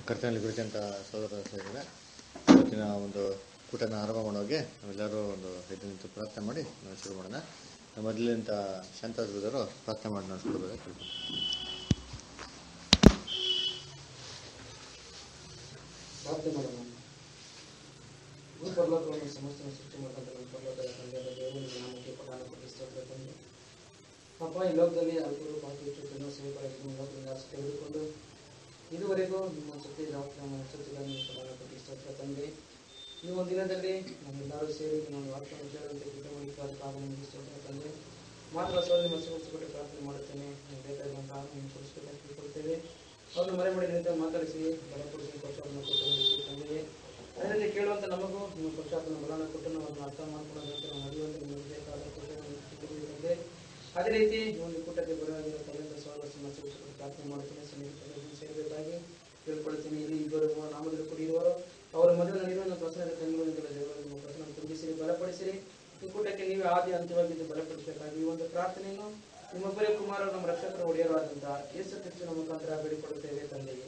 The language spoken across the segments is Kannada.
ಕರ್ತನಲ್ಲಿ ಕುರಿತಂತ ಸಹೋದರ ಸಹೋದರ ಇವತ್ತಿನ ಒಂದು ಕೂಟನ ಆರಂಭ ಮಾಡೋಗೆ ನಾವೆಲ್ಲರೂ ಒಂದು ಐದು ನಿಮಿಷ ಪ್ರಾರ್ಥನೆ ಮಾಡಿ ನಾವು ಶುರು ಮಾಡೋಣ ನಮ್ಮ ಮೊದಲಿಂದ ಶಾಂತರು ಪ್ರಾರ್ಥನೆ ಮಾಡಿ ನಡೆಸ್ಕೊಡ್ಬೇಕು ಕೇಳ್ಬೋದು ಪ್ರಾರ್ಥನೆ ಮಾಡೋಣ ಭೂ ಪರಲೋಕವನ್ನು ಸಮಸ್ತನ ಸೃಷ್ಟಿ ಮಾಡಿದಂತ ನಮ್ಮ ಪರಲೋಕದ ತಂದೆಯಾದ ದೇವರು ನಿಮ್ಮ ನಾಮಕ್ಕೆ ಪ್ರಧಾನ ಕೊಟ್ಟು ಸ್ತೋತ್ರ ತಂದೆ ಅಪ್ಪ ಈ ಲೋಕದಲ್ಲಿ ಅಲ್ಪರು ಪಾಪಿ ಚುಟ್ಟನ್ನು ಸೇವೆಗಳಾಗಿ ನಿಮ್ಮ ಲೋಕದಿಂದ ಆಸೆ ತೆಗೆದುಕೊಂಡು ಇದುವರೆಗೂ ನಿಮ್ಮ ಸತ್ಯ ರಾತ್ರಿ ನಮ್ಮ ಸತ್ಯಗಳನ್ನು ಪ್ರಧಾನ ಕೊಟ್ಟು ಸ್ತೋತ್ರ ತಂದೆ ಈ ಒಂದು ದಿನದಲ್ಲಿ ನಮ್ಮೆಲ್ಲರೂ ಸೇರಿ ನಮ್ಮ ವಾಕ್ಯವನ್ನು ಕೇಳುವಂತೆ ಕೃತ ಮಾಡಿದ್ದಾರೆ ಕಾರಣ ನಿಮಗೆ ಸ್ತೋತ್ರ ತಂದೆ ಮಾತ್ರ ಸೋದರಿ ನಿಮ್ಮ ಕೊಟ್ಟು ಪ್ರಾರ್ಥನೆ ಮಾಡುತ್ತೇನೆ ನೀವು ಬೇಕಾದಂತಹ ನಿಮ್ಮ ಕೊಡಿಸ್ಬೇಕಂತ ತಿಳ್ಕೊಳ್ತೇವೆ ಅವ್ರನ್ನ ಮರೆ ಮಾಡಿ ನಿಂತ ಮಾತಾಡಿಸಿ ಬಲಪಡಿಸಿ ಪಕ್ಷವನ್ನು ಕೊಟ್ಟು ನಮಗೆ ತಂದೆಯೇ ಅದೇ ರೀತಿ ಕೇಳುವಂತ ನಮಗೂ ನಿಮ್ಮ ಪಕ್ಷಾಪನ ಬಲನ ಕೊಟ್ಟು ನಾವು ಅದನ್ನು ಅರ್ಥ ಮಾಡ್ಕೊಳ್ಳೋದಂತೆ ನಾವು ನಡೆಯುವಂತೆ ನಿಮಗೆ ಬೇಕಾದ ಕೊಟ್ಟು ತಂದೆ ಅದೇ ರೀತಿ ಈ ಒಂದು ಕೂಟಕ್ಕೆ ಬರುವಾಗಿರೋ ತಲೆಯಿಂದ ಸೋದರ ಸಮಸ್ಯೆ ಪ್ರಾರ್ಥನೆ ಮಾಡುತ್ತೇನೆ ಸನ್ನಿಹಿತ ಸೇರಬೇಕಾಗಿ ಕೇಳ್ಕೊಳ್ತೀನಿ ಇಲ್ಲಿ ಇಬ್ಬರು ನಾಮದಲ್ಲಿ ಕುಡಿಯುವವರು ಅವರ ಮದುವೆ ನಡೆಯುವ ಪ್ರಸನ್ನ ಕಣ್ಣುಗಳಿಂದ ದೇವರ ನಿಮ್ಮ ಪ್ರಸನ್ನ ತುಂಬಿಸಿರಿ ಬಲಪಡಿಸಿರಿ ಈ ಕೂಟಕ್ಕೆ ನೀವೇ ಆದಿ ಅಂತ್ಯವಾಗಿದ್ದು ಬಲಪಡಿಸಬೇಕಾಗಿ ಈ ಒಂದು ಪ್ರಾರ್ಥನೆಯನ್ನು ನಿಮ್ಮೊಬ್ಬರೇ ಕುಮಾರರು ನಮ್ಮ ರಕ್ಷಕರ ಒಡೆಯರಾದಂತಹ ಯೇಸು ಕ್ರಿಸ್ತನ ಮುಖಾಂತರ ಬೇಡಿಕೊಳ್ಳುತ್ತೇವೆ ತಂದೆಗೆ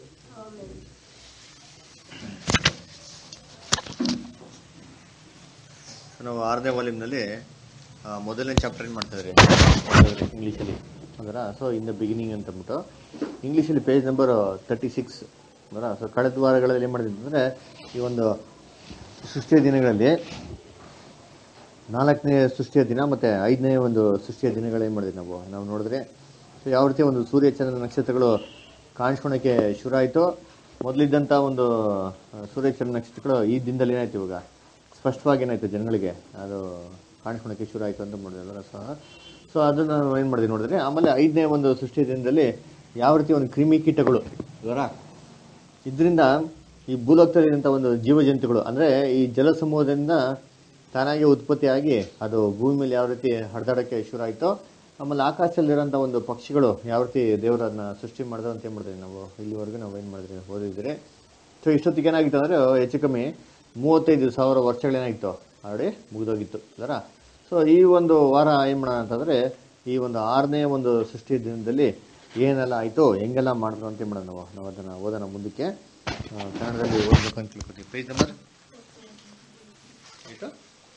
ನಾವು ಆರನೇ ವಾಲ್ಯೂಮ್ನಲ್ಲಿ ಮೊದಲನೇ ಚಾಪ್ಟರ್ ಏನು ಮಾಡ್ತಾ ಇದ್ರಿ ಇಂಗ್ಲೀಷಲ್ಲಿ ಅದರ ಸೊ ಇನ್ ದ ಬಿಗಿನಿಂಗ್ ಅಂತ ಅಂದ್ಬಿಟ್ಟು ಇಂಗ್ಲೀಷಲ್ಲಿ ಪೇಜ್ ನಂಬರ್ ತರ್ಟಿ ಸಿಕ್ಸ್ ಅದರ ಸೊ ಕಳೆದ ವಾರಗಳಲ್ಲಿ ಏನು ಮಾಡಿದ್ವಿ ಅಂದರೆ ಈ ಒಂದು ಸೃಷ್ಟಿಯ ದಿನಗಳಲ್ಲಿ ನಾಲ್ಕನೇ ಸೃಷ್ಟಿಯ ದಿನ ಮತ್ತು ಐದನೇ ಒಂದು ಸೃಷ್ಟಿಯ ದಿನಗಳೇನು ಮಾಡಿದ್ವಿ ನಾವು ನಾವು ನೋಡಿದ್ರೆ ಸೊ ಯಾವ ರೀತಿ ಒಂದು ಸೂರ್ಯ ಚಂದ್ರ ನಕ್ಷತ್ರಗಳು ಕಾಣಿಸ್ಕೊಳಕ್ಕೆ ಶುರು ಆಯಿತು ಮೊದಲಿದ್ದಂಥ ಒಂದು ಆ, ಸೂರ್ಯ ಚಂದ್ರ ನಕ್ಷತ್ರಗಳು ಈ ದಿನದಲ್ಲಿ ಏನಾಯ್ತು ಇವಾಗ ಸ್ಪಷ್ಟವಾಗಿ ಏನಾಯ್ತು ಜನಗಳಿಗೆ ಅದು ಕಾಣಿಸ್ಕೊಳಕ್ಕೆ ಶುರು ಆಯಿತು ಅಂತ ಮಾಡಿದ್ವಲ್ಲ ಸಹ ಸೊ ಅದನ್ನು ನಾವು ಏನು ಮಾಡಿದ್ವಿ ನೋಡಿದ್ರೆ ಆಮೇಲೆ ಐದನೇ ಒಂದು ಸೃಷ್ಟಿಯ ದಿನದಲ್ಲಿ ಯಾವ ರೀತಿ ಒಂದು ಕ್ರಿಮಿ ಕೀಟಗಳು ಇವರ ಇದರಿಂದ ಈ ಭೂಲೋಕದಲ್ಲಿರುವಂಥ ಒಂದು ಜೀವಜಂತುಗಳು ಅಂದರೆ ಈ ಜಲ ಸಮೂಹದಿಂದ ತಾನಾಗಿ ಉತ್ಪತ್ತಿಯಾಗಿ ಅದು ಭೂಮಿ ಮೇಲೆ ಯಾವ ರೀತಿ ಹರಿದಾಡೋಕ್ಕೆ ಶುರು ಆಯಿತು ಆಮೇಲೆ ಆಕಾಶದಲ್ಲಿರೋಂಥ ಒಂದು ಪಕ್ಷಿಗಳು ಯಾವ ರೀತಿ ದೇವರನ್ನ ಸೃಷ್ಟಿ ಮಾಡಿದ್ರು ಅಂತ ಏನು ಮಾಡಿದ್ವಿ ನಾವು ಇಲ್ಲಿವರೆಗೂ ನಾವು ಏನು ಮಾಡಿದ್ರಿ ಓದಿದ್ರೆ ಸೊ ಇಷ್ಟೊತ್ತಿಗೆ ಏನಾಗಿತ್ತು ಅಂದರೆ ಹೆಚ್ಚು ಕಮ್ಮಿ ಮೂವತ್ತೈದು ಸಾವಿರ ವರ್ಷಗಳೇನಾಗಿತ್ತು ಆಲ್ರೆಡಿ ಮುಗಿದೋಗಿತ್ತು ಅದರ ಸೊ ಈ ಒಂದು ವಾರ ಏನು ಮಾಡೋಣ ಅಂತಂದರೆ ಈ ಒಂದು ಆರನೇ ಒಂದು ಸೃಷ್ಟಿ ದಿನದಲ್ಲಿ ಏನೆಲ್ಲ ಆಯಿತು ಹೆಂಗೆಲ್ಲ ಮಾಡಿದ್ರು ಅಂತ ಏನು ಮಾಡೋಣ ನಾವು ನಾವು ಅದನ್ನು ಓದೋಣ ಮುಂದಕ್ಕೆ ಆ, ಕನ್ನಡದಲ್ಲಿ ಓದಬೇಕು ಅಂತ ತಿಳ್ಕೊತೀವಿ ಪೇಜ್ ನಂಬರ್ ಎಷ್ಟು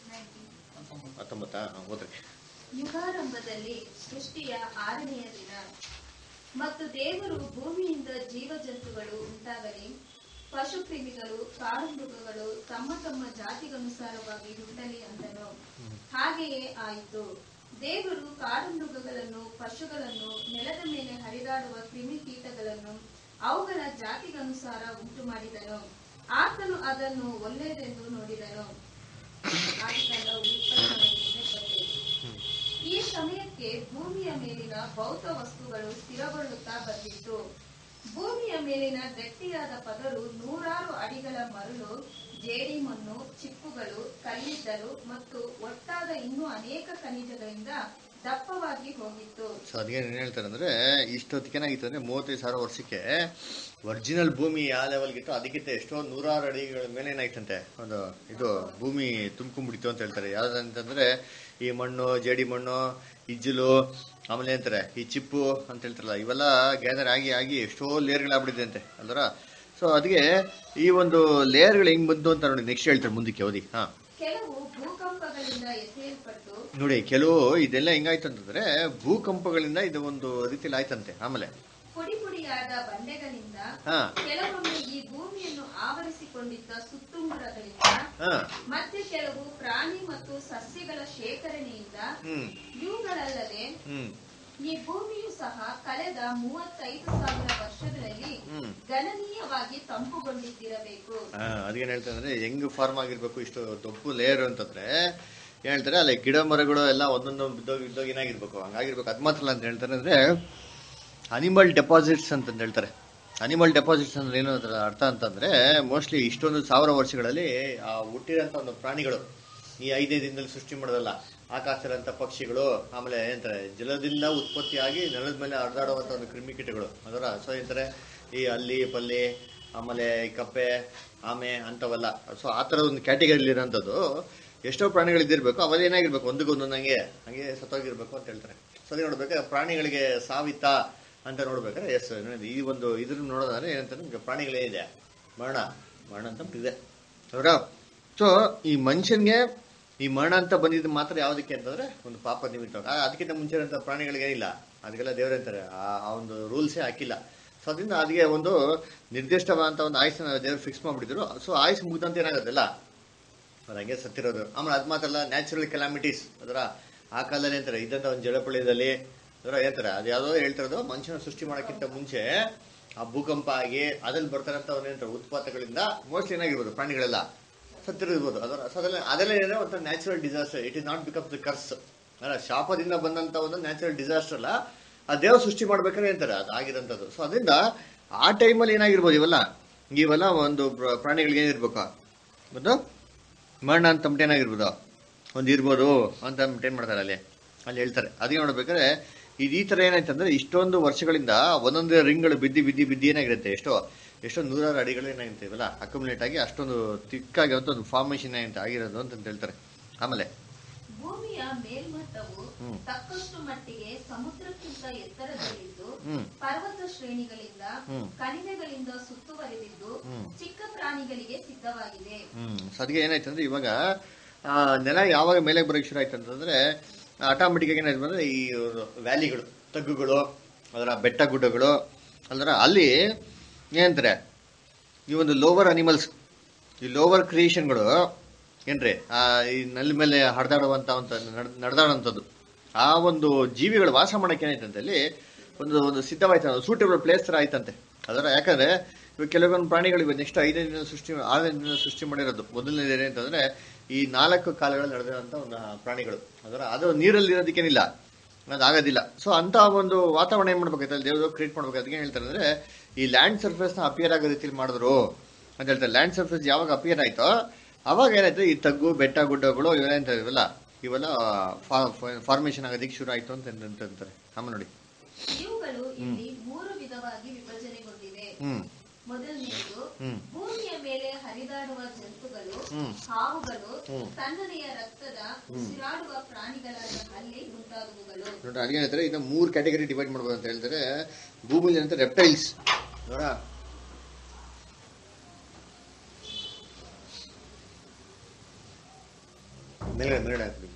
ಹತ್ತೊಂಬತ್ತಾ ಹಾಂ ಓದ್ರಿ ಯುಗಾರಂಭದಲ್ಲಿ ಸೃಷ್ಟಿಯ ಆರನೆಯ ದಿನ ಮತ್ತು ದೇವರು ಭೂಮಿಯಿಂದ ಜೀವಜಂತುಗಳು ಉಂಟಾಗಲಿ ಪಶುಕ್ರಿಮಿಗಳು ಕಾಡು ಮೃಗಗಳು ತಮ್ಮ ತಮ್ಮ ಜಾತಿಗನುಸಾರವಾಗಿ ಹುಟ್ಟಲಿ ಅಂದನು ಹಾಗೆಯೇ ಆಯಿತು ದೇವರು ಕಾಡು ಮೃಗಗಳನ್ನು ಪಶುಗಳನ್ನು ನೆಲದ ಮೇಲೆ ಹರಿದಾಡುವ ಕ್ರಿಮಿಕೀಟಗಳನ್ನು ಅವುಗಳ ಜಾತಿಗನುಸಾರ ಉಂಟು ಮಾಡಿದನು ಆತನು ಅದನ್ನು ಒಳ್ಳೆಯದೆಂದು ನೋಡಿದನು ಆದಿಕಾಂಡ ಇಪ್ಪತ್ತೊಂದನೇ ಪದ್ಯ. ಈ ಸಮಯಕ್ಕೆ ಭೂಮಿಯ ಮೇಲಿನ ಭೌತ ವಸ್ತುಗಳು ಸ್ಥಿರಗೊಳ್ಳುತ್ತಾ ಬಂದಿತ್ತು ಭೂಮಿಯ ಮೇಲಿನ ಗಟ್ಟಿಯಾದ ಪದರು ನೂರಾರು ಅಡಿಗಳ ಮರಳು ಜೇಡಿಮಣ್ಣು ಚಿಪ್ಪುಗಳು ಕಲ್ಲಿದ್ದಲು ಮತ್ತು ಒಟ್ಟಾದ ಇನ್ನೂ ಅನೇಕ ಖನಿಜಗಳಿಂದ ದಪ್ಪವಾಗಿ ಹೋಗಿತ್ತು ಸೊ ಅದಕ್ಕೆ ಏನು ಹೇಳ್ತಾರೆ ಅಂದರೆ ಇಷ್ಟೊತ್ತಿಗೆ ಏನಾಗಿತ್ತು ಅಂದರೆ ಮೂವತ್ತೈದು ಸಾವಿರ ವರ್ಷಕ್ಕೆ ಒರಿಜಿನಲ್ ಭೂಮಿ ಯಾವ ಲೆವೆಲ್ಗಿತ್ತು ಅದಕ್ಕಿಂತ ಎಷ್ಟೋ ನೂರಾರು ಅಡಿಗಳ ಮೇಲೆ ಏನಾಯ್ತಂತೆ ಒಂದು ಇದು ಭೂಮಿ ತುಂಬ್ಕೊಂಡ್ಬಿಡಿತು ಅಂತ ಹೇಳ್ತಾರೆ ಯಾವ್ದಂತಂದ್ರೆ ಈ ಮಣ್ಣು ಜೇಡಿ ಮಣ್ಣು ಇಜ್ಜಲು ಆಮೇಲೆ ಅಂತಾರೆ ಈ ಚಿಪ್ಪು ಅಂತ ಹೇಳ್ತಾರಲ್ಲ ಇವೆಲ್ಲ ಗ್ಯಾದರ್ ಆಗಿ ಆಗಿ ಎಷ್ಟೋ ಲೇಯರ್ಗಳಾಗ್ಬಿಟ್ಟಿದೆ ಅಂತೆ ಅಲ್ವರ ಸೊ ಅದಕ್ಕೆ ಈ ಒಂದು ಲೇಯರ್ಗಳು ಹೆಂಗ್ ಬಂತು ಅಂತ ನೋಡಿ ನೆಕ್ಸ್ಟ್ ಹೇಳ್ತಾರೆ ಮುಂದಕ್ಕೆ ಓದಿ ಹಾಂ ಕೆಲವು ಭೂಕಂಪಗಳಿಂದ ಎಸೆಯಲ್ಪಟ್ಟು ನೋಡಿ ಕೆಲವು ಇದೆಲ್ಲ ಹೆಂಗಾಯ್ತು ಅಂತಂದ್ರೆ ಭೂಕಂಪಗಳಿಂದ ಇದು ಒಂದು ರೀತಿಯಲ್ಲಿ ಆಯ್ತಂತೆ ಆಮೇಲೆ ಪುಡಿ ಪುಡಿಯಾದ ಬಂಡೆಗಳಿಂದ ಹಾ ಕೆಲವೊಮ್ಮೆ ಈ ಭೂಮಿಯನ್ನು ಆವರಿಸಿಕೊಂಡಿದ್ದ ಸುತ್ತುಂಬರಗಳಿಂದ ಹಾ ಮತ್ತೆ ಕೆಲವು ಪ್ರಾಣಿ ಮತ್ತು ಸಸ್ಯಗಳ ಶೇಖರಣೆಯಿಂದ ಹ್ಮ್ ಇವುಗಳಲ್ಲದೆ ಹ್ಮ್ ಈ ಭೂಮಿಯು ಸಹ ಕಳೆದ ಮೂವತ್ತೈದು ಸಾವಿರ ವರ್ಷಗಳಲ್ಲಿ ಹ್ಮ್ ಗಣನೀಯವಾಗಿ ತಂಪುಗೊಂಡಿದ್ದಿರಬೇಕು ಆ, ಅದೇನ್ ಹೇಳ್ತಾರೆ ಅಂದ್ರೆ ಹೆಂಗ್ ಫಾರ್ಮ್ ಆಗಿರ್ಬೇಕು ಇಷ್ಟು ದೊಡ್ಡ ಲೇಯರ್ ಅಂತಂದ್ರೆ ಏನ್ ಹೇಳ್ತಾರೆ ಅಲ್ಲಿ ಗಿಡ ಮರಗಳು ಎಲ್ಲ ಒಂದೊಂದು ಬಿದ್ದೋಗಿ ಬಿದ್ದೋಗಿ ಏನಾಗಿರ್ಬೇಕು ಹಂಗಾಗಿರ್ಬೇಕು ಅದ್ ಮಾತ್ರ ಅಲ್ಲ ಅಂತ ಹೇಳ್ತಾರೆ ಅಂದ್ರೆ ಅನಿಮಲ್ ಡೆಪಾಸಿಟ್ಸ್ ಅಂತ ಹೇಳ್ತಾರೆ ಅನಿಮಲ್ ಡೆಪಾಸಿಟ್ಸ್ ಅಂದ್ರೆ ಏನು ಅದರ ಅರ್ಥ ಅಂತಂದ್ರೆ ಮೋಸ್ಟ್ಲಿ ಇಷ್ಟೊಂದು ಸಾವಿರ ವರ್ಷಗಳಲ್ಲಿ ಆ ಹುಟ್ಟಿರೋಂಥ ಒಂದು ಪ್ರಾಣಿಗಳು ಈ ಐದೈದು ದಿನದಲ್ಲಿ ಸೃಷ್ಟಿ ಮಾಡೋದಲ್ಲ ಆಕಾಶದಂತ ಪಕ್ಷಿಗಳು ಆಮೇಲೆ ಏನಂತಾರೆ ಜಲದಿಂದ ಉತ್ಪತ್ತಿಯಾಗಿ ನೆಲದ ಮೇಲೆ ಹರಿದಾಡುವಂಥ ಒಂದು ಕ್ರಿಮಿಕೀಟಗಳು ಅದರ ಸೊ ಏನಂತಾರೆ ಈ ಹಲ್ಲಿ ಪಲ್ಲಿ ಆಮೇಲೆ ಈ ಕಪ್ಪೆ ಆಮೆ ಅಂಥವೆಲ್ಲ ಸೊ ಆ ಥರದ ಒಂದು ಕ್ಯಾಟಗರಿಲಿ ಇರೋಂಥದ್ದು ಎಷ್ಟೋ ಪ್ರಾಣಿಗಳು ಇದ್ದಿರ್ಬೇಕು ಅವೆಲ್ಲ ಏನಾಗಿರ್ಬೇಕು ಒಂದಕ್ಕೆ ಒಂದೊಂದು ಹಂಗೆ ಹಂಗೆ ಸತ್ತೋಗಿರ್ಬೇಕು ಅಂತ ಹೇಳ್ತಾರೆ ಸೊ ಅದೇ ನೋಡ್ಬೇಕಾದ್ರೆ ಪ್ರಾಣಿಗಳಿಗೆ ಸಾವಿತ್ತಾ ಅಂತ ನೋಡ್ಬೇಕಾದ್ರೆ ಎಸ್ ಈ ಒಂದು ಇದ್ರ ನೋಡೋದಾದ್ರೆ ಏನಂತಾರೆ ನಿಮ್ಗೆ ಪ್ರಾಣಿಗಳೇನಿದೆ ಮರಣ ಮರಣ ಅಂತ ಇದೆ ಅವರ ಸೊ ಈ ಮನುಷ್ಯನ್ಗೆ ಈ ಮರಣ ಅಂತ ಬಂದಿದ್ದು ಮಾತ್ರ ಯಾವುದಕ್ಕೆ ಅಂತಂದ್ರೆ ಒಂದು ಪಾಪ ನಿಮಿತ್ತ ಆ, ಅದಕ್ಕಿಂತ ಮುಂಚೆ ಇರೋಂಥ ಪ್ರಾಣಿಗಳಿಗೆ ಏನಿಲ್ಲ ಅದಕ್ಕೆಲ್ಲ ದೇವ್ರೆ ಅಂತಾರೆ ಆ ಆ ಒಂದು ರೂಲ್ಸೇ ಹಾಕಿಲ್ಲ ಸೊ ಅದರಿಂದ ಅದಕ್ಕೆ ಒಂದು ನಿರ್ದಿಷ್ಟವಾದಂಥ ಒಂದು ಆಯುಸ್ಸನ್ನ ದೇವ್ರು ಫಿಕ್ಸ್ ಮಾಡ್ಬಿಟ್ಟಿದ್ರು ಸೊ ಆಯುಸ್ ಮುಗ್ದಂತ ಏನಾಗೋದಿಲ್ಲ ಅದು ಹಂಗೆ ಸತ್ತಿರೋದು ಆಮೇಲೆ ಅದು ಮಾತ್ರಲ್ಲ ನ್ಯಾಚುರಲ್ ಕೆಲಾಮಿಟೀಸ್ ಅದರ ಆ ಕಾಲದಲ್ಲಿ ಅಂತಾರೆ ಇದ್ದಂಥ ಒಂದು ಜಲಪಳ್ಯದಲ್ಲಿ ಅದರ ಹೇಳ್ತಾರೆ ಅದು ಯಾವುದೋ ಹೇಳ್ತಿರೋದು ಮನುಷ್ಯನ ಸೃಷ್ಟಿ ಮಾಡೋಕ್ಕಿಂತ ಮುಂಚೆ ಆ ಭೂಕಂಪ ಆಗಿ ಅದ್ರಲ್ಲಿ ಬರ್ತಾರಂತ ಒಂದು ಏನಂತಾರೆ ಉತ್ಪಾತಗಳಿಂದ ಮೋಸ್ಟ್ಲಿ ಏನಾಗಿರ್ಬೋದು ಪ್ರಾಣಿಗಳೆಲ್ಲ ಸತ್ತಿರ್ಬೋದು ಅದರ ಸೊ ಅದೆಲ್ಲ ಅದೆಲ್ಲ ಏನಂದ್ರೆ ಒಂಥರ natural disaster it is not become the curse ಅಲ್ಲ ಶಾಪದಿಂದ ಬಂದಂತ ಒಂದು ನ್ಯಾಚುರಲ್ ಡಿಸಾಸ್ಟರ್ ಅಲ್ಲ ಆ ದೇವ ಸೃಷ್ಟಿ ಮಾಡ್ಬೇಕಾದ್ರೆ ಅಂತಾರೆ ಅದು ಆಗಿರೋಂಥದ್ದು ಸೊ ಅದರಿಂದ ಆ ಟೈಮಲ್ಲಿ ಏನಾಗಿರ್ಬೋದು ಇವೆಲ್ಲ ಇವೆಲ್ಲ ಒಂದು ಪ್ರ- ಪ್ರಾಣಿಗಳಿಗೆ ಏನಿರ್ಬೇಕು ಒಂದು ಮರಣ ಅಂತ ಅಂದ್ಬಿಟ್ಟು ಏನಾಗಿರ್ಬೋದು ಒಂದು ಇರ್ಬೋದು ಅಂತ ಅಂದ್ಬಿಟ್ಟು ಏನು ಮಾಡ್ತಾರೆ ಅಲ್ಲಿ ಅಲ್ಲಿ ಹೇಳ್ತಾರೆ ಅದಕ್ಕೆ ನೋಡ್ಬೇಕಾದ್ರೆ ಇದು ಈ ಥರ ಏನಾಯ್ತಂದ್ರೆ ಇಷ್ಟೊಂದು ವರ್ಷಗಳಿಂದ ಒಂದೊಂದು ರಿಂಗ್ಗಳು ಬಿದ್ದಿ ಬಿದ್ದಿ ಬಿದ್ದಿ ಏನಾಗಿರುತ್ತೆ ಎಷ್ಟೋ ಎಷ್ಟೋ ನೂರಾರು ಅಡಿಗಳು ಏನಾಗಿರುತ್ತೆ ಇವೆಲ್ಲ ಅಕ್ಯುಮುಲೇಟ್ ಆಗಿ ಅಷ್ಟೊಂದು ತಿಕ್ಕಾಗಿ ಒಂದು ಫಾರ್ಮೇಷನ್ ಏನಾಗಿರುತ್ತೆ ಆಗಿರೋದು ಅಂತ ಹೇಳ್ತಾರೆ ಆಮೇಲೆ ಭೂಮಿಯ ಮೇಲ್ಮಟ್ಟವು ಹ್ಮ್. ತಕ್ಕಷ್ಟು ಮಟ್ಟಿಗೆ ಸಮುದ್ರಕ್ಕಿಂತ ಎತ್ತರದಲ್ಲಿದ್ದು ಹ್ಮ್. ಪರ್ವತ ಶ್ರೇಣಿಗಳಿಂದ ಹ್ಮ್. ಕಣಿವೆಗಳಿಂದ ಸುತ್ತುವರಿದಿದ್ದು ಹ್ಮ್. ಚಿಕ್ಕ ಪ್ರಾಣಿಗಳಿಗೆ ಸಿದ್ಧವಾಗಿದೆ ಹ್ಮ್ ಸೊ ಅದಕ್ಕೆ ಏನಾಯ್ತು ಅಂದ್ರೆ ಇವಾಗ ಆ, ನೆಲ ಯಾವಾಗ ಮೇಲೆ ಬರೋಕ್ಕೆ ಶುರು ಆಯ್ತು ಅಂತಂದ್ರೆ ಆಟೋಮೆಟಿಕ್ ಆಗಿ ಏನಾಯ್ತು ಅಂದ್ರೆ ಈ ವ್ಯಾಲಿಗಳು ತಗ್ಗುಗಳು ಅದರ ಬೆಟ್ಟ ಗುಡ್ಡಗಳು ಅದರ ಅಲ್ಲಿ ಏನಂತಾರೆ ಈ ಒಂದು ಲೋವರ್ ಅನಿಮಲ್ಸ್ ಈ ಲೋವರ್ ಕ್ರಿಯೇಷನ್ಗಳು ಏನ್ರಿ ಆ ಈ ನಲ್ಲಿ ಮೇಲೆ ಹರಿದಾಡುವಂತ ಒಂದು ನಡೆದಾಡುವಂಥದ್ದು ಆ ಒಂದು ಜೀವಿಗಳು ವಾಸ ಮಾಡಕ್ಕೆ ಏನಾಯ್ತಂತೆ ಅಲ್ಲಿ ಒಂದು ಒಂದು ಸಿದ್ಧವಾಯ್ತು ಸೂಟೇಬಲ್ ಪ್ಲೇಸ್ ತರ ಆಯ್ತಂತೆ ಅದರ ಯಾಕಂದ್ರೆ ಇವಾಗ ಕೆಲವೊಂದು ಪ್ರಾಣಿಗಳು ಇವಾಗ ನೆಕ್ಸ್ಟ್ ಐದನೇ ದಿನ ಸೃಷ್ಟಿ ಆರನೇ ದಿನ ಸೃಷ್ಟಿ ಮಾಡಿರೋದು ಮೊದಲನೇದು ಏನಂತಂದ್ರೆ ಈ ನಾಲ್ಕು ಕಾಲಗಳಲ್ಲಿ ನಡೆದಿರೋಂಥ ಒಂದು ಪ್ರಾಣಿಗಳು ಅದರ ಅದು ನೀರಲ್ಲಿ ಇರೋದಕ್ಕೇನಿಲ್ಲ ಅದು ಆಗೋದಿಲ್ಲ ಸೊ ಅಂತ ಒಂದು ವಾತಾವರಣ ಏನ್ ಮಾಡ್ಬೇಕಾಯ್ತು ದೇವರು ಕ್ರಿಯೇಟ್ ಮಾಡ್ಬೇಕು ಅದಕ್ಕೆ ಏನ್ ಹೇಳ್ತಾರೆ ಅಂದ್ರೆ ಈ ಲ್ಯಾಂಡ್ ಸರ್ಫೇಸ್ ನ ಅಪಿಯರ್ ಆಗೋ ರೀತಿಯಲ್ಲಿ ಮಾಡಿದ್ರು ಅಂತ ಹೇಳ್ತಾರೆ ಲ್ಯಾಂಡ್ ಸರ್ಫೇಸ್ ಯಾವಾಗ ಅಪಿಯರ್ ಆಯ್ತೋ ಅವಾಗ ಏನಾಯ್ತು ಈ ತಗ್ಗು ಬೆಟ್ಟ ಗುಡ್ಡಗಳು ಇವೇನಂತ ಇವೆಲ್ಲ ಇವೆಲ್ಲ ಫಾರ್ಮೇಶನ್ ಆಗೋದಕ್ಕೆ ಶುರು ಆಯ್ತು ಅಂತ ಅಂತ ಅಂತಾರೆ ಆಮೇಲೆ ನೋಡಿ ಇವುಗಳು ಇಲ್ಲಿ ಮೂರು ವಿಧವಾಗಿ ವಿಭಜನೆಗೊಂಡಿವೆ ಹ್ಮ್ ಮೊದಲನೆಯದು ಹ್ಮ್. ಭೂಮಿಯ ಮೇಲೆ ಹರಿದಾಡುವ ಜಂತುಗಳು ಹ್ಮ್. ಹಾವುಗಳು ಹ್ಮ್. ತಣ್ಣನೆಯ ರಕ್ತದ ಉಸಿರಾಡುವ ಪ್ರಾಣಿಗಳಾದ ಹಲ್ಲಿ ಮುಂತಾದವುಗಳು ನೋಡಿ ಅಲ್ಲಿಗೆ ಹೇಳ್ತಾರೆ ಇನ್ನು ಮೂರು ಕ್ಯಾಟಗರಿ ಡಿವೈಡ್ ಮಾಡ್ಬೋದು ಅಂತ ಹೇಳ್ತಾರೆ ಭೂಮಿಲಿ ಅಂತ ರೆಪ್ಟೈಲ್ಸ್ ನೋಡ ಮೇಲ್ಗಡೆ ಮೇಲ್ಗಡೆ ಹಾಕ್ಬಿಡಿ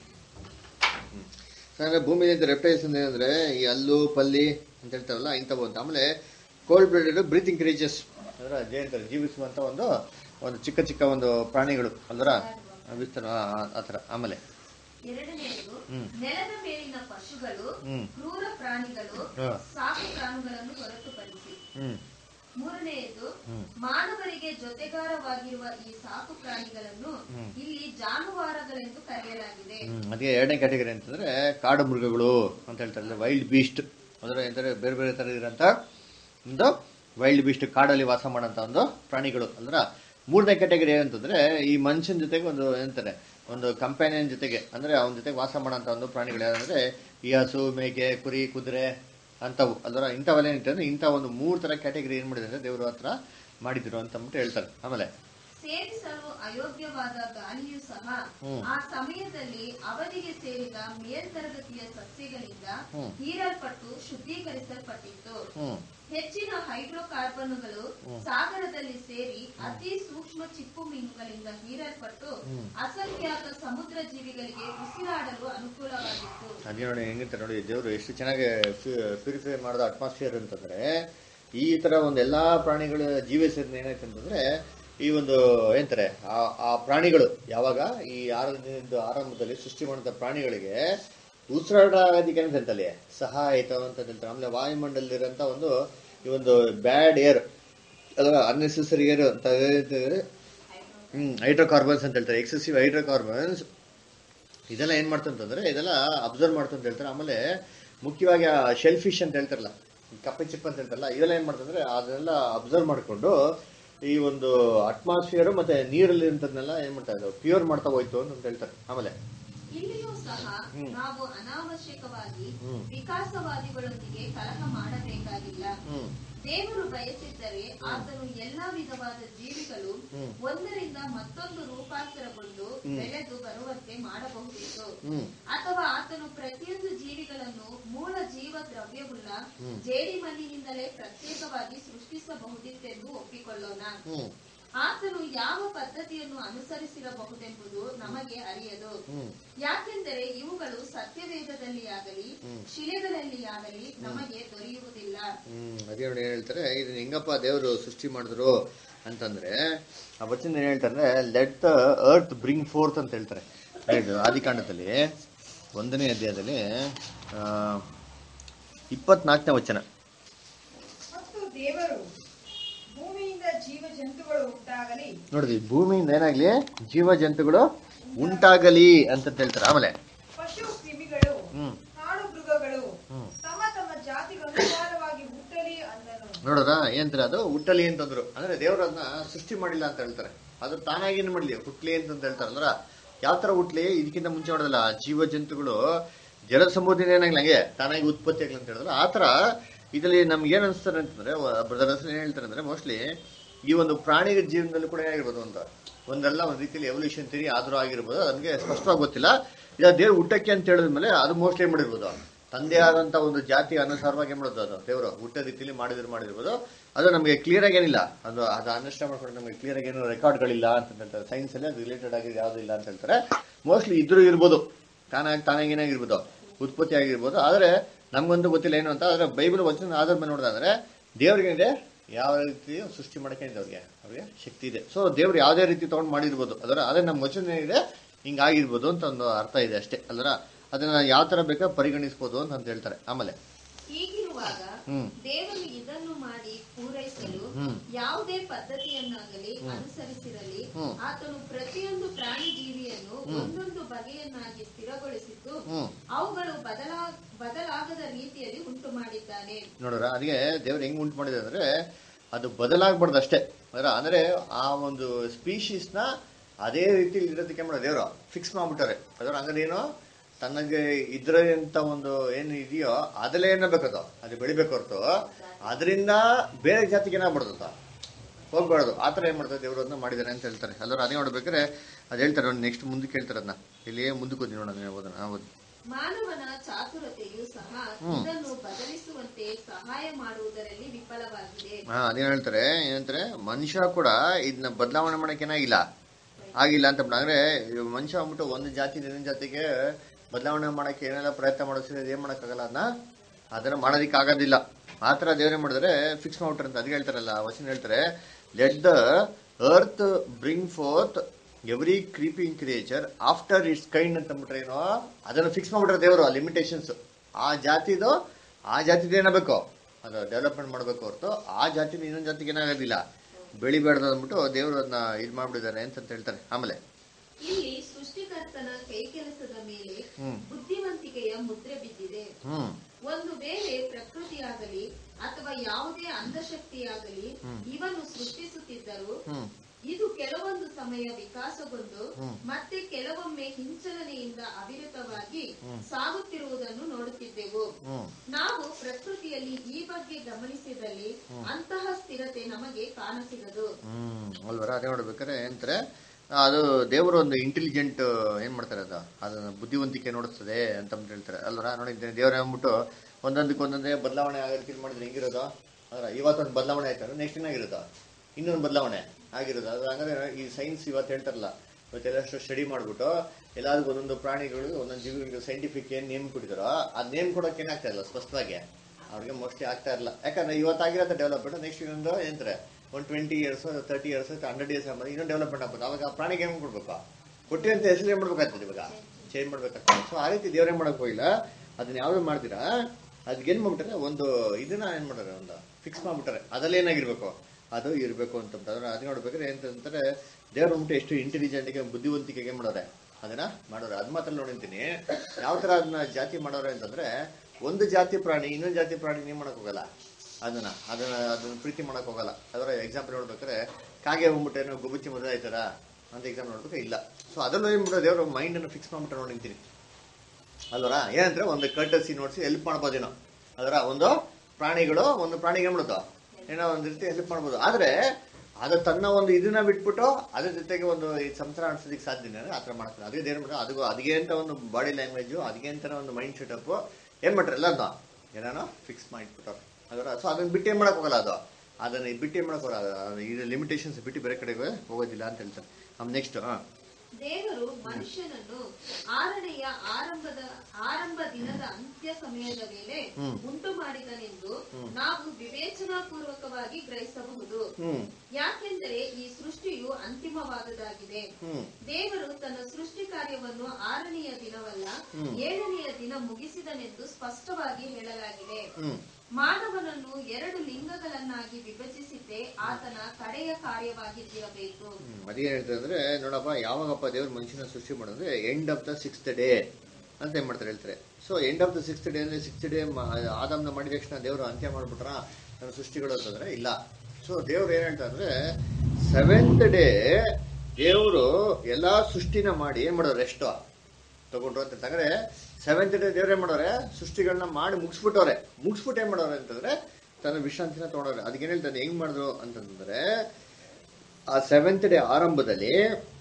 ಹ್ಮ್. ಸೊ ಅಂದ್ರೆ ಭೂಮಿಲಿ ಅಂತ ರೆಪ್ಟೈಲ್ಸ್ ಅಂದ್ರೆ ಏನಂದ್ರೆ ಈ ಹಲ್ಲು ಪಲ್ಲಿ ಅಂತ ಹೇಳ್ತಾರಲ್ಲ ಇಂಥವು ಅಂತ ಆಮೇಲೆ ಕೋಲ್ಡ್ ಬ್ಲಡೆಡ್ ಬ್ರೀತಿಂಗ್ ಕ್ರೀಚರ್ಸ್ ಅಂದ್ರೆ ಜೇಂತಾರೆ ಜೀವಿಸುವಂತ ಒಂದು ಒಂದು ಚಿಕ್ಕ ಚಿಕ್ಕ ಒಂದು ಪ್ರಾಣಿಗಳು ಅಲ್ವರ ವಿಸ್ತಾರ ಆ- ಆ- ಆ ಥರ ಆಮೇಲೆ ಎರಡನೆಯದು ಹ್ಮ್. ನೆಲದ ಮೇಲಿನ ಪಶುಗಳು ಹ್ಮ್. ಕ್ರೂರ ಪ್ರಾಣಿಗಳು ಹಾ. ಸಾಕು ಪ್ರಾಣಿಗಳನ್ನು ಹೊರತುಪಡಿಸಿ ಹ್ಮ್ ಮೂರನೆಯದು ಹ್ಮ್. ಮಾನವರಿಗೆ ಜೊತೆಗಾರವಾಗಿರುವ ಈ ಸಾಕು ಪ್ರಾಣಿಗಳನ್ನು ಹ್ಮ್. ಇಲ್ಲಿ ಜಾನುವಾರುಗಳೆಂದು ಕರೆಯಲಾಗಿದೆ ಹ್ಮ್, ಅದಕ್ಕೆ ಎರಡನೇ ಕ್ಯಾಟಗರಿ ಅಂತಂದ್ರೆ ಕಾಡು ಮೃಗಗಳು ಅಂತ ಹೇಳ್ತಾರೆ ವೈಲ್ಡ್ ಬೀಸ್ಟ್ ಅಂದ್ರೆ ಎಂತಾರೆ ಬೇರೆ ಬೇರೆ ತರ ಇರೋಂಥ ಒಂದು ವೈಲ್ಡ್ ಬೀಸ್ಟ್ ಕಾಡಲ್ಲಿ ವಾಸ ಮಾಡೋಂಥ ಒಂದು ಪ್ರಾಣಿಗಳು ಅಂದ್ರೆ ಮೂರನೇ ಕ್ಯಾಟಗರಿ ಏನಂತಂದ್ರೆ ಈ ಮನುಷ್ಯನ ಜೊತೆಗೆ ಒಂದು ಏನಂತಾರೆ ಒಂದು ಕಂಪ್ಯಾನಿಯನ್ ಜೊತೆಗೆ ಅಂದ್ರೆ ಅವನ ಜೊತೆಗೆ ವಾಸ ಮಾಡೋಂಥ ಒಂದು ಪ್ರಾಣಿಗಳು ಯಾವಂದ್ರೆ ಈ ಹಸು ಮೇಕೆ ಕುರಿ ಕುದುರೆ ಅಂತವು ಅಲ್ವರ ಇಂಥವೆಲ್ಲ ಏನಂತಂದ್ರೆ ಇಂಥ ಒಂದು ಮೂರು ತರ ಕ್ಯಾಟಗರಿ ಏನ್ ಮಾಡಿದ್ರೆ ದೇವ್ರ ಹತ್ರ ಮಾಡಿದ್ರು ಅಂತ ಅಂದ್ಬಿಟ್ಟು ಹೇಳ್ತಾರೆ ಆಮೇಲೆ ಸೇರಿಸಲು ಅಯೋಗ್ಯವಾದ ಗಾಳಿಯೂ ಸಹ ಹ್ಮ್. ಆ ಸಮಯದಲ್ಲಿ ಅವಧಿಗೆ ಸೇರಿದ ಮೇಲ್ತರಗತಿಯ ಸಸ್ಯಗಳಿಂದ ಹ್ಮ್. ಹೀರಲ್ಪಟ್ಟು ಶುದ್ಧೀಕರಿಸಲ್ಪಟ್ಟಿತ್ತು ಹ್ಮ್ ಹೆಚ್ಚಿನ ಹೈಡ್ರೋಕಾರ್ಬನ್ನುಗಳು ಸಾಗರದಲ್ಲಿ ಸೇರಿ ಅತಿ ಸೂಕ್ಷ್ಮ ಚಿಪ್ಪು ಮೀನುಗಳಿಂದ ಹೀರಲ್ಪಟ್ಟು ಅಸಂಖ್ಯಾತ ಸಮುದ್ರ ಜೀವಿಗಳಿಗೆ ಉಸಿರಾಡಲು ಅನುಕೂಲವಾಗಿತ್ತು ಅದೇ ನೋಡಿ ಹೆಂಗಿರ್ತಾರೆ ನೋಡಿ ದೇವರು ಎಷ್ಟು ಚೆನ್ನಾಗಿ ಪ್ಯೂರಿಫೈ ಮಾಡೋದು ಅಟ್ಮಾಸ್ಫಿಯರ್ ಅಂತಂದ್ರೆ ಈ ತರ ಒಂದು ಎಲ್ಲಾ ಪ್ರಾಣಿಗಳ ಜೀವ ಸೇರಿದ ಏನಾಯ್ತು ಅಂತಂದ್ರೆ ಈ ಒಂದು ಏನಂತಾರೆ ಆ ಆ ಪ್ರಾಣಿಗಳು ಯಾವಾಗ ಈ ಆರನೇ ದಿನದ ಆರಂಭದಲ್ಲಿ ಸೃಷ್ಟಿ ಮಾಡಿದ ಪ್ರಾಣಿಗಳಿಗೆ ಉಸಿರಾಡೋದಕ್ಕೆ ಏನಂತಲ್ಲಿ ಸಹಾಯ ಆಯ್ತು ಅಂತ ಹೇಳ್ತಾರೆ ಆಮೇಲೆ ವಾಯುಮಂಡಲದಲ್ಲಿರೋಂಥ ಒಂದು ಈ ಒಂದು ಬ್ಯಾಡ್ ಏರ್ ಅಥವಾ ಅನ್ನೆಸೆಸರಿ ಏರ್ ಅಂತ ಹೇಳಿದ್ರೆ ಹ್ಮ್ ಹೈಡ್ರೋಕಾರ್ಬನ್ಸ್ ಅಂತ ಹೇಳ್ತಾರೆ ಎಕ್ಸೆಸಿವ್ ಹೈಡ್ರೋಕಾರ್ಬನ್ಸ್ ಇದೆಲ್ಲ ಏನ್ ಮಾಡ್ತಂತಂದ್ರೆ ಇದೆಲ್ಲ ಅಬ್ಸರ್ವ್ ಮಾಡ್ತಂತ ಹೇಳ್ತಾರೆ ಆಮೇಲೆ ಮುಖ್ಯವಾಗಿ ಆ ಶೆಲ್ ಫಿಶ್ ಅಂತ ಹೇಳ್ತಾರಲ್ಲ ಈ ಕಪ್ಪೆ ಚಿಪ್ ಅಂತ ಹೇಳ್ತಾರಲ್ಲ ಇದೆಲ್ಲ ಏನ್ ಮಾಡ್ತಂದ್ರೆ ಅದನ್ನೆಲ್ಲ ಅಬ್ಸರ್ವ್ ಮಾಡ್ಕೊಂಡು ಈ ಒಂದು ಅಟ್ಮಾಸ್ಫಿಯರ್ ಮತ್ತೆ ನೀರಲ್ಲಿ ಇಂಥದ್ನೆಲ್ಲ ಏನ್ ಮಾಡ್ತಾ ಇದ್ದಾವೆ ಪ್ಯೂರ್ ಮಾಡ್ತಾ ಹೋಯ್ತು ಅಂತ ಹೇಳ್ತಾರೆ ಆಮೇಲೆ ಇಲ್ಲಿಯೂ ಸಹ ಹ್ಮ್. ನಾವು ಅನಾವಶ್ಯಕವಾಗಿ ಹ್ಮ್. ವಿಕಾಸವಾದಿಗಳೊಂದಿಗೆ ಕಲಹ ಮಾಡಬೇಕಾಗಿಲ್ಲ ಹ್ಮ್ ದೇವರು ಬಯಸಿದ್ದರೆ ಆತನು ಎಲ್ಲಾ ವಿಧವಾದ ಜೀವಿಗಳು ಹ್ಮ್. ಒಂದರಿಂದ ಮತ್ತೊಂದು ರೂಪಾಂತರಗೊಂಡು ಬೆಳೆದು ಬರುವಂತೆ ಮಾಡಬಹುದಿತ್ತು ಹ್ಮ್ ಅಥವಾ ಆತನು ಪ್ರತಿಯೊಂದು ಜೀವಿಗಳನ್ನು ಮೂಲ ಜೀವ ದ್ರವ್ಯವುಳ್ಳ ಜೇಡಿಮಣ್ಣಿನಿಂದಲೇ ಪ್ರತ್ಯೇಕವಾಗಿ ಸೃಷ್ಟಿಸಬಹುದಿತ್ತೆಂದು ಒಪ್ಪಿಕೊಳ್ಳೋಣ ಹ್ಮ್ ಆತನು ಯಾವ ಪದ್ಧತಿಯನ್ನು ಅನುಸರಿಸಿರಬಹುದೆಂಬುದು ನಮಗೆ ಅರಿಯದು ಹ್ಮ್ ಯಾಕೆಂದರೆ ಇವುಗಳು ಸತ್ಯವೇದದಲ್ಲಿ ಆಗಲಿ ಶಿಲೆಗಳಲ್ಲಿ ಆಗಲಿ ನಮಗೆ ದೊರೆಯುವುದಿಲ್ಲ ಹ್ಮ್ ಅದೇ ನೋಡಿ ಏನ್ ಹೇಳ್ತಾರೆ ಇದನ್ನ ಹೆಂಗಪ್ಪ ದೇವರು ಸೃಷ್ಟಿ ಮಾಡಿದ್ರು ಅಂತಂದ್ರೆ ಆ ವಚನ ಏನ್ ಹೇಳ್ತಾರೆ let the earth bring forth ಅಂತ ಹೇಳ್ತಾರೆ ರೈಟ್ ಆದಿಕಾಂಡದಲ್ಲಿ ಒಂದನೇ ಅಧ್ಯಾಯದಲ್ಲಿ ಆ, ಇಪ್ಪತ್ನಾಲ್ಕನೇ ವಚನ ಮತ್ತು ದೇವರು ಭೂಮಿಯಿಂದ ಜೀವ ಜಂತುಗಳು ಉಂಟಾಗಲಿ ನೋಡಿದ್ವಿ ಭೂಮಿಯಿಂದ ಏನಾಗ್ಲಿ ಜೀವ ಜಂತುಗಳು ಉಂಟಾಗಲಿ ಅಂತ ಹೇಳ್ತಾರೆ ಆಮೇಲೆ ಪಶು ಕ್ರಿಮಿಗಳು ಹ್ಮ್ ಕಾಡು ಮೃಗಗಳು ಹ್ಮ್ ತಮ್ಮ ತಮ್ಮ ಜಾತಿಗನುಸಾರವಾಗಿ ಹುಟ್ಟಲಿ ಅಂದನು ನೋಡ್ರ ಏನಂತಾರೆ ಅದು ಹುಟ್ಟಲಿ ಅಂತಂದ್ರು ಅಂದ್ರೆ ದೇವ್ರು ಅದನ್ನ ಸೃಷ್ಟಿ ಮಾಡಿಲ್ಲ ಅಂತ ಹೇಳ್ತಾರೆ ಅದು ತಾನಾಗಿ ಏನ್ ಮಾಡ್ಲಿ ಹುಟ್ಲಿ ಅಂತ ಹೇಳ್ತಾರೆ ಅಂದ್ರ ಯಾವ ತರ ಹುಟ್ಲಿ ಇದಕ್ಕಿಂತ ಮುಂಚೆ ಮಾಡೋದಲ್ಲ ಜೀವ ಜಂತುಗಳು ಜಲ ಸಮುದ್ರ ಏನಾಗ್ಲಿ ಹಂಗೆ ತಾನಾಗಿ ಉತ್ಪತ್ತಿ ಆಗ್ಲಿ ಅಂತ ಹೇಳಿದ್ರೆ ಆತರ ಇದರಲ್ಲಿ ನಮ್ಗೆ ಏನ್ ಅನ್ಸ್ತಾರೆ ಅಂತಂದ್ರೆ ಬ್ರದರ್ ಹೆಸರು ಏನ್ ಹೇಳ್ತಾರೆ ಅಂದ್ರೆ ಮೋಸ್ಟ್ಲಿ ಈ ಒಂದು ಪ್ರಾಣಿಗಳ ಜೀವನದಲ್ಲಿ ಕೂಡ ಏನಾಗಿರ್ಬೋದು ಅಂತ ಒಂದಲ್ಲ ಒಂದ್ ರೀತಿಯಲ್ಲಿ ಎವಲ್ಯೂಷನ್ ತಿರಿ ಆದ್ರೂ ಆಗಿರ್ಬೋದು ನನಗೆ ಸ್ಪಷ್ಟವಾಗಿ ಗೊತ್ತಿಲ್ಲ ಇಲ್ಲ ದೇವ್ರು ಹುಟ್ಟಕ್ಕೆ ಅಂತ ಹೇಳಿದ್ಮೇಲೆ ಅದು ಮೋಸ್ಟ್ಲಿ ಏನ್ ಮಾಡಿರ್ಬೋದು ತಂದೆ ಆದಂತ ಒಂದು ಜಾತಿ ಅನುಸಾರವಾಗಿ ಏನ್ ಮಾಡೋದು ಅದು ದೇವರು ಹುಟ್ಟ ರೀತಿಯಲ್ಲಿ ಮಾಡಿದ್ರು ಮಾಡಿರ್ಬೋದು ಅದು ನಮಗೆ ಕ್ಲಿಯರ್ ಆಗಿ ಏನಿಲ್ಲ ಅದು ಅದು ಅಂಡರ್ಸ್ಟ್ಯಾಂಡ್ ಮಾಡ್ಕೊಂಡು ನಮಗೆ ಕ್ಲಿಯರ್ ಆಗಿ ಏನು ರೆಕಾರ್ಡ್ಗಳಿಲ್ಲ ಅಂತ ಹೇಳ್ತಾರೆ ಸೈನ್ಸ್ ಅಲ್ಲಿ ಅದು ರಿಲೇಟೆಡ್ ಆಗಿ ಯಾವ್ದು ಇಲ್ಲ ಅಂತ ಹೇಳ್ತಾರೆ ಮೋಸ್ಟ್ಲಿ ಇದ್ರೂ ಇರ್ಬೋದು ತಾನಾಗಿ ತಾನಾಗಿ ಏನಾಗಿರ್ಬೋದು ಉತ್ಪತ್ತಿ ಆಗಿರ್ಬೋದು ಆದ್ರೆ ನಮ್ಗಂತೂ ಗೊತ್ತಿಲ್ಲ ಏನು ಅಂತ ಆದ್ರೆ ಬೈಬಲ್ ವಚನ ಆಧಾರ ಮೇಲೆ ನೋಡಿದ್ರೆ ದೇವ್ರಿಗೆ ಏನಿದೆ ಯಾವ ರೀತಿ ಸೃಷ್ಟಿ ಮಾಡಕ್ಕೆ ಇದೆ ಅವ್ರಿಗೆ ಅವ್ರಿಗೆ ಶಕ್ತಿ ಇದೆ ಸೊ ದೇವ್ರು ಯಾವುದೇ ರೀತಿ ತಗೊಂಡು ಮಾಡಿರ್ಬೋದು ಅದರ ಅದೇ ನಮ್ಮ ವಚನ ಏನಿದೆ ಹಿಂಗಾಗಿರ್ಬೋದು ಅಂತ ಒಂದು ಅರ್ಥ ಇದೆ ಅಷ್ಟೇ ಅಲ್ಲರ ಅದನ್ನ ಯಾವ ತರ ಬೇಕಾ ಪರಿಗಣಿಸ್ಬೋದು ಅಂತ ಅಂತ ಹೇಳ್ತಾರೆ ಆಮೇಲೆ ಹೀಗಿರುವಾಗ ಹ್ಮ್ ದೇವರು ಇದನ್ನು ಮಾಡಿ ಪೂರೈಸಲು ಹ್ಮ್. ಯಾವುದೇ ಪದ್ಧತಿಯನ್ನಾಗಲಿ ಅನುಸರಿಸಿರಲಿ ಹ್ಮ್. ಆತನು ಪ್ರತಿಯೊಂದು ಪ್ರಾಣಿ ಜೀವಿಯನ್ನು ಒಂದೊಂದು ಬಗೆಯನ್ನಾಗಿ ಸ್ಥಿರಗೊಳಿಸಿದ್ದು ಹ್ಮ್ ಅವುಗಳು ಬದಲಾ ಬದಲಾಗದ ರೀತಿಯಲ್ಲಿ ಉಂಟು ಮಾಡಿದ್ದಾನೆ ನೋಡ್ರ ಅದಕ್ಕೆ ದೇವ್ರು ಹೆಂಗ್ ಉಂಟು ಮಾಡಿದೆ ಅಂದ್ರೆ ಅದು ಬದಲಾಗ್ಬಾರ್ದು ಅಷ್ಟೇ ಅದರ ಅಂದ್ರೆ ಆ ಒಂದು ಸ್ಪೀಶೀಸ್ ನ ಅದೇ ರೀತಿಲಿ ಇರೋದಕ್ಕೆ ಮಾಡೋ ದೇವ್ರು ಫಿಕ್ಸ್ ಮಾಡ್ಬಿಟ್ಟಾರೆ ಅದರ ಹಂಗಾರೆ ಏನು ತನಗೆ ಇದ್ರ ಅಂತ ಒಂದು ಏನು ಇದೆಯೋ ಅದಲ್ಲೇ ಏನಾಗಬೇಕದು ಅದು ಬೆಳಿಬೇಕು ಹೊರತು ಅದರಿಂದ ಬೇರೆ ಜಾತಿಗೆ ಏನಾಗ್ಬಾರ್ದು ಅದು ಹೋಗ್ಬಾರ್ದು ಆ ಥರ ಏನ್ ಮಾಡ್ತಾರೆ ದೇವರು ಅದನ್ನ ಮಾಡಿದ್ದಾರೆ ಅಂತ ಹೇಳ್ತಾರೆ ಅಲ್ಲರ ಅದೇ ನೋಡ್ಬೇಕಾದ್ರೆ ಅದು ಹೇಳ್ತಾರೆ ನೆಕ್ಸ್ಟ್ ಮುಂದಕ್ಕೆ ಹೇಳ್ತಾರೆ ಅದನ್ನ ಇಲ್ಲಿ ಮುಂದಕ್ಕೆ ಓದಿ ನೋಡೋಣ ಓದೋಣ ಆ, ಓದಿ ಮಾನವನ ಚಾತುರತೆಯು ಸಹ ಇದನ್ನು ಬದಲಿಸುವಂತೆ ಸಹಾಯ ಮಾಡುವುದರಲ್ಲಿ ವಿಫಲವಾಗಿದೆ ಹಾ ಅದೇನ್ ಹೇಳ್ತಾರೆ ಏನಂತಾರೆ ಮನುಷ್ಯ ಕೂಡ ಇದನ್ನ ಬದಲಾವಣೆ ಮಾಡಕ್ ಏನಾಗಿಲ್ಲ ಆಗಿಲ್ಲ ಅಂತ ಬಿಟ್ಟು. ಅಂದ್ರೆ ಇವ್ ಮನುಷ್ಯ ಅಂದ್ಬಿಟ್ಟು ಒಂದು ಜಾತಿ ಇನ್ನೊಂದು ಜಾತಿಗೆ ಬದಲಾವಣೆ ಮಾಡಕ್ಕೆ ಏನೆಲ್ಲ ಪ್ರಯತ್ನ ಮಾಡಿಸಿದ್ರೆ ಏನ್ ಮಾಡಕ್ಕಾಗಲ್ಲ ಅದನ್ನ ಅದನ್ನ ಮಾಡೋದಿಕ್ಕೆ ಆಗೋದಿಲ್ಲ ಆ ಥರ ದೇವ್ರೆ ಮಾಡಿದ್ರೆ ಫಿಕ್ಸ್ ಮಾಡ್ಬಿಟ್ರೆ ಅಂತ ಅದಕ್ಕೆ ಹೇಳ್ತಾರಲ್ಲ ವಚನ ಹೇಳ್ತಾರೆ let the earth bring forth every creeping creature after its kind ಅಂತ ಅಂದ್ಬಿಟ್ರೆ ಏನೋ ಅದನ್ನ ಫಿಕ್ಸ್ ಮಾಡ್ಬಿಟ್ರೆ ದೇವರು ಆ ಲಿಮಿಟೇಷನ್ಸ್ ಆ ಜಾತಿದು ಆ ಜಾತಿದು ಏನಾಗಬೇಕು ಅದು ಡೆವಲಪ್ಮೆಂಟ್ ಮಾಡಬೇಕು ಹೊರತು ಆ ಜಾತಿನ ಇನ್ನೊಂದು ಜಾತಿಗೆ ಏನಾಗೋದಿಲ್ಲ ಬೆಳಿಬೇಡ್ದು ಅಂದ್ಬಿಟ್ಟು ದೇವರು ಅದನ್ನ ಇದು ಮಾಡ್ಬಿಟ್ಟಿದ್ದಾರೆ ಅಂತ ಹೇಳ್ತಾರೆ ಆಮೇಲೆ ಇಲ್ಲಿ ಸೃಷ್ಟಿಕರ್ತನ ಕೈಕೆಲಸದ ಮೇಲೆ ಹ್ಮ್ ಬುದ್ಧಿವಂತಿಕೆಯ ಮುದ್ರೆ ಬಿದ್ದಿದೆ ಹ್ಮ್ ಒಂದು ವೇಳೆ ಪ್ರಕೃತಿಯಾಗಲಿ ಅಥವಾ ಯಾವುದೇ ಅಂಧಶಕ್ತಿಯಾಗಲಿ ಇವನು ಸೃಷ್ಟಿಸುತ್ತಿದ್ದರೂ ಹ್ಮ್ ಇದು ಕೆಲವೊಂದು ಸಮಯ ವಿಕಾಸಗೊಂಡು ಹ್ಮ್. ಮತ್ತೆ ಕೆಲವೊಮ್ಮೆ ಹಿಂಚಲನೆಯಿಂದ ಅವಿರತವಾಗಿ ಸಾಗುತ್ತಿರುವುದನ್ನು ನೋಡುತ್ತಿದ್ದೆವು ಹ್ಮ್ ನಾವು ಪ್ರಕೃತಿಯಲ್ಲಿ ಈ ಬಗ್ಗೆ ಗಮನಿಸಿದಲ್ಲಿ ಅಂತಹ ಸ್ಥಿರತೆ ನಮಗೆ ಕಾಣಸಿಗದು ಹ್ಮ್ ಅಲ್ವರ ಅದೇ ನೋಡ್ಬೇಕಾದ್ರೆ ಏನಂತಾರೆ ಅದು ದೇವರು ಒಂದು ಇಂಟೆಲಿಜೆಂಟ್ ಏನ್ ಮಾಡ್ತಾರೆ ಅದು ಅದನ್ನ ಬುದ್ಧಿವಂತಿಕೆ ನೋಡಿಸ್ತದೆ ಅಂತ ಅಂದ್ಬಿಟ್ಟು ಹೇಳ್ತಾರೆ ಅಲ್ವರ ನೋಡಿ ದೇವ್ರ ಅಂದ್ಬಿಟ್ಟು ಒಂದೊಂದಕ್ಕೆ ಒಂದೊಂದೇ ಬದಲಾವಣೆ ಆಗೋದಕ್ಕೆ ಇದು ಮಾಡಿದ್ರೆ ಹೆಂಗಿರೋದು ಅದ್ರ ಇವತ್ತೊಂದು ಬದಲಾವಣೆ ಆಯ್ತು ನೆಕ್ಸ್ಟ್ ಏನಾಗಿರೋದು ಇನ್ನೊಂದು ಬದಲಾವಣೆ ಆಗಿರೋದು ಅದು ಹಂಗಾದ್ರೆ ಈ ಸೈನ್ಸ್ ಇವತ್ತು ಹೇಳ್ತಾರಲ್ಲ ಇವತ್ತೆಲ್ಲ ಸ್ಟಡಿ ಮಾಡ್ಬಿಟ್ಟು ಎಲ್ಲಾದ್ರೂ ಒಂದೊಂದು ಪ್ರಾಣಿಗಳು ಒಂದೊಂದು ಜೀವಿಗಳಿಗೆ ಸೈಂಟಿಫಿಕ್ ಏನ್ ನೇಮ್ ಕೊಟ್ಟಿದಾರೋ ಅದ್ ನೇಮ್ ಕೊಡೋಕೆ ಏನಾಗ್ತಾ ಇಲ್ಲ ಸ್ಪಷ್ಟವಾಗಿ ಅವ್ರಿಗೆ ಮೋಸ್ಟ್ಲಿ ಆಗ್ತಾ ಇರಲ್ಲ ಯಾಕಂದ್ರೆ ಇವತ್ತಾಗಿರೋ ಡೆವಲಪ್ಮೆಂಟ್ ನೆಕ್ಸ್ಟ್ ಇನ್ನೊಂದು ಏನಂತಾರೆ ಒಂದು twenty years thirty years hundred years ಆದ್ಮೇಲೆ ಇನ್ನೊಂದು ಡೆವಲಪ್ಮೆಂಟ್ ಆಗ್ಬೋದು ಅವಾಗ ಆ ಪ್ರಾಣಿಗೆ ಏನ್ ಕೊಡ್ಬೇಕು ಕೊಟ್ಟಿ ಅಂತ ಹೆಸರು ಏನ್ ಮಾಡ್ಬೇಕಾಗ್ತದೆ ಇವಾಗ ಚೇಂಜ್ ಮಾಡ್ಬೇಕಾಗ್ತದೆ ಸೊ ಆ ರೀತಿ ದೇವ್ರೇನ್ ಮಾಡಕ್ ಹೋಗಿಲ್ಲ ಅದನ್ನ ಯಾವ್ದು ಮಾಡ್ತೀರಾ ಅದಕ್ಕೆ ಏನ್ ಮಾಡ್ಬಿಟ್ರೆ ಒಂದು ಇದನ್ನ ಏನ್ ಮಾಡ್ತಾರೆ ಒಂದು ಫಿಕ್ಸ್ ಮಾಡ್ಬಿಟ್ಟಾರೆ ಅದ್ರಲ್ಲಿ ಏನಾಗಿರ್ಬೇಕು ಅದು ಇರಬೇಕು ಅಂತ ಅದನ್ನ ಅದು ನೋಡ್ಬೇಕಾದ್ರೆ ಏನಂತಾರೆ ದೇವ್ರ ಉಂಟು ಎಷ್ಟು ಇಂಟೆಲಿಜೆಂಟ್ಗೆ ಬುದ್ಧಿವಂತಿಕೆಗೆ ಮಾಡೋರೆ ಅದನ್ನ ಮಾಡೋರೆ ಅದ್ ಮಾತ್ರ ನೋಡಿರ್ತೀನಿ ಯಾವ ತರ ಅದನ್ನ ಜಾತಿ ಮಾಡೋರೆ ಅಂತಂದ್ರೆ ಒಂದು ಜಾತಿ ಪ್ರಾಣಿ ಇನ್ನೊಂದು ಜಾತಿ ಪ್ರಾಣಿ ನೀವು ಮಾಡಕ್ ಹೋಗಲ್ಲ ಅದನ್ನ ಅದನ್ನ ಅದನ್ನ ಪ್ರೀತಿ ಮಾಡಕ್ ಹೋಗಲ್ಲ ಅದರ ಎಕ್ಸಾಂಪಲ್ ನೋಡ್ಬೇಕಾದ್ರೆ ಕಾಗೆ ಹೋಗ್ಬಿಟ್ಟು ಏನೋ ಗುಬುಚ್ಚಿ ಮದುವೆ ಆಯ್ತಾರ ಅಂತ ಎಕ್ಸಾಂಪಲ್ ನೋಡ್ಬೇಕು ಇಲ್ಲ ಸೊ ಅದನ್ನು ಏನ್ ಬಿಡೋ ದೇವ್ರ ಮೈಂಡ್ ಅನ್ನು ಫಿಕ್ಸ್ ಮಾಡ್ಬಿಟ್ಟು ನೋಡಿ ನಿಂತೀನಿ ಅಲ್ವರ ಏನಂದ್ರೆ ಒಂದು ಕರ್ಟಸಿ ನೋಡಿಸಿ ಹೆಲ್ಪ್ ಮಾಡ್ಬೋದೇನೋ ಅದರ ಒಂದು ಪ್ರಾಣಿಗಳು ಒಂದು ಪ್ರಾಣಿಗೆ ಏನ್ ಮಾಡೋದು ಏನೋ ಒಂದ್ ರೀತಿ ಹೆಲ್ಪ್ ಮಾಡ್ಬೋದು ಆದ್ರೆ ಅದು ತನ್ನ ಒಂದು ಇದನ್ನ ಬಿಟ್ಬಿಟ್ಟು ಅದ್ರ ಜೊತೆಗೆ ಒಂದು ಈ ಸಂಸಾರ ಅನ್ಸೋದಕ್ಕೆ ಸಾಧ್ಯನೇ ಆ ಥರ ಮಾಡ್ತಾರೆ ಅದೇ ಏನ್ ಮಾಡ್ತಾರೆ ಅದಕ್ಕೂ ಅದಕ್ಕೆ ಅಂತ ಒಂದು ಬಾಡಿ ಲ್ಯಾಂಗ್ವೇಜು ಅದಕ್ಕೆ ಅಂತ ಒಂದು ಮೈಂಡ್ ಸೆಟಪ್ ಏನ್ ಮಾಡ್ತಾರೆ ಎಲ್ಲದನ್ನ ಏನೇನೋ ಫಿಕ್ಸ್ ಮಾಡಿಬಿಟ್ಟವ್ರು ಅದರ ಸೊ ಅದನ್ನ ಬಿಟ್ಟು ಏನ್ ಮಾಡಕ್ ಹೋಗಲ್ಲ ಅದು ಅದನ್ನ ಬಿಟ್ಟು ಏನ್ ಮಾಡಕ್ ಹೋಗಲ್ಲ ಅದು ಇದು ಲಿಮಿಟೇಷನ್ಸ್ ಬಿಟ್ಟು ಬೇರೆ ಕಡೆಗೆ ಹೋಗೋದಿಲ್ಲ ಅಂತ ಹೇಳ್ತಾರೆ ಆಮೇಲೆ ನೆಕ್ಸ್ಟ್ ಹಾ ದೇವರು ಮನುಷ್ಯನನ್ನು ಆರನೆಯ ಆರಂಭದ ಆರಂಭ ದಿನದ ಅಂತ್ಯ ಸಮಯದ ವೇಳೆ ಹ್ಮ್. ಉಂಟು ಮಾಡಿದನೆಂದು ನಾವು ವಿವೇಚನಾಪೂರ್ವಕವಾಗಿ ಗ್ರಹಿಸಬಹುದು ಹ್ಮ್ ಯಾಕೆಂದರೆ ಈ ಸೃಷ್ಟಿಯು ಅಂತಿಮವಾದುದಾಗಿದೆ ಹ್ಮ್ ದೇವರು ತನ್ನ ಸೃಷ್ಟಿ ಕಾರ್ಯವನ್ನು ಆರನೆಯ ದಿನವಲ್ಲ ಹ್ಮ್. ಏಳನೆಯ ದಿನ ಮುಗಿಸಿದನೆಂದು ಸ್ಪಷ್ಟವಾಗಿ ಹೇಳಲಾಗಿದೆ ಹ್ಮ್ ಮಾನವನನ್ನು ಎರಡು ಲಿಂಗಗಳನ್ನಾಗಿ ವಿಭಜಿಸಿದ್ದೇ ಆತನ ಕಡೆಯ ಕಾರ್ಯವಾಗಿದ್ದಿರಬೇಕು ಹ್ಮ್. ಅದೇನ್ ಹೇಳ್ತಾರೆ ಅಂದ್ರೆ ನೋಡಪ್ಪ ಯಾವಾಗಪ್ಪ ದೇವ್ರ ಮನುಷ್ಯನ ಸೃಷ್ಟಿ ಮಾಡಿದ್ರೆ end of the sixth day ಅಂತ ಏನ್ ಮಾಡ್ತಾರೆ ಹೇಳ್ತಾರೆ so end of the sixth day ಅಂದ್ರೆ ಸಿಕ್ಸ್ತ್ ಡೇ ಆದಮ್ನ ಮಾಡಿದ ತಕ್ಷಣ ದೇವರು ಅಂತ್ಯ ಮಾಡ್ಬಿಟ್ರ ನನ್ನ ಸೃಷ್ಟಿಗಳು ಅಂತಂದ್ರೆ ಇಲ್ಲ ಸೊ ದೇವ್ರು ಏನ್ ಹೇಳ್ತಾರೆ ಅಂದ್ರೆ ಸೆವೆಂತ್ ಡೇ ದೇವರು ಎಲ್ಲಾ ಸೃಷ್ಟಿನ ಮಾಡಿ ಏನ್ ಮಾಡೋರು ರೆಸ್ಟ್ ತಗೊಂಡ್ರು ಅಂತ ಅಂದ್ರೆ ಸೆವೆಂತ್ ಡೇ ದೇವ್ರು ಏನ್ ಮಾಡೋರೆ ಸೃಷ್ಟಿಗಳನ್ನ ಮಾಡಿ ಮುಗಿಸ್ಬಿಟ್ಟವ್ರೆ ಮುಗಿಸ್ಬಿಟ್ಟು ಏನ್ ಮಾಡೋರೆ ಅಂತಂದ್ರೆ ತನ್ನ ವಿಶ್ರಾಂತಿನ ತಗೊಂಡವ್ರೆ ಅದಕ್ಕೆ ಏನ್ ಹೇಳ್ತಾರೆ ಹೆಂಗ್ ಮಾಡಿದ್ರು ಅಂತಂದ್ರೆ ಆ ಸೆವೆಂತ್ ಡೇ ಆರಂಭದಲ್ಲಿ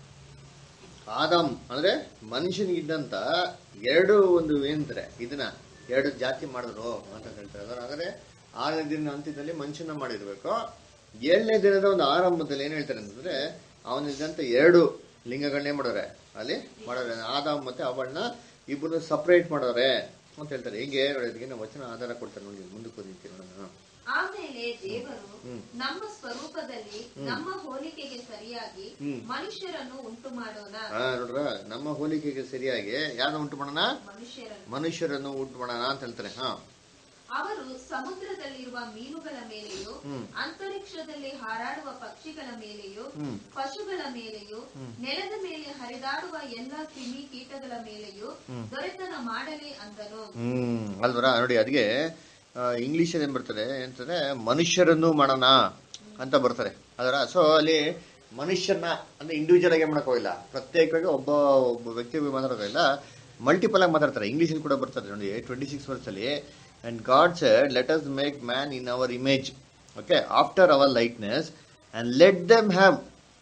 ಆದಮ್ ಅಂದ್ರೆ ಮನುಷ್ಯನಿಗಿದ್ದಂತ ಎರಡು ಒಂದು ಏನಂತಾರೆ ಇದನ್ನ ಎರಡು ಜಾತಿ ಮಾಡಿದ್ರು ಅಂತ ಹೇಳ್ತಾರೆ ಅದರ ಹಾಗಾದ್ರೆ ಆರನೇ ದಿನ ಅಂತ್ಯದಲ್ಲಿ ಮನುಷ್ಯನ ಮಾಡಿರ್ಬೇಕು ಏಳನೇ ದಿನದ ಒಂದು ಆರಂಭದಲ್ಲಿ ಏನ್ ಹೇಳ್ತಾರೆ ಅಂತಂದ್ರೆ ಅವನಿದ್ದಂತ ಎರಡು ಲಿಂಗಗಳನ್ನೇ ಮಾಡೋರೆ ಅಲ್ಲಿ ಮಾಡೋರೆ ಆದಾಮ್ ಮತ್ತೆ ಅವಳನ್ನ ಇಬ್ಬರನ್ನ ಸಪರೇಟ್ ಮಾಡೋರೆ ಅಂತ ಹೇಳ್ತಾರೆ ಹೀಗೆ ನೋಡಿ ಅದಕ್ಕೆ ನಾವು ವಚನ ಆಧಾರ ಕೊಡ್ತಾರೆ ನೋಡಿ ಮುಂದಕ್ಕೆ ಓದಿರ್ತೀನಿ ನೋಡೋಣ ಆಮೇಲೆ ದೇವರು ಹ್ಮ್. ನಮ್ಮ ಸ್ವರೂಪದಲ್ಲಿ ನಮ್ಮ ಹೋಲಿಕೆಗೆ ಸರಿಯಾಗಿ ಹ್ಮ್. ಮನುಷ್ಯರನ್ನು ಉಂಟು ಮಾಡೋಣ ಹಾ ನೋಡ್ರ ನಮ್ಮ ಹೋಲಿಕೆಗೆ ಸರಿಯಾಗಿ ಯಾರನ್ನ ಉಂಟು ಮಾಡೋಣ ಮನುಷ್ಯರನ್ನು ಮನುಷ್ಯರನ್ನು ಉಂಟು ಮಾಡೋಣ ಅಂತ ಹೇಳ್ತಾರೆ ಹಾ ಅವರು ಸಮುದ್ರದಲ್ಲಿರುವ ಮೀನುಗಳ ಮೇಲೆಯೂ ಹ್ಮ್. ಅಂತರಿಕ್ಷದಲ್ಲಿ ಹಾರಾಡುವ ಪಕ್ಷಿಗಳ ಮೇಲೆಯೂ ಹ್ಮ್. ಪಶುಗಳ ಮೇಲೆಯೂ ನೆಲದ ಮೇಲೆ ಹರಿದಾಡುವ ಎಲ್ಲಾ ಕ್ರಿಮಿ ಕೀಟಗಳ ಮೇಲೆಯೂ ದೊರೆತನ ಮಾಡಲಿ ಅಂದನು ಹ್ಮ್ ಅಲ್ವರ ನೋಡಿ ಅದಕ್ಕೆ ಇಂಗ್ಲಿಷ್ ಏನ್ ಬರ್ತಾರೆ ಅಂತಂದ್ರೆ ಮನುಷ್ಯರನ್ನು ಮಾಡೋಣ ಅಂತ ಬರ್ತಾರೆ ಅದರ ಸೊ ಅಲ್ಲಿ ಮನುಷ್ಯನ ಅಂದ್ರೆ ಇಂಡಿವಿಜುವಲ್ ಆಗಿ ಏನ್ ಮಾಡಕ್ ಹೋಗಿಲ್ಲ ಪ್ರತ್ಯೇಕವಾಗಿ ಒಬ್ಬ ಒಬ್ಬ ವ್ಯಕ್ತಿ ಮಾತಾಡೋದಿಲ್ಲ ಮಲ್ಟಿಪಲ್ ಆಗಿ ಮಾತಾಡ್ತಾರೆ ಇಂಗ್ಲಿಷ್ ಕೂಡ ಬರ್ತಾರೆ ನೋಡಿ ಟ್ವೆಂಟಿ ಸಿಕ್ಸ್ ವರ್ಸ್ ಅಲ್ಲಿ and God said let us make man in our image okay after our likeness and let them have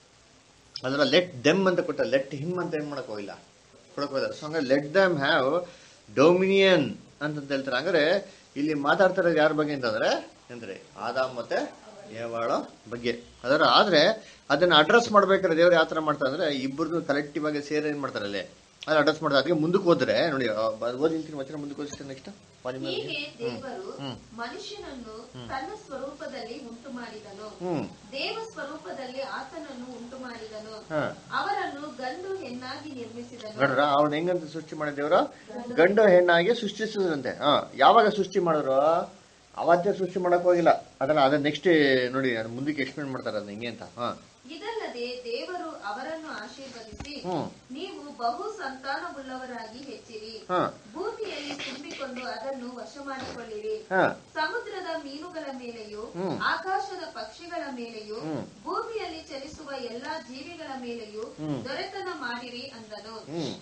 ಅದರ ಲೆಟ್ ದೆಮ್ ಅಂತ ಕೊಟ್ಟ ಲೆಟ್ ಹಿಮ್ ಅಂತ ಏನ್ ಮಾಡಕ್ ಹೋಗಿಲ್ಲ ಕೊಡಕ್ ಹೋಗಿಲ್ಲ ಸೊ ಹಂಗಾರೆ ಲೆಟ್ ದಮ್ ಹ್ಯಾವ್ ಡೊಮಿನಿಯನ್ ಅಂತ ಹೇಳ್ತಾರೆ ಹಂಗಾರೆ ಇಲ್ಲಿ ಮಾತಾಡ್ತಾ ಇರೋದು ಯಾರ ಬಗ್ಗೆ ಅಂತಂದ್ರೆ ಅಂದ್ರೆ ಆದಾಮ್ ಮತ್ತೆ ಏವಾಳ ಬಗ್ಗೆ ಅದರ ಆದ್ರೆ ಅದನ್ನ ಅಡ್ರೆಸ್ ಮಾಡ್ಬೇಕಾದ್ರೆ ದೇವ್ರು ಯಾವ ತರ ಮಾಡ್ತಾರೆ ಅಂದ್ರೆ ಇಬ್ಬರದು ಕಲೆಕ್ಟಿವ್ ಆಗಿ ಸೇರಿ ಏನ್ ಮಾಡ್ತಾರೆ ಅಲ್ಲಿ ಅದು ಅಡ್ರೆಸ್ ಮಾಡ್ತಾರೆ ಅದಕ್ಕೆ ಮುಂದಕ್ಕೆ ಹೋದ್ರೆ ನೋಡಿ ಆ, ಬ- ಓದಿಂತೀನಿ ವಚನ ಮುಂದಕ್ಕೆ ಓದಿಸ್ತೀನಿ ನೆಕ್ಸ್ಟ್ ಹೀಗೆ ದೇವರು ಮನುಷ್ಯನನ್ನು ತನ್ನ ಸ್ವರೂಪದಲ್ಲಿ ಉಂಟು ಮಾಡಿದನು ಹ್ಮ್ ದೇವ ಸ್ವರೂಪದಲ್ಲಿ ಆತನನ್ನು ಉಂಟು ಮಾಡಿದನು ಹಾ ಅವರನ್ನು ಗಂಡು ಹೆಣ್ಣಾಗಿ ನಿರ್ಮಿಸಿದನು ನೋಡ್ರ ಅವ್ನ ಹೆಂಗಂತ ಸೃಷ್ಟಿ ಮಾಡಿದ ದೇವ್ರು ಗಂಡು ಹೆಣ್ಣಾಗಿ ಸೃಷ್ಟಿಸಿದ್ರಂತೆ ಹಾ ಯಾವಾಗ ಸೃಷ್ಟಿ ಮಾಡಿದ್ರು ಅವತ್ತೇ ಸೃಷ್ಟಿ ಮಾಡಕ್ ಹೋಗಿಲ್ಲ ಅದನ್ನ ಅದ ನೆಕ್ಸ್ಟ್ ನೋಡಿ ಅದ್ ಮುಂದಕ್ಕೆ ಎಕ್ಸ್ಪ್ಲೇನ್ ಮಾಡ್ತಾರೆ ಅದನ್ನ ಹೆಂಗೆ ಅಂತ ಹಾ ಇದಲ್ಲದೆ ದೇವರು ಅವರನ್ನು ಆಶೀರ್ವದಿಸಿ ಹ್ಮ್ ನೀವು ಬಹು ಸಂತಾನವುಳ್ಳವರಾಗಿ ಹೆಚ್ಚಿರಿ ಹಾ ಭೂಮಿಯಲ್ಲಿ ತುಂಬಿಕೊಂಡು ಅದನ್ನು ವಶ ಮಾಡಿಕೊಳ್ಳಿರಿ ಹಾ ಸಮುದ್ರದ ಮೀನುಗಳ ಮೇಲೆಯೂ ಹ್ಮ್. ಆಕಾಶದ ಪಕ್ಷಿಗಳ ಮೇಲೆಯೂ ಹ್ಮ್. ಭೂಮಿಯಲ್ಲಿ ಚಲಿಸುವ ಎಲ್ಲಾ ಜೀವಿಗಳ ಮೇಲೆಯೂ ಹ್ಮ್. ದೊರೆತನ ಮಾಡಿರಿ ಅಂದನು ಹ್ಮ್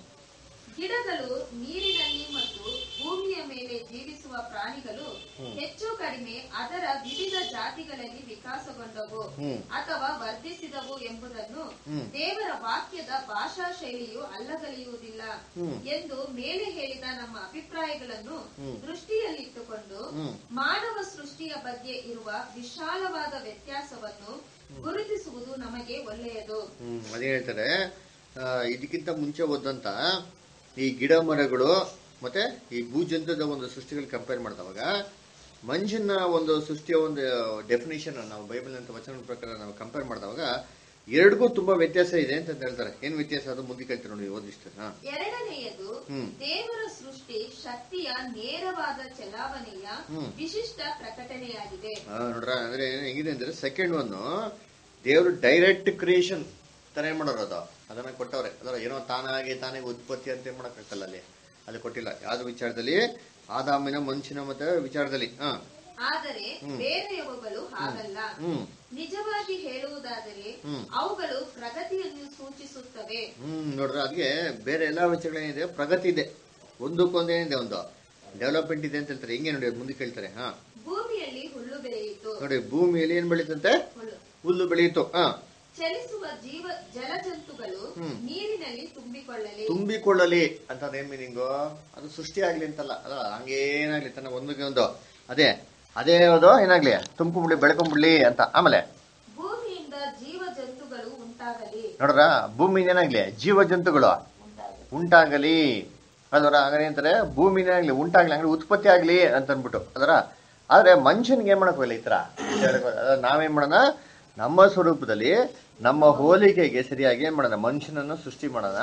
ಗಿಡಗಳು ನೀರಿನಲ್ಲಿ ಮತ್ತು ಭೂಮಿಯ ಮೇಲೆ ಜೀವಿಸುವ ಪ್ರಾಣಿಗಳು ಹೆಚ್ಚು ಕಡಿಮೆ ಅದರ ವಿವಿಧ ಜಾತಿಗಳಲ್ಲಿ ವಿಕಾಸಗೊಂಡವು ಹ್ಮ್. ಅಥವಾ ವರ್ಧಿಸಿದವು ಎಂಬುದನ್ನು ಹ್ಮ್. ದೇವರ ವಾಕ್ಯದ ಭಾಷಾ ಶೈಲಿಯು ಅಲ್ಲಗಲಿಯುವುದಿಲ್ಲ ಹ್ಮ್. ಎಂದು ಮೇಲೆ ಹೇಳಿದ ನಮ್ಮ ಅಭಿಪ್ರಾಯಗಳನ್ನು ಹ್ಮ್. ದೃಷ್ಟಿಯಲ್ಲಿಟ್ಟುಕೊಂಡು ಹ್ಮ್. ಮಾನವ ಸೃಷ್ಟಿಯ ಬಗ್ಗೆ ಇರುವ ವಿಶಾಲವಾದ ವ್ಯತ್ಯಾಸವನ್ನು ಗುರುತಿಸುವುದು ನಮಗೆ ಒಳ್ಳೆಯದು ಹ್ಮ್ ಅದೇ ಹೇಳ್ತಾರೆ ಆ, ಇದಕ್ಕಿಂತ ಮುಂಚೆ ಓದಂತ ಈ ಗಿಡ ಮರಗಳು ಮತ್ತೆ ಈ ಭೂಜಂತದ ಒಂದು ಸೃಷ್ಟಿಗಳು ಕಂಪೇರ್ ಮಾಡಿದವಾಗ ಮನುಷ್ಯನ ಒಂದು ಸೃಷ್ಟಿಯ ಒಂದು ಡೆಫಿನೇಷನ್ ನಾವು ಬೈಬಲ್ ಅಂತ ವಚನ ಪ್ರಕಾರ ನಾವು ಕಂಪೇರ್ ಮಾಡಿದವಾಗ ಎರಡಿಗೂ ತುಂಬಾ ವ್ಯತ್ಯಾಸ ಇದೆ ಅಂತ ಹೇಳ್ತಾರೆ ಏನ್ ವ್ಯತ್ಯಾಸ ಅದು ಮುಂದೆ ಕಲ್ತು ನೋಡಿ ಓದಿಷ್ಟು ಹಾ ಎರಡನೆಯದು ಹ್ಮ್. ದೇವರ ಸೃಷ್ಟಿ ಶಕ್ತಿಯ ನೇರವಾದ ಚಲಾವಣೆಯ ಹ್ಮ್. ವಿಶಿಷ್ಟ ಪ್ರಕಟಣೆಯಾಗಿದೆ ಆ, ನೋಡ್ರ ಅಂದ್ರೆ ಏನ್- ಹೆಂಗಿದೆ ಅಂದ್ರೆ ಸೆಕೆಂಡ್ ಒನ್ ದೇವರು ಡೈರೆಕ್ಟ್ ಕ್ರಿಯೇಷನ್ ತರ ಏನ್ ಮಾಡೋರು ಅದು ಅದನ್ನ ಕೊಟ್ಟವ್ರೆ ಅದರ ಏನೋ ತಾನಾಗಿ ತಾನೇ ಉತ್ಪತ್ತಿ ಅಂತ ಏನ್ ಮಾಡಕ್ಕಾಗಲ್ಲ ಅಲ್ಲಿ ಅಲ್ಲಿ ಕೊಟ್ಟಿಲ್ಲ ಯಾವ್ದು ವಿಚಾರದಲ್ಲಿ ಆದಾಮಿನ ಮನುಷ್ಯನ ಮತ್ತೆ ವಿಚಾರದಲ್ಲಿ ಹಾ ಆದರೆ ಬೇರೆಯವುಗಳು ಹಾಗಲ್ಲ ಹ್ಮ್ ನಿಜವಾಗಿ ಹೇಳುವುದಾದರೆ ಹ್ಮ್. ಅವುಗಳು ಪ್ರಗತಿಯನ್ನು ಸೂಚಿಸುತ್ತವೆ ಹ್ಮ್ ನೋಡ್ರಿ ಅದಕ್ಕೆ ಬೇರೆ ಎಲ್ಲಾ ವಿಷಯಗಳೇನಿದೆ ಪ್ರಗತಿ ಇದೆ ಒಂದಕ್ಕೊಂದೇನಿದೆ ಒಂದು ಡೆವಲಪ್ಮೆಂಟ್ ಇದೆ ಅಂತ ಹೇಳ್ತಾರೆ ಹಿಂಗೆ ನೋಡಿ ಮುಂದಕ್ಕೆ ಹೇಳ್ತಾರೆ ಹಾ ಭೂಮಿಯಲ್ಲಿ ಹುಲ್ಲು ಬೆಳೆಯಿತು ನೋಡಿ ಭೂಮಿಯಲ್ಲಿ ಏನ್ ಬೆಳೀತಂತೆ ಹುಲ್ಲು. ಹುಲ್ಲು ಬೆಳೆಯಿತು ಹಾ ಚಲಿಸುವ ಜೀವ ಜಲಜಂತುಗಳು ಹ್ಮ್. ನೀರಿನಲ್ಲಿ ತುಂಬಿಕೊಳ್ಳಲಿ ತುಂಬಿಕೊಳ್ಳಲಿ ಅಂತ ಏನ್ ಮೀನಿಂಗು ಅದು ಸೃಷ್ಟಿ ಆಗ್ಲಿ ಅಂತಲ್ಲ ಅದ ಹಂಗೇನಾಗ್ಲಿ ತನ್ನ ಒಂದಕ್ಕೆ ಒಂದು ಅದೇ ಅದೇ ಅದು ಏನಾಗ್ಲಿ ತುಂಬಿಕೊಂಬಿಡ್ಲಿ ಬೆಳ್ಕೊಂಬಿಡ್ಲಿ ಅಂತ ಆಮೇಲೆ ಭೂಮಿಯಿಂದ ಜೀವ ಜಂತುಗಳು ಉಂಟಾಗಲಿ ನೋಡ್ರ ಭೂಮಿ ಏನಾಗ್ಲಿ ಜೀವ ಜಂತುಗಳು ಉಂಟಾಗಲಿ ಉಂಟಾಗಲಿ ಅದರ ಹಾಗಾದ್ರೆ ಅಂತಾರೆ ಭೂಮಿನೇ ಆಗ್ಲಿ ಉಂಟಾಗ್ಲಿ ಹಂಗಾರೆ ಉತ್ಪತ್ತಿ ಆಗ್ಲಿ ಅಂತ ಅನ್ಬಿಟ್ಟು ಅದರ ಆದ್ರೆ ಮನುಷ್ಯನ್ಗೆ ಏನ್ ಮಾಡಕ್ ಹೋಗಿಲ್ಲ ಈ ತರ ಅದ್ರ ನಾವೇನ್ ಮಾಡೋಣ ನಮ್ಮ ಸ್ವರೂಪದಲ್ಲಿ ನಮ್ಮ ಹೋಲಿಕೆಗೆ ಸರಿಯಾಗಿ ಏನ್ ಮಾಡೋಣ ಮನುಷ್ಯನನ್ನು ಸೃಷ್ಟಿ ಮಾಡೋಣ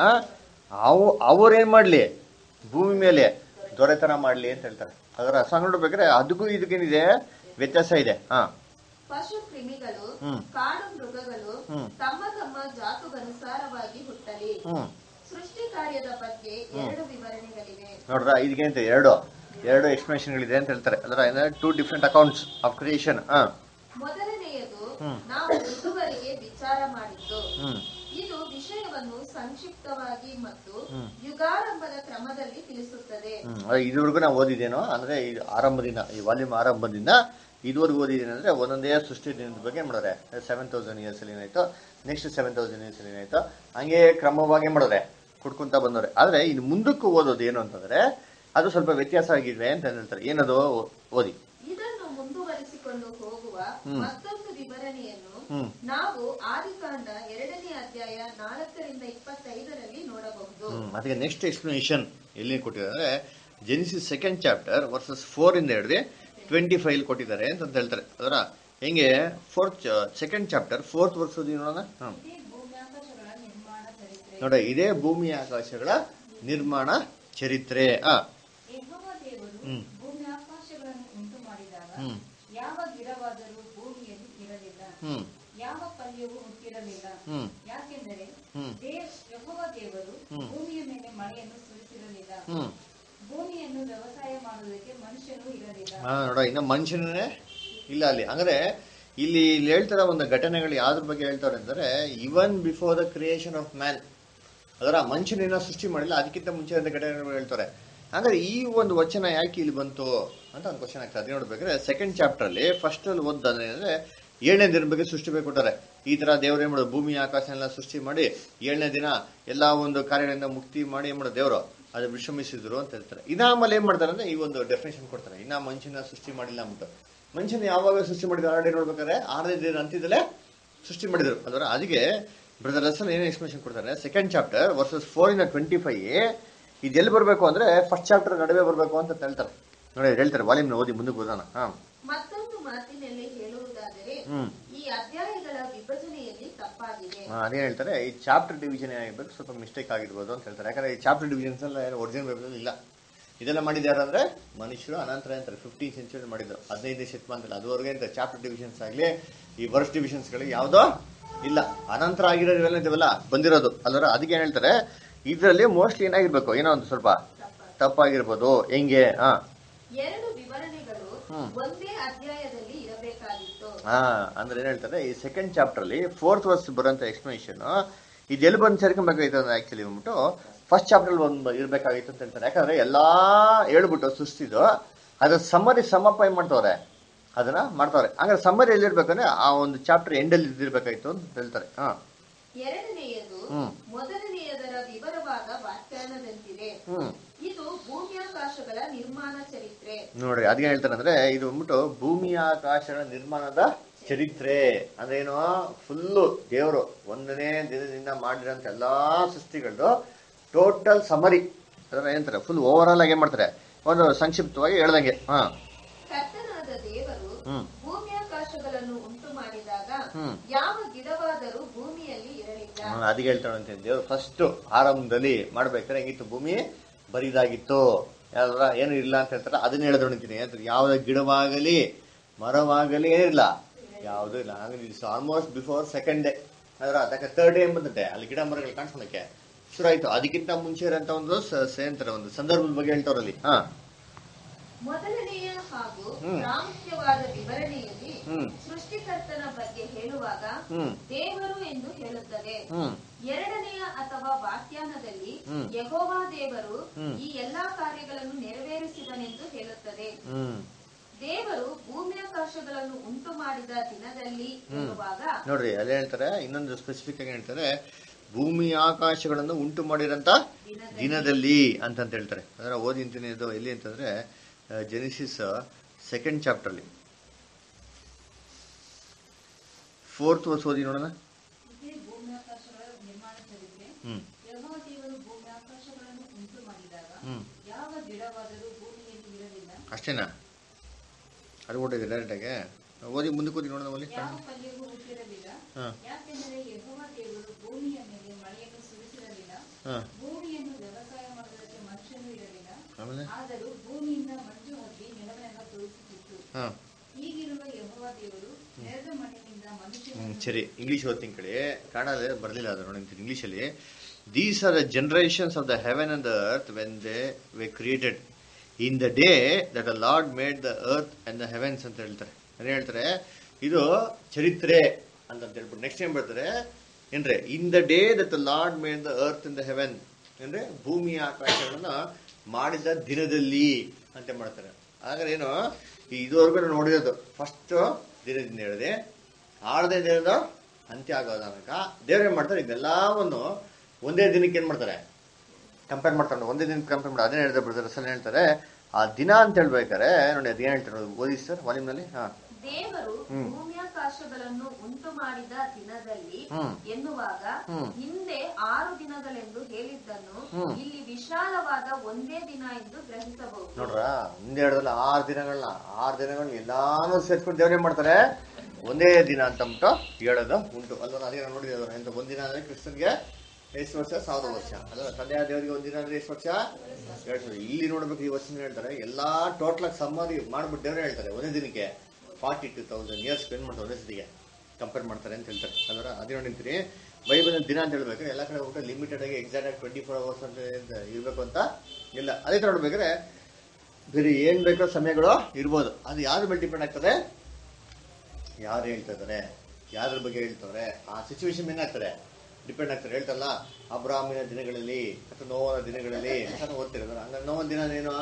ಅವು ಅವ್ರೇನ್ ಮಾಡ್ಲಿ ಭೂಮಿ ಮೇಲೆ ದೊರೆತನ ಮಾಡ್ಲಿ ಅಂತ ಹೇಳ್ತಾರೆ ಅದರ ಸಂಗ ನೋಡ್ಬೇಕಾದ್ರೆ ಅದಕ್ಕೂ ಇದಕ್ಕೇನಿದೆ ವ್ಯತ್ಯಾಸ ಇದೆ ಹಾ ಪಶು ಕ್ರಿಮಿಗಳು ಹ್ಮ್. ಕಾಡು ಮೃಗಗಳು ಹ್ಮ್. ತಮ್ಮ ತಮ್ಮ ಜಾತುಗನುಸಾರವಾಗಿ ಹುಟ್ಟಲಿ ಹ್ಮ್ ಸೃಷ್ಟಿ ಕಾರ್ಯದ ಬಗ್ಗೆ ಎರಡು ವಿವರಣೆಗಳಿವೆ ನೋಡ್ರ ಇದಕ್ಕೇಂತ ಎರಡು ಎರಡು ಎಕ್ಸ್ಪ್ಲನೇಷನ್ಗಳಿದೆ ಅಂತ ಹೇಳ್ತಾರೆ ಅದರ two different accounts of creation ಹಾ ಮೊದಲನೆಯದು ಹ್ಮ್. ನಾವು ಇದುವರೆಗೆ ವಿಚಾರ ಮಾಡಿದ್ದು ಹ್ಮ್ ಇದು ವಿಷಯವನ್ನು ಸಂಕ್ಷಿಪ್ತವಾಗಿ ಮತ್ತು ಹ್ಮ್. ಯುಗಾರಂಭದ ಕ್ರಮದಲ್ಲಿ ತಿಳಿಸುತ್ತದೆ ಹ್ಮ್ ಅದೇ ಇದುವರೆಗೂ ನಾವು ಓದಿದ್ದೇನೋ ಅಂದ್ರೆ ಇದು ಆರಂಭದಿಂದ ಈ ವಾಲ್ಯೂಮ್ ಆರಂಭದಿಂದ ಇದುವರೆಗೂ ಓದಿದ್ದೇನೆ ಅಂದ್ರೆ ಒಂದೊಂದೇ ಸೃಷ್ಟಿ ದಿನದ ಬಗ್ಗೆ ಮಾಡಿದ್ರೆ ಸೆವೆನ್ ತೌಸಂಡ್ ಇಯರ್ಸ್ ಅಲ್ಲಿ ಏನಾಯ್ತು ನೆಕ್ಸ್ಟ್ ಸೆವೆನ್ ತೌಸಂಡ್ ಇಯರ್ಸ್ ಅಲ್ಲಿ ಏನಾಯ್ತು ಹಂಗೆ ಕ್ರಮವಾಗಿ ಮಾಡಿದ್ರೆ ಕುಡ್ಕೊಂತ ಬಂದವ್ರೆ ಆದ್ರೆ ಇನ್ನು ಮುಂದಕ್ಕೆ ಓದೋದು ಏನು ಅಂತಂದ್ರೆ ಅದು ಸ್ವಲ್ಪ ವ್ಯತ್ಯಾಸ ಆಗಿದೆ ಅಂತ ಹೇಳ್ತಾರೆ ಏನದು ಓದಿ ಇದನ್ನು ಮುಂದುವರಿಸಿಕೊಂಡು ಹೋಗುವ ಹ್ಮ್. ಮತ್ತೊಂದು ವಿವರಣೆಯನ್ನು ಹ್ಮ್ ನಾವು ಆದಿಕಾಂಡ ಎರಡನೇ ಅಧ್ಯಾಯ ನಾಲ್ಕರಿಂದ ಇಪ್ಪತ್ತೈದರಲ್ಲಿ ನೋಡಬಹುದು ಹ್ಮ್ ಅದಕ್ಕೆ ನೆಕ್ಸ್ಟ್ ಎಕ್ಸ್ಪ್ಲನೇಷನ್ ಎಲ್ಲಿ ಕೊಟ್ಟಿದ್ದಾರೆ ಅಂದ್ರೆ Genesis second chapter verses four ಇಂದ ಹಿಡಿದು ಟ್ವೆಂಟಿ ಫೈವ್ ಕೊಟ್ಟಿದ್ದಾರೆ ಅಂತ ಹೇಳ್ತಾರೆ ಅದರ ಹೆಂಗೆ fourth second chapter fourth verse ನೋಡೋಣ ಹ್ಮ್ ಇದೇ ಭೂಮ್ಯಾಕಾಶಗಳ ನಿರ್ಮಾಣ ಚರಿತ್ರೆ ನೋಡ ಇದೇ ಭೂಮಿ ಆಕಾಶಗಳ ನಿರ್ಮಾಣ ಚರಿತ್ರೆ ಆ ಯೆಹೋವ ದೇವರು ಹ್ಮ್. ಭೂಮ್ಯಾಕಾಶಗಳನ್ನು ಉಂಟು ಮಾಡಿದಾಗ ಹ್ಮ್ ಯಾವ ಗಿಡವಾದರೂ ಭೂಮಿಯಲ್ಲಿ ಇರಲಿಲ್ಲ ಹ್ಮ್ ಯಾವ ಪಲ್ಯವೂ ಹುಟ್ಟಿರಲಿಲ್ಲ ಹ್ಮ್ ಯಾಕೆಂದರೆ ಹ್ಮ್. ದೇವ್ ಯೆಹೋವ ದೇವರು ಹ್ಮ್. ಭೂಮಿಯ ಮೇಲೆ ಮಳೆಯನ್ನು ಸುರಿಸಿರಲಿಲ್ಲ ಹ್ಮ್ ಭೂಮಿಯನ್ನು ವ್ಯವಸಾಯ ಮಾಡುವುದಕ್ಕೆ ಮನುಷ್ಯನೂ ಇರಲಿಲ್ಲ ಹಾ ನೋಡ ಇನ್ನ ಮನುಷ್ಯನೇ ಇಲ್ಲ ಅಲ್ಲಿ ಅಂದ್ರೆ ಇಲ್ಲಿ ಇಲ್ಲಿ ಹೇಳ್ತಾರ ಒಂದು ಘಟನೆಗಳು ಯಾವ್ದ್ರ ಬಗ್ಗೆ ಹೇಳ್ತಾರೆ ಅಂದ್ರೆ even before the creation of man ಅದರ ಮನುಷ್ಯನೇನೋ ಸೃಷ್ಟಿ ಮಾಡಿಲ್ಲ ಅದಕ್ಕಿಂತ ಮುಂಚೆ ಅಂತ ಘಟನೆಗಳು ಹೇಳ್ತಾರೆ ಹಾಗಾದ್ರೆ ಈ ಒಂದು ವಚನ ಯಾಕೆ ಇಲ್ಲಿ ಬಂತು ಅಂತ ಒಂದು ಕ್ವಶನ್ ಆಗ್ತದೆ ಅದೇ ನೋಡ್ಬೇಕಾದ್ರೆ ಸೆಕೆಂಡ್ ಚಾಪ್ಟರ್ ಅಲ್ಲಿ ಫಸ್ಟ್ ಅಲ್ಲಿ ಓದ್ದನೆ ಅಂದ್ರೆ ಏಳನೇ ದಿನ ಬಗ್ಗೆ ಸೃಷ್ಟಿ ಬಗ್ಗೆ ಕೊಟ್ಟಾರೆ ಈ ತರ ದೇವ್ರು ಏನ್ ಮಾಡೋದು ಭೂಮಿ ಆಕಾಶ ಎಲ್ಲ ಸೃಷ್ಟಿ ಮಾಡಿ ಏಳನೇ ದಿನ ಎಲ್ಲಾ ಒಂದು ಕಾರ್ಯಗಳಿಂದ ಮುಕ್ತಿ ಮಾಡಿ ಏನ್ ಮಾಡೋದು ದೇವರು ಅದು ವಿಶ್ರಮಿಸಿದ್ರು ಅಂತ ಹೇಳ್ತಾರೆ ಇದಾದ್ಮೇಲೆ ಏನ್ ಮಾಡ್ತಾರೆ ಅಂದ್ರೆ ಈ ಒಂದು ಡೆಫಿನೇಷನ್ ಕೊಡ್ತಾರೆ ಇನ್ನ ಮನುಷ್ಯನ ಸೃಷ್ಟಿ ಮಾಡಿಲ್ಲ ಅಂದ್ಬಿಟ್ಟು ಮನುಷ್ಯನ ಯಾವಾಗ ಸೃಷ್ಟಿ ಮಾಡಿದ್ರು ಆಲ್ರೆಡಿ ನೋಡ್ಬೇಕಾದ್ರೆ ಆರನೇ ದಿನ ಅಂತಿದ್ದಲೇ ಸೃಷ್ಟಿ ಮಾಡಿದ್ರು ಅದರ ಅದಕ್ಕೆ ಬ್ರದರ್ ರಸಲ್ ಏನು ಎಕ್ಸ್ಪ್ಲೇಷನ್ ಕೊಡ್ತಾರೆ ಸೆಕೆಂಡ್ ಚಾಪ್ಟರ್ ವರ್ಸಸ್ ಫೋರ್ ಇಂದ ಟ್ವೆಂಟಿ ಫೈವ್ ಇದು ಎಲ್ಲಿ ಬರಬೇಕು ಅಂದ್ರೆ ಫಸ್ಟ್ ಚಾಪ್ಟರ್ ನಡುವೆ ಬರಬೇಕು ಅಂತ ಹೇಳ್ತಾರೆ ನೋಡಿ ಹೇಳ್ತಾರೆ ವಾಲ್ಯೂಮ್ ಓದಿ ಮುಂದಕ್ಕೆ ಓದೋಣ ಹಾ ಮತ್ತೊಂದು ಮಾತಿನಲ್ಲಿ ಹೇಳುವುದಾದರೆ ಹ್ಮ್ ಈ ಅಧ್ಯಾಯಗಳ ವಿಭಜನೆಯಲ್ಲಿ ತಪ್ಪಾಗಿದೆ ಹಾ, ಅದೇ ಹೇಳ್ತಾರೆ ಈ ಚಾಪ್ಟರ್ ಡಿವಿಷನ್ ಏನಾಗಿರ್ಬೇಕು ಸ್ವಲ್ಪ ಮಿಸ್ಟೇಕ್ ಆಗಿರ್ಬೋದು ಅಂತ ಹೇಳ್ತಾರೆ ಯಾಕಂದ್ರೆ ಈ ಚಾಪ್ಟರ್ ಡಿವಿಷನ್ಸ್ ಎಲ್ಲ ಒರಿಜಿನಲ್ ಬೈಬಲ್ ಇಲ್ಲ ಇದೆಲ್ಲ ಮಾಡಿದ್ದಾರೆ ಅಂದ್ರೆ ಮನುಷ್ಯರು ಅನಂತರ ಅಂತಾರೆ ಫಿಫ್ಟೀನ್ ಸೆಂಚುರಿ ಮಾಡಿದ್ರು ಹದಿನೈದನೇ ಶತಮಾನದಲ್ಲಿ ಅದುವರೆಗೆ ಅಂತ ಚಾಪ್ಟರ್ ಡಿವಿಷನ್ಸ್ ಆಗಲಿ ಈ ವರ್ಸ್ ಡಿವಿಷನ್ಸ್ಗಳಿಗೆ ಯಾವುದೋ ಇಲ್ಲ ಅನಂತರ ಆಗಿರೋದು ಇವೆಲ್ಲ ಇದಾವಲ್ಲ ಬಂದಿರೋದು ಅಲ್ಲರ ಅದಕ್ಕೆ ಏನ್ ಹೇಳ್ತಾರೆ ಇದರಲ್ಲಿ ಮೋಸ್ಟ್ಲಿ ಏನಾಗಿರ್ಬೇಕು ಏನೋ ಒಂದು ಸ್ವಲ್ಪ ತಪ್ಪಾಗಿರ್ಬೋದು ಹೆಂಗೆ ಹಾ ಎರಡು ವಿವರಣೆಗಳು ಹ್ಮ್. ಒಂದೇ ಅಧ್ಯಾಯದಲ್ಲಿ ಇರಬೇಕಾಗಿತ್ತು ಹಾ ಅಂದ್ರೆ ಏನ್ ಹೇಳ್ತಾರೆ ಈ ಸೆಕೆಂಡ್ ಚಾಪ್ಟರ್ ಅಲ್ಲಿ ಫೋರ್ತ್ ವರ್ಸ್ ಬರೋಂತ ಎಕ್ಸ್ಪ್ಲನೇಷನ್ ಇದು ಎಲ್ಲಿ ಬಂದು ಸೇರ್ಕೊಬೇಕಾಗಿತ್ತು ಅಂದ್ರೆ ಆಕ್ಚುಲಿ ಬಂದ್ಬಿಟ್ಟು ಫಸ್ಟ್ ಚಾಪ್ಟರ್ ಒಂದು ಇರ್ಬೇಕಾಗಿತ್ತು ಅಂತ ಹೇಳ್ತಾರೆ ಯಾಕಂದ್ರೆ ಎಲ್ಲಾ ಹೇಳ್ಬಿಟ್ಟು ಸೃಷ್ಟಿದು ಅದ್ರ ಸಮ್ಮರಿ ಸಮಪ ಏನ್ ಮಾಡ್ತವ್ರೆ ಅದನ್ನ ಮಾಡ್ತಾವ್ರೆ ಹಂಗಾರೆ ಸಮ್ಮರಿ ಎಲ್ಲಿರ್ಬೇಕಂದ್ರೆ ಆ ಒಂದು ಚಾಪ್ಟರ್ ಎಂಡಲ್ಲಿ ಇದ್ದಿರ್ಬೇಕಾಗಿತ್ತು ಅಂತ ಹೇಳ್ತಾರೆ ಹಾ ಎರಡನೆಯದು ಹ್ಮ್. ಮೊದಲನೆಯದರ ವಿವರವಾದ ವ್ಯಾಖ್ಯಾನದಂತಿದೆ ಹ್ಮ್ ಇದು ಭೂಮ್ಯಾಕಾಶಗಳ ನಿರ್ಮಾಣ ಚರಿತ್ರೆ ನೋಡ್ರಿ ಅದೇನ್ ಹೇಳ್ತಾರೆ ಅಂದ್ರೆ ಇದು ಬಂದ್ಬಿಟ್ಟು ಭೂಮಿಯ ಆಕಾಶಗಳ ನಿರ್ಮಾಣದ ಚರಿತ್ರೆ ಅಂದ್ರೆ ಏನು ಫುಲ್ಲು ದೇವರು ಒಂದನೇ ದಿನದಿಂದ ಮಾಡಿರೋಂಥ ಎಲ್ಲಾ ಸೃಷ್ಟಿಗಳು ಟೋಟಲ್ ಸಮರಿ ಅದನ್ನ ಏನಂತಾರೆ ಫುಲ್ ಓವರ್ ಆಲ್ ಆಗಿ ಏನ್ ಮಾಡ್ತಾರೆ ಒಂದು ಸಂಕ್ಷಿಪ್ತವಾಗಿ ಹೇಳ್ದಂಗೆ ಹಾ ಕರ್ತನಾದ ದೇವರು ಹ್ಮ್. ಭೂಮ್ಯಾಕಾಶಗಳನ್ನು ಉಂಟು ಮಾಡಿದಾಗ ಹ್ಮ್. ಯಾವ ಗಿಡವಾದರೂ ಭೂಮಿಯಲ್ಲಿ ಇರಲಿಲ್ಲ ಹ್ಮ್, ಅದಕ್ಕೆ ಹೇಳ್ತಾಳೆ ಅಂತ ದೇವ್ರು ಫಸ್ಟ್ ಆರಂಭದಲ್ಲಿ ಮಾಡ್ಬೇಕಾದ್ರೆ ಹೆಂಗಿತ್ತು ಭೂಮಿ ಬರಿದಾಗಿತ್ತು ಯಾವ್ದ್ರ ಏನು ಇಲ್ಲ ಅಂತ ಹೇಳ್ತಾರೆ ಅದನ್ನ ಹೇಳದೊಣಿತೀನಿ ಯಾವ್ದ ಗಿಡವಾಗಲಿ ಮರವಾಗಲಿ ಏನಿಲ್ಲ ಯಾವ್ದು ಇಲ್ಲ ಹಾಗಾಗಿ it's almost before second day ಅದ್ರ ಅದಕ್ಕೆ ಥರ್ಡ್ ಡೇ ಬಂದಂತೆ ಅಲ್ಲಿ ಗಿಡ ಮರಗಳು ಕಾಣಿಸ್ಕೊಳಕ್ಕೆ ಶುರು ಆಯ್ತು ಅದಕ್ಕಿಂತ ಮುಂಚೆ ಇರೋಂತ ಒಂದು ಸ- ಸ- ಏನಂತಾರೆ ಒಂದು ಸಂದರ್ಭದ ಬಗ್ಗೆ ಹೇಳ್ತಾರಲ್ಲಿ ಹಾ ಮೊದಲನೆಯ ಹಾಗೂ ಹ್ಮ್. ಪ್ರಾಮುಖ್ಯವಾದ ವಿವರಣೆಯಲ್ಲಿ ಹ್ಮ್. ಸೃಷ್ಟಿಕರ್ತನ ಬಗ್ಗೆ ಹೇಳುವಾಗ ಹ್ಮ್. ದೇವರು ಎಂದು ಹೇಳುತ್ತದೆ ಹ್ಮ್ ಎರಡನೆಯ ಅಥವಾ ವ್ಯಾಖ್ಯಾನದಲ್ಲಿ ಹ್ಮ್. ಯೆಹೋವ ದೇವರು ಹ್ಮ್. ಈ ಎಲ್ಲಾ ಕಾರ್ಯಗಳನ್ನು ನೆರವೇರಿಸಿದನೆಂದು ಹೇಳುತ್ತದೆ ಹ್ಮ್ ದೇವರು ಭೂಮ್ಯಾಕಾಶಗಳನ್ನು ಉಂಟು ಮಾಡಿದ ದಿನದಲ್ಲಿ ಎನ್ನುವಾಗ ನೋಡ್ರಿ ಅಲ್ಲಿ ಹೇಳ್ತಾರೆ ಇನ್ನೊಂದು ಸ್ಪೆಸಿಫಿಕ್ ಆಗಿ ಹೇಳ್ತಾರೆ ಭೂಮಿ ಆಕಾಶಗಳನ್ನು ಉಂಟು ಮಾಡಿರಂತ ದಿನದಲ್ಲಿ ಅಂತಂತ ಹೇಳ್ತಾರೆ ಅದರ ಓದಿಂತೀನಿ ಇದು ಎಲ್ಲಿ ಅಂತಂದ್ರೆ ಜೆನಿಸಿಸ್ ಸೆಕೆಂಡ್ ಚಾಪ್ಟರ್ಲಿ ಫೋರ್ತ್ ವರ್ಷ ಓದಿ ನೋಡೋಣ ಇದೇ ಭೂಮ್ಯಾಕಾಶಗಳ ನಿರ್ಮಾಣ ಚರಿತ್ರೆ ಹ್ಮ್ ಯೆಹೋವ ದೇವರು ಭೂಮ್ಯಾಕಾಶಗಳನ್ನು ಉಂಟು ಮಾಡಿದಾಗ ಹ್ಮ್ ಯಾವ ಗಿಡವಾದರೂ ಭೂಮಿಯಲ್ಲಿ ಇರಲಿಲ್ಲ ಅಷ್ಟೇನಾ ಅದು ಕೊಟ್ಟಿದೆ ಡೈರೆಕ್ಟಾಗೆ ಓದಿ ಮುಂದಕ್ಕೆ ಓದಿ ನೋಡೋಣ ಓದಿ ಯಾವ ಪಲ್ಯವೂ ಹುಟ್ಟಿರಲಿಲ್ಲ ಹಾ ಯಾಕೆಂದರೆ ಯೆಹೋವ ದೇವರು ಭೂಮಿಯ ಮೇಲೆ ಮಳೆಯನ್ನು ಸುರಿಸಿರಲಿಲ್ಲ ಹಾ ಭೂಮಿಯನ್ನು ವ್ಯವಸಾಯ ಮಾಡುವುದಕ್ಕೆ ಮನುಷ್ಯನೂ ಇರಲಿಲ್ಲ ಆಮೇಲೆ ಆದರೂ ಭೂಮಿಯಿಂದ ಮಂಜು ಹಬ್ಬಿ ನೆಲವನ್ನೆಲ್ಲ ತೋರಿಸುತ್ತಿತ್ತು ಹಾ ಈಗಿರುವ ಯೆಹೋವ ದೇವರು ನೆಲದ ಮಣ್ಣಿನಿಂದ ಹ್ಮ್, ಮನುಷ್ಯನನ್ನು ಸರಿ ಇಂಗ್ಲಿಷ್ ಓದ್ತೀನಿ ಕಡೆ ಕನ್ನಡ ಬರಲಿಲ್ಲ ಅದು ನೋಡಿ ಇಂಗ್ಲಿಷಲ್ಲಿ these are the generations of the heaven and the earth when they were created in the day that the Lord made the earth and the heavens ಅಂತ ಹೇಳ್ತಾರೆ ಏನು ಹೇಳ್ತಾರೆ ಇದು ಚರಿತ್ರೆ ಅಂತ ಹೇಳ್ಬಿಟ್ಟು ನೆಕ್ಸ್ಟ್ ಏನ್ ಬರ್ತಾರೆ ಏನ್ರೆ in the day that the Lord made the earth in the heaven ಅಂದ್ರೆ ಭೂಮಿ ಆಕಾಶಗಳನ್ನ ಮಾಡಿದ ದಿನದಲ್ಲಿ ಅಂತ ಮಾಡ್ತಾರೆ ಹಾಗಾದ್ರೆ ಏನು ಈ ಇದುವರೆಗೂ ನಾನು ನೋಡಿರೋದು ಫಸ್ಟ್ ದಿನದಿಂದ ಹೇಳಿದೆ ಆರನೇ ದಿನದ ಅಂತ್ಯ ಆಗೋ ತನಕ ದೇವ್ರು ಏನ್ ಮಾಡ್ತಾರೆ ಇದೆಲ್ಲವನ್ನು ಒಂದೇ ದಿನಕ್ಕೆ ಏನ್ ಮಾಡ್ತಾರೆ ಕಂಪೇರ್ ಮಾಡ್ತಾರೆ ಒಂದೇ ದಿನಕ್ಕೆ ಕಂಪೇರ್ ಮಾಡಿ ಅದೇ ಹೇಳಿದ್ರೆ ಬ್ರದರ್ ಅಸಲ್ ಹೇಳ್ತಾರೆ ಆ ದಿನ ಅಂತ ಹೇಳ್ಬೇಕಾರೆ ನೋಡಿ ಅದೇನ್ ಹೇಳ್ತಾರೆ ನೋಡಿ, ಓದಿ ಸರ್ ವಾಲ್ಯೂಮ್ನಲ್ಲಿ ಹಾ ದೇವರು ಹ್ಮ್. ಭೂಮ್ಯಾಕಾಶಗಳನ್ನು ಉಂಟು ಮಾಡಿದ ದಿನದಲ್ಲಿ ಹ್ಮ್. ಎನ್ನುವಾಗ ಹ್ಮ್. ಹಿಂದೆ ಆರು ದಿನಗಳೆಂದು ಹೇಳಿದ್ದನ್ನು ಹ್ಮ್. ಇಲ್ಲಿ ವಿಶಾಲವಾದ ಒಂದೇ ದಿನ ಎಂದು ಗ್ರಹಿಸಬಹುದು ನೋಡ್ರ ಮುಂದೆ ಹೇಳಿದ್ರಲ್ಲ ಆರು ದಿನಗಳನ್ನ ಆರು ದಿನಗಳನ್ನ ಎಲ್ಲಾನು ಸೇರ್ಸ್ಕೊಂಡು ದೇವ್ರು ಏನ್ ಮಾಡ್ತಾರೆ ಒಂದೇ ದಿನ ಅಂತ ಅಂದ್ಬಿಟ್ಟು ಹೇಳೋದು ಉಂಟು ಅಲ್ವಾ ಅದೇ ನಾವು ನೋಡಿದ್ದೇವೆ ಅಂತ ಒಂದಿನ ಅಂದ್ರೆ ಕ್ರಿಸ್ತನ್ಗೆ ಎಷ್ಟು ವರ್ಷ ಸಾವಿರ ವರ್ಷ ಅಲ್ಲ ತಂದೆ ದೇವರಿಗೆ ಒಂದಿನ ಅಂದ್ರೆ ಎಷ್ಟು ವರ್ಷ ಎರಡು ವರ್ಷ ಇಲ್ಲಿ ನೋಡ್ಬೇಕು ಈ ವರ್ಷ ಹೇಳ್ತಾರೆ ಎಲ್ಲಾ ಟೋಟಲ್ ಆಗಿ ಸಮ್ಮರಿ ಮಾಡ್ಬಿಟ್ಟು ದೇವ್ರು ಹೇಳ್ತಾರೆ ಒಂದೇ ದಿನಕ್ಕೆ forty two thousand years spend ಮಾಡ್ತಾರೆ ಒಂದೇ ಸತಿಗೆ ಕಂಪೇರ್ ಮಾಡ್ತಾರೆ ಅಂತ ಹೇಳ್ತಾರೆ ಅದರ ಅದೇ ನೋಡಿರ್ತೀರಿ ಬೈಬಲ್ ದಿನ ಅಂತ ಹೇಳ್ಬೇಕು ಎಲ್ಲ ಕಡೆ ಹೋಗ್ಬಿಟ್ಟು ಲಿಮಿಟೆಡ್ ಆಗಿ ಎಕ್ಸಾಕ್ಟ್ ಆಗಿ ಟ್ವೆಂಟಿ ಫೋರ್ ಅವರ್ಸ್ ಅಂತ ಇರ್ಬೇಕು ಅಂತ ಇಲ್ಲ ಅದೇ ತರ ನೋಡ್ಬೇಕಾದ್ರೆ ಬೇರೆ ಏನ್ ಬೇಕೋ ಸಮಯಗಳು ಇರ್ಬೋದು ಅದು ಯಾವ್ದ್ರ ಮೇಲೆ ಡಿಪೆಂಡ್ ಆಗ್ತದೆ ಯಾರು ಹೇಳ್ತಾ ಇದಾರೆ ಯಾವ್ದ್ರ ಬಗ್ಗೆ ಹೇಳ್ತಾರೆ ಆ ಸಿಚುವೇಶನ್ ಏನಾಗ್ತಾರೆ ಡಿಪೆಂಡ್ ಆಗ್ತಾರೆ ಹೇಳ್ತಾರಲ್ಲ ಅಬ್ರಾಹ್ಮಿನ ದಿನಗಳಲ್ಲಿ ಅಥವಾ ನೋವನ ದಿನಗಳಲ್ಲಿ ಅಂತ ಓದ್ತಿರೋದು ಹಂಗ ನೋವನ ದಿನ ಏನು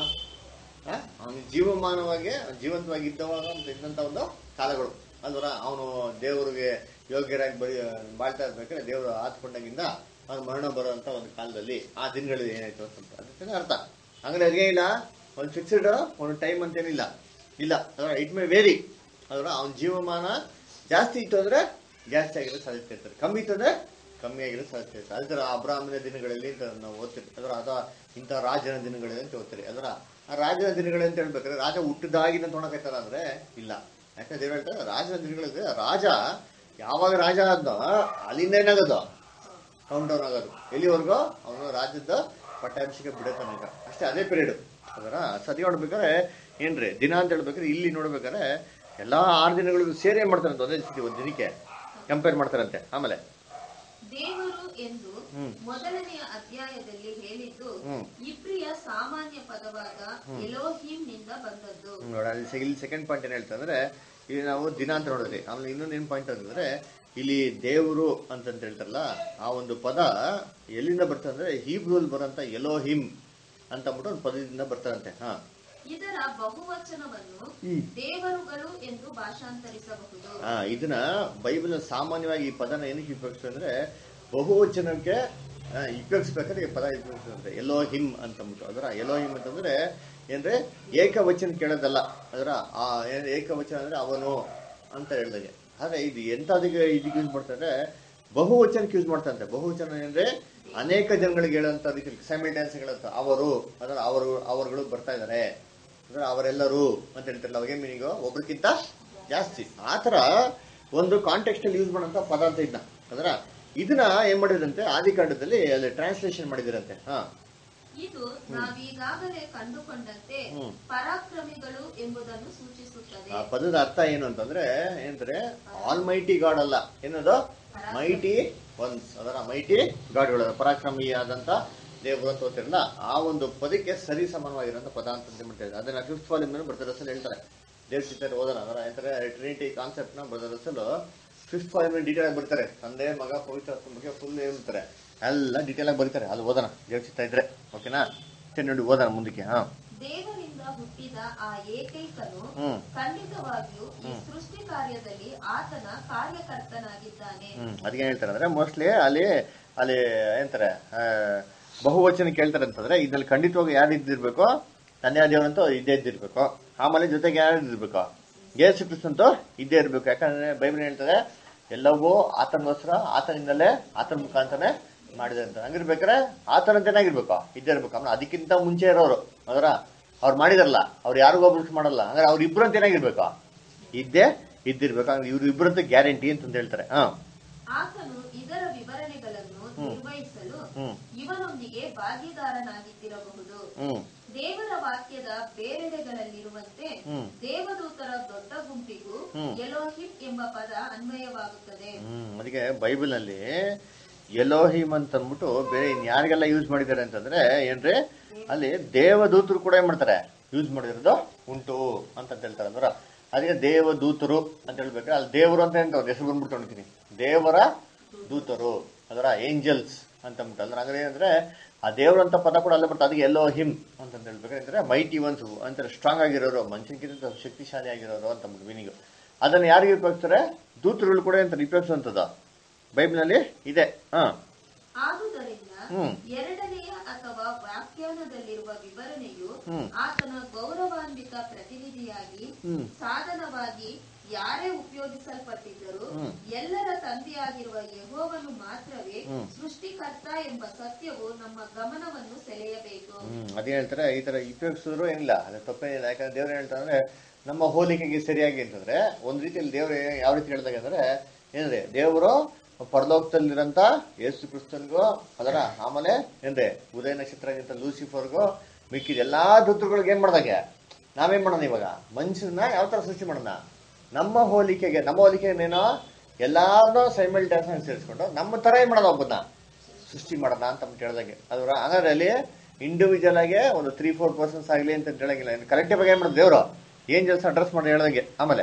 ಅವನು ಜೀವಮಾನವಾಗಿ ಜೀವಂತವಾಗಿ ಇದ್ದವಾಗ ಅಂತ ಇದ್ದಂತ ಒಂದು ಕಾಲಗಳು ಅಲ್ವರ ಅವನು ದೇವರಿಗೆ ಯೋಗ್ಯರಾಗಿ ಬರೀ ಬಾಳ್ತಾ ಇರ್ಬೇಕಾದ್ರೆ ದೇವರು ಆತ್ಕೊಂಡಾಗಿಂದ ಅವನು ಮರಣ ಬರುವಂತ ಒಂದು ಕಾಲದಲ್ಲಿ ಆ ದಿನಗಳಲ್ಲಿ ಏನಾಯ್ತು ಅಂತ ಅದಕ್ಕೆ ಅರ್ಥ ಹಂಗಾರೆ ಅದೇ ಇಲ್ಲ ಒಂದು ಫಿಕ್ಸ್ಡ್ ಒಂದು ಟೈಮ್ ಅಂತೇನಿಲ್ಲ ಇಲ್ಲ ಅದರ ಇಟ್ ಮೇ ವೇರಿ ಅದರ ಅವನ ಜೀವಮಾನ ಜಾಸ್ತಿ ಇತ್ತು ಅಂದ್ರೆ ಜಾಸ್ತಿ ಆಗಿರೋ ಸಾಧ್ಯತೆ ಇರ್ತದೆ ಕಮ್ಮಿ ಇತ್ತು ಅಂದ್ರೆ ಕಮ್ಮಿ ಆಗಿರೋ ಸಾಧ್ಯತೆ ಇರ್ತದೆ ಅದರ ಅಬ್ರಾಹ್ಮಣ ದಿನಗಳಲ್ಲಿ ಅಂತ ನಾವು ಓದ್ತೀವಿ ಅದರ ಅದ ಇಂಥ ರಾಜನ ದಿನಗಳಲ್ಲಿ ಅಂತ ಓದ್ತೀರಿ ಅದರ ಆ ರಾಜನ ದಿನಗಳು ಅಂತ ಹೇಳ್ಬೇಕಾದ್ರೆ ರಾಜ ಹುಟ್ಟಿದಾಗಿನ ತೊಣಕೈತಾರ ಅಂದ್ರೆ ಇಲ್ಲ ಯಾಕಂದ್ರೆ ದೇವ್ರು ಹೇಳ್ತಾರೆ ರಾಜನ ದಿನಗಳಲ್ಲಿ ರಾಜ ಯಾವಾಗ ರಾಜ ಆದ್ನೋ ಅಲ್ಲಿಂದ ಏನಾಗೋದು ಕೌಂಟ್ ಡೌನ್ ಆಗೋದು ಎಲ್ಲಿವರೆಗೂ ಅವನು ರಾಜ್ಯದ ಪಟ್ಟಾಭಿಷೇಕ ಬಿಡೋ ತನಕ ಅಷ್ಟೇ ಅದೇ ಪೀರಿಯಡ್ ಅದರ ಸತಿ ನೋಡ್ಬೇಕಾದ್ರೆ ಏನ್ರಿ ದಿನ ಅಂತ ಹೇಳ್ಬೇಕಾದ್ರೆ ಇಲ್ಲಿ ನೋಡ್ಬೇಕಾದ್ರೆ ಎಲ್ಲಾ ಆರು ದಿನಗಳಿಗೂ ಸೇರಿ ಏನ್ ಮಾಡ್ತಾರಂತೆ ಒಂದೇ ಸ್ಥಿತಿ ಒಂದು ದಿನಕ್ಕೆ ಕಂಪೇರ್ ಮಾಡ್ತಾರಂತೆ ಆಮೇಲೆ ದೇವರು ಎಂದು ಹ್ಮ್. ಮೊದಲನೆಯ ಅಧ್ಯಾಯದಲ್ಲಿ ಹೇಳಿದ್ದು ಹ್ಮ್. ಇಬ್ರಿಯ ಸಾಮಾನ್ಯ ಪದವಾದ ಎಲೋಹಿಂ ನಿಂದ ಬಂದದ್ದು ನೋಡ ಅಲ್ಲಿ ಸೆ- ಇಲ್ಲಿ ಸೆಕೆಂಡ್ ಪಾಯಿಂಟ್ ಏನ್ ಹೇಳ್ತಾ ಅಂದ್ರೆ ಇಲ್ಲಿ ನಾವು ದಿನ ಅಂತ ನೋಡಿದ್ರಿ ಆಮೇಲೆ ಇನ್ನೊಂದು ಏನ್ ಪಾಯಿಂಟ್ ಅಂತಂದ್ರೆ ಇಲ್ಲಿ ದೇವರು ಅಂತಂತ ಹೇಳ್ತಾರಲ್ಲ ಆ ಒಂದು ಪದ ಎಲ್ಲಿಂದ ಬರ್ತದೆ ಅಂದ್ರೆ ಹೀಬ್ರೂಲ್ ಬರೋಂತ ಎಲೋಹಿಮ್ ಅಂತ ಅಂದ್ಬಿಟ್ಟು ಒಂದು ಪದದಿಂದ ಬರ್ತಾರಂತೆ ಹಾ ಇದರ ಬಹುವಚನವನ್ನು ದೇವರುಗಳು ಎಂದು ಭಾಷಾಂತರಿಸಬಹುದು ಆ ಇದನ್ನ ಬೈಬಲ್ ಸಾಮಾನ್ಯವಾಗಿ ಈ ಪದನ ಏನಕ್ಕೆ ಉಪಯೋಗಿಸ್ತಾರೆ ಅಂದ್ರೆ ಬಹುವಚನಕ್ಕೆ ಆ, ಉಪಯೋಗಿಸ್ಬೇಕಾದ್ರೆ ಈ ಪದ ಉಪಯೋಗಿಸ್ತಂತೆ ಎಲ್ಲೋ ಹಿಮ್ ಅಂತ ಅಂದ್ಬಿಟ್ಟು ಅದರ ಎಲ್ಲೋ ಹಿಮ್ ಅಂತಂದ್ರೆ ಏನ್ರೆ ಏಕವಚನ ಕೇಳೋದಲ್ಲ ಅದರ ಆ ಏನ್ ಏಕವಚನ ಅಂದ್ರೆ ಅವನು ಅಂತ ಹೇಳ್ದಂಗೆ ಆದ್ರೆ ಇದು ಎಂತದಕ್ಕೆ ಇದಕ್ಕೆ ಯೂಸ್ ಮಾಡ್ತಾರೆ ಬಹುವಚನಕ್ಕೆ ಯೂಸ್ ಮಾಡ್ತಾರಂತೆ ಬಹುವಚನ ಅಂದ್ರೆ ಅನೇಕ ಜನಗಳಿಗೆ ಹೇಳೋಂತ ರೀತಿ ಸೈಮಿಲ್ಟೇನ್ಸ್ ಹೇಳಂತ ಅವರು ಅದರ ಅವರು ಅವರುಗಳು ಬರ್ತಾ ಇದಾರೆ ಅಂದ್ರೆ ಅವರೆಲ್ಲರೂ ಅಂತ ಹೇಳ್ತಾರಲ್ಲ ಅವಾಗೇ ಮೀನಿಂಗು ಒಬ್ರಿಗಿಂತ ಜಾಸ್ತಿ ಆ ಥರ ಒಂದು ಕಾಂಟೆಕ್ಸ್ಟ್ ಅಲ್ಲಿ ಯೂಸ್ ಮಾಡೋಂಥ ಪದ ಅಂತ ಇದನ್ನ ಅದರ ಇದನ್ನ ಏನ್ ಮಾಡಿದ್ರಂತೆ ಆದಿಕಾಂಡದಲ್ಲಿ ಅಲ್ಲಿ ಟ್ರಾನ್ಸ್ಲೇಷನ್ ಮಾಡಿದಿರಂತೆ ಹಾ ಇದು ನಾವೀಗಾಗಲೇ ಕಂಡುಕೊಂಡಂತೆ ಹ್ಮ್. ಪರಾಕ್ರಮಿಗಳು ಎಂಬುದನ್ನು ಸೂಚಿಸುತ್ತದೆ ಆ ಪದದ ಅರ್ಥ ಏನು ಅಂತಂದ್ರೆ ಏನಂದ್ರೆ ಆಲ್ ಮೈಟಿ ಗಾಡ್ ಅಲ್ಲ ಏನದು ಮೈಟಿ ಒನ್ಸ್ ಅದರ ಮೈಟಿ ಗಾಡ್ಗಳು ಪರಾಕ್ರಮಿಯಾದಂತ ದೇವರು ಅಂತ ಓದ್ತಿರಲ್ಲ ಆ ಒಂದು ಪದಕ್ಕೆ ಸರಿ ಸಮಾನವಾಗಿರೋಂಥ ಪದ ಅಂತ ಮಾಡ್ತಾರೆ ಅದನ್ನ ಫಿಫ್ತ್ ವಾಲ್ಯೂಮ್ ಬರ್ತಾರೆ ಅಸಲ್ ಹೇಳ್ತಾರೆ ದೇವ್ರ ಚಿತ್ರ ಓದೋಣ ಅದರ ಏನಂತಾರೆ ಟ್ರಿನಿಟಿ ಕಾನ್ಸೆಪ್ಟ್ ನ ಬರ್ತಾರೆ ಅಸಲು ಫಿಫ್ತ್ ವಾಲ್ಯೂಮ್ ಡೀಟೇಲ್ ಆಗಿ ಬರ್ತಾರೆ ತಂದೆ ಮಗ ಪವಿತ್ರ ಆತ್ಮ ಬಗ್ಗೆ ಫುಲ್ ಹೇಳ್ತಾರೆ ಎಲ್ಲ ಡೀಟೇಲ್ ಆಗಿ ಬರೀತಾರೆ ಅದು ಓದೋಣ ದೇವ್ರ ಚಿತ್ತ ಇದ್ರೆ ಓಕೆನಾ ಸರಿ ನೋಡಿ ಓದೋಣ ಮುಂದಕ್ಕೆ ಹಾ ದೇವರಿಂದ ಹುಟ್ಟಿದ ಆ ಏಕೈಕನು ಹ್ಮ್ ಖಂಡಿತವಾಗಿಯೂ ಈ ಸೃಷ್ಟಿ ಕಾರ್ಯದಲ್ಲಿ ಆತನ ಕಾರ್ಯಕರ್ತನಾಗಿದ್ದಾನೆ ಹ್ಮ್ ಅದಕ್ಕೆ ಹೇಳ್ತಾರೆ ಅಂದ್ರೆ ಮೋಸ್ಟ್ಲಿ ಅಲ್ಲಿ ಅಲ್ಲಿ ಏನಂತಾರೆ ಆ, ಬಹುವಚನ ಕೇಳ್ತಾರೆ ಅಂತಂದ್ರೆ ಇದ್ರಲ್ಲಿ ಖಂಡಿತವಾಗಿ ಯಾರು ಇದ್ದಿರ್ಬೇಕು ತಂದೆ ದೇವರಂತೂ ಇದ್ದೇ ಇದ್ದಿರ್ಬೇಕು ಆಮೇಲೆ ಜೊತೆಗೆ ಯಾರು ಇದ್ದಿರ್ಬೇಕು ಯೇಸು ಕ್ರಿಸ್ತಂತೂ ಇದ್ದೇ ಇರ್ಬೇಕು ಯಾಕಂದ್ರೆ ಬೈಬಲ್ ಹೇಳ್ತದೆ ಎಲ್ಲವೂ ಆತನಿಗೋಸ್ಕರ ಆತನಿಂದಲೇ ಆತನ ಮುಖಾಂತರನೇ ಮಾಡಿದೆ ಅಂತ ಹಂಗಿರ್ಬೇಕಾರೆ ಆತನಂತೆನಾಗಿರ್ಬೇಕು ಇದ್ದೇ ಇರ್ಬೇಕು ಆಮೇಲೆ ಅದಕ್ಕಿಂತ ಮುಂಚೆ ಇರೋರು ಅದರ ಅವ್ರು ಮಾಡಿದಾರಲ್ಲ ಅವ್ರು ಯಾರಿಗೊಬ್ರು ಮಾಡಲ್ಲ ಅಂದ್ರೆ ಅವ್ರ ಇಬ್ರು ಅಂತ ಏನಾಗಿರ್ಬೇಕು ಇದ್ದೇ ಇದ್ದಿರ್ಬೇಕು ಹಂಗ ಇವ್ರು ಇಬ್ರಂತ ಗ್ಯಾರಂಟಿ ಅಂತಂತ ಹೇಳ್ತಾರೆ ಹಾ ಆತನು ಇದರ ವಿವರಣೆಗಳನ್ನು ನಿರ್ವಹಿಸಲು ಹ್ಮ್ ಇವನೊಂದಿಗೆ ಭಾಗಿದಾರನಾಗಿದ್ದಿರಬಹುದು ಹ್ಮ್ ದೇವರ ವಾಕ್ಯದ ಬೇರೆಡೆಗಳಲ್ಲಿರುವಂತೆ ಹ್ಮ್. ದೇವದೂತರ ದೊಡ್ಡ ಗುಂಪಿಗೂ ಹ್ಮ್. ಎಲೋಹಿಮ್ ಎಂಬ ಪದ ಅನ್ವಯವಾಗುತ್ತದೆ ಹ್ಮ್ ಅದಕ್ಕೆ ಬೈಬಲ್ ನಲ್ಲಿ ಎಲೋಹಿಮ್ ಅಂತ ಅಂದ್ಬಿಟ್ಟು ಬೇರೆ ಇನ್ ಯಾರಿಗೆಲ್ಲ ಯೂಸ್ ಮಾಡಿದ್ದಾರೆ ಅಂತಂದ್ರೆ ಏನ್ರಿ ಅಲ್ಲಿ ದೇವದೂತರು ಕೂಡ ಏನ್ ಮಾಡ್ತಾರೆ ಯೂಸ್ ಮಾಡಿರೋದು ಉಂಟು ಅಂತ ಹೇಳ್ತಾರೆ ಅಂದ್ರ ಅದಕ್ಕೆ ದೇವದೂತರು ಅಂತ ಹೇಳ್ಬೇಕಾದ್ರೆ ಅಲ್ಲಿ ದೇವರು ಅಂತ ಅಂತ ಒಂದು ಹೆಸರು ಬಂದ್ಬಿಟ್ಟು ಅಂತೀನಿ ದೇವರ ದೂತರು ಅದರ ಏಂಜಲ್ಸ್ ಅಂತ ಅಂದ್ಬಿಟ್ಟು ಅಂದ್ರೆ ಹಂಗಾರೆ ಏನಂದ್ರೆ ಆ ದೇವರು ಅಂತ ಪದ ಕೂಡ ಅಲ್ಲೇ ಬರ್ತದೆ ಅದಕ್ಕೆ ಎಲ್ಲೋ ಹಿಮ್ ಅಂತ ಹೇಳ್ಬೇಕಾದ್ರೆ ಮೈಟಿ ಒನ್ಸ್ ಅಂತಾರೆ ಸ್ಟ್ರಾಂಗ್ ಆಗಿರೋರು ಮನುಷ್ಯನ್ಕಿಂತ ಶಕ್ತಿಶಾಲಿ ಆಗಿರೋರು ಅಂತ ಅಂದ್ಬಿಟ್ಟು ಮೀನಿಂಗ್ ಅದನ್ನ ಯಾರಿಗೆ ಉಪಯೋಗಿಸ್ತಾರೆ ದೂತರುಗಳು ಕೂಡ ಅಂತ ಉಪಯೋಗಿಸುವಂಥದ್ದು ಬೈಬಲ್ನಲ್ಲಿ ಇದೆ ಹಾ ಆದುದರಿಂದ ಹ್ಮ್. ಎರಡನೆಯ ಅಥವಾ ವ್ಯಾಖ್ಯಾನದಲ್ಲಿರುವ ವಿವರಣೆಯು ಹ್ಮ್. ಆತನ ಗೌರವಾನ್ವಿತ ಪ್ರತಿನಿಧಿಯಾಗಿ ಹ್ಮ್. ಸಾಧನವಾಗಿ ಯಾರೇ ಉಪಯೋಗಿಸಲ್ಪಟ್ಟಿದ್ದರೂ ಹ್ಮ್. ಎಲ್ಲರ ತಂದೆಯಾಗಿರುವ ಯೆಹೋವನು ಮಾತ್ರವೇ ಹ್ಮ್. ಸೃಷ್ಟಿಕರ್ತ ಎಂಬ ಸತ್ಯವು ನಮ್ಮ ಗಮನವನ್ನು ಸೆಳೆಯಬೇಕು ಹ್ಮ್ ಅದೇ ಹೇಳ್ತಾರೆ ಈ ತರ ಉಪಯೋಗಿಸಿದ್ರು ಏನಿಲ್ಲ ಅದು ತಪ್ಪೇನಿಲ್ಲ ಯಾಕಂದ್ರೆ ದೇವ್ರು ಹೇಳ್ತಾರೆ ಅಂದ್ರೆ ನಮ್ಮ ಹೋಲಿಕೆಗೆ ಸರಿಯಾಗಿ ಅಂತಂದ್ರೆ ಒಂದ್ ರೀತಿಯಲ್ಲಿ ದೇವ್ರು ಯಾವ ರೀತಿ ಹೇಳ್ದಾಗ ಅಂದ್ರೆ ಏನ್ರಿ ದೇವರು ಪರಲೋಕದಲ್ಲಿರಂತ ಯೇಸು ಕ್ರಿಸ್ತನ್ಗೂ ಅದರ ಆಮೇಲೆ ಏನ್ರಿ ಉದಯ ನಕ್ಷತ್ರಗಿಂತ ಲೂಸಿಫರ್ಗೂ ಮಿಕ್ಕಿದ ಎಲ್ಲಾ ದೂತರುಗಳಿಗೆ ಏನ್ ಮಾಡ್ದಾಗೆ ನಾವೇನ್ ಮಾಡೋಣ ಇವಾಗ ಮನುಷ್ಯನ ಯಾವ ತರ ಸೃಷ್ಟಿ ಮಾಡೋಣ ನಮ್ಮ ಹೋಲಿಕೆಗೆ ನಮ್ಮ ಹೋಲಿಕೆ ಏನೋ ಎಲ್ಲಾರನ್ನೂ ಸೈಮಲ್ಟೇಸ್ ಸೇರಿಸ್ಕೊಂಡು ನಮ್ಮ ತರ ಏನ್ ಮಾಡೋಣ ಒಬ್ಬನ್ನ ಸೃಷ್ಟಿ ಮಾಡೋಣ ಅಂತ ಅಂದ್ಬಿಟ್ಟು ಹೇಳ್ದಂಗೆ ಅದರ ಹಂಗಾದ್ರೆ ಅಲ್ಲಿ ಇಂಡಿವಿಜುವಲ್ ಆಗಿ ಒಂದು ತ್ರೀ ಫೋರ್ ಪರ್ಸನ್ಸ್ ಆಗಲಿ ಅಂತ ಹೇಳಂಗಿಲ್ಲ ಕಲೆಕ್ಟಿವ್ ಆಗಿ ಏನ್ ಮಾಡೋದು ದೇವರು ಏಂಜಲ್ಸ್ ಅಡ್ರೆಸ್ ಮಾಡಿ ಹೇಳ್ದಂಗೆ ಆಮೇಲೆ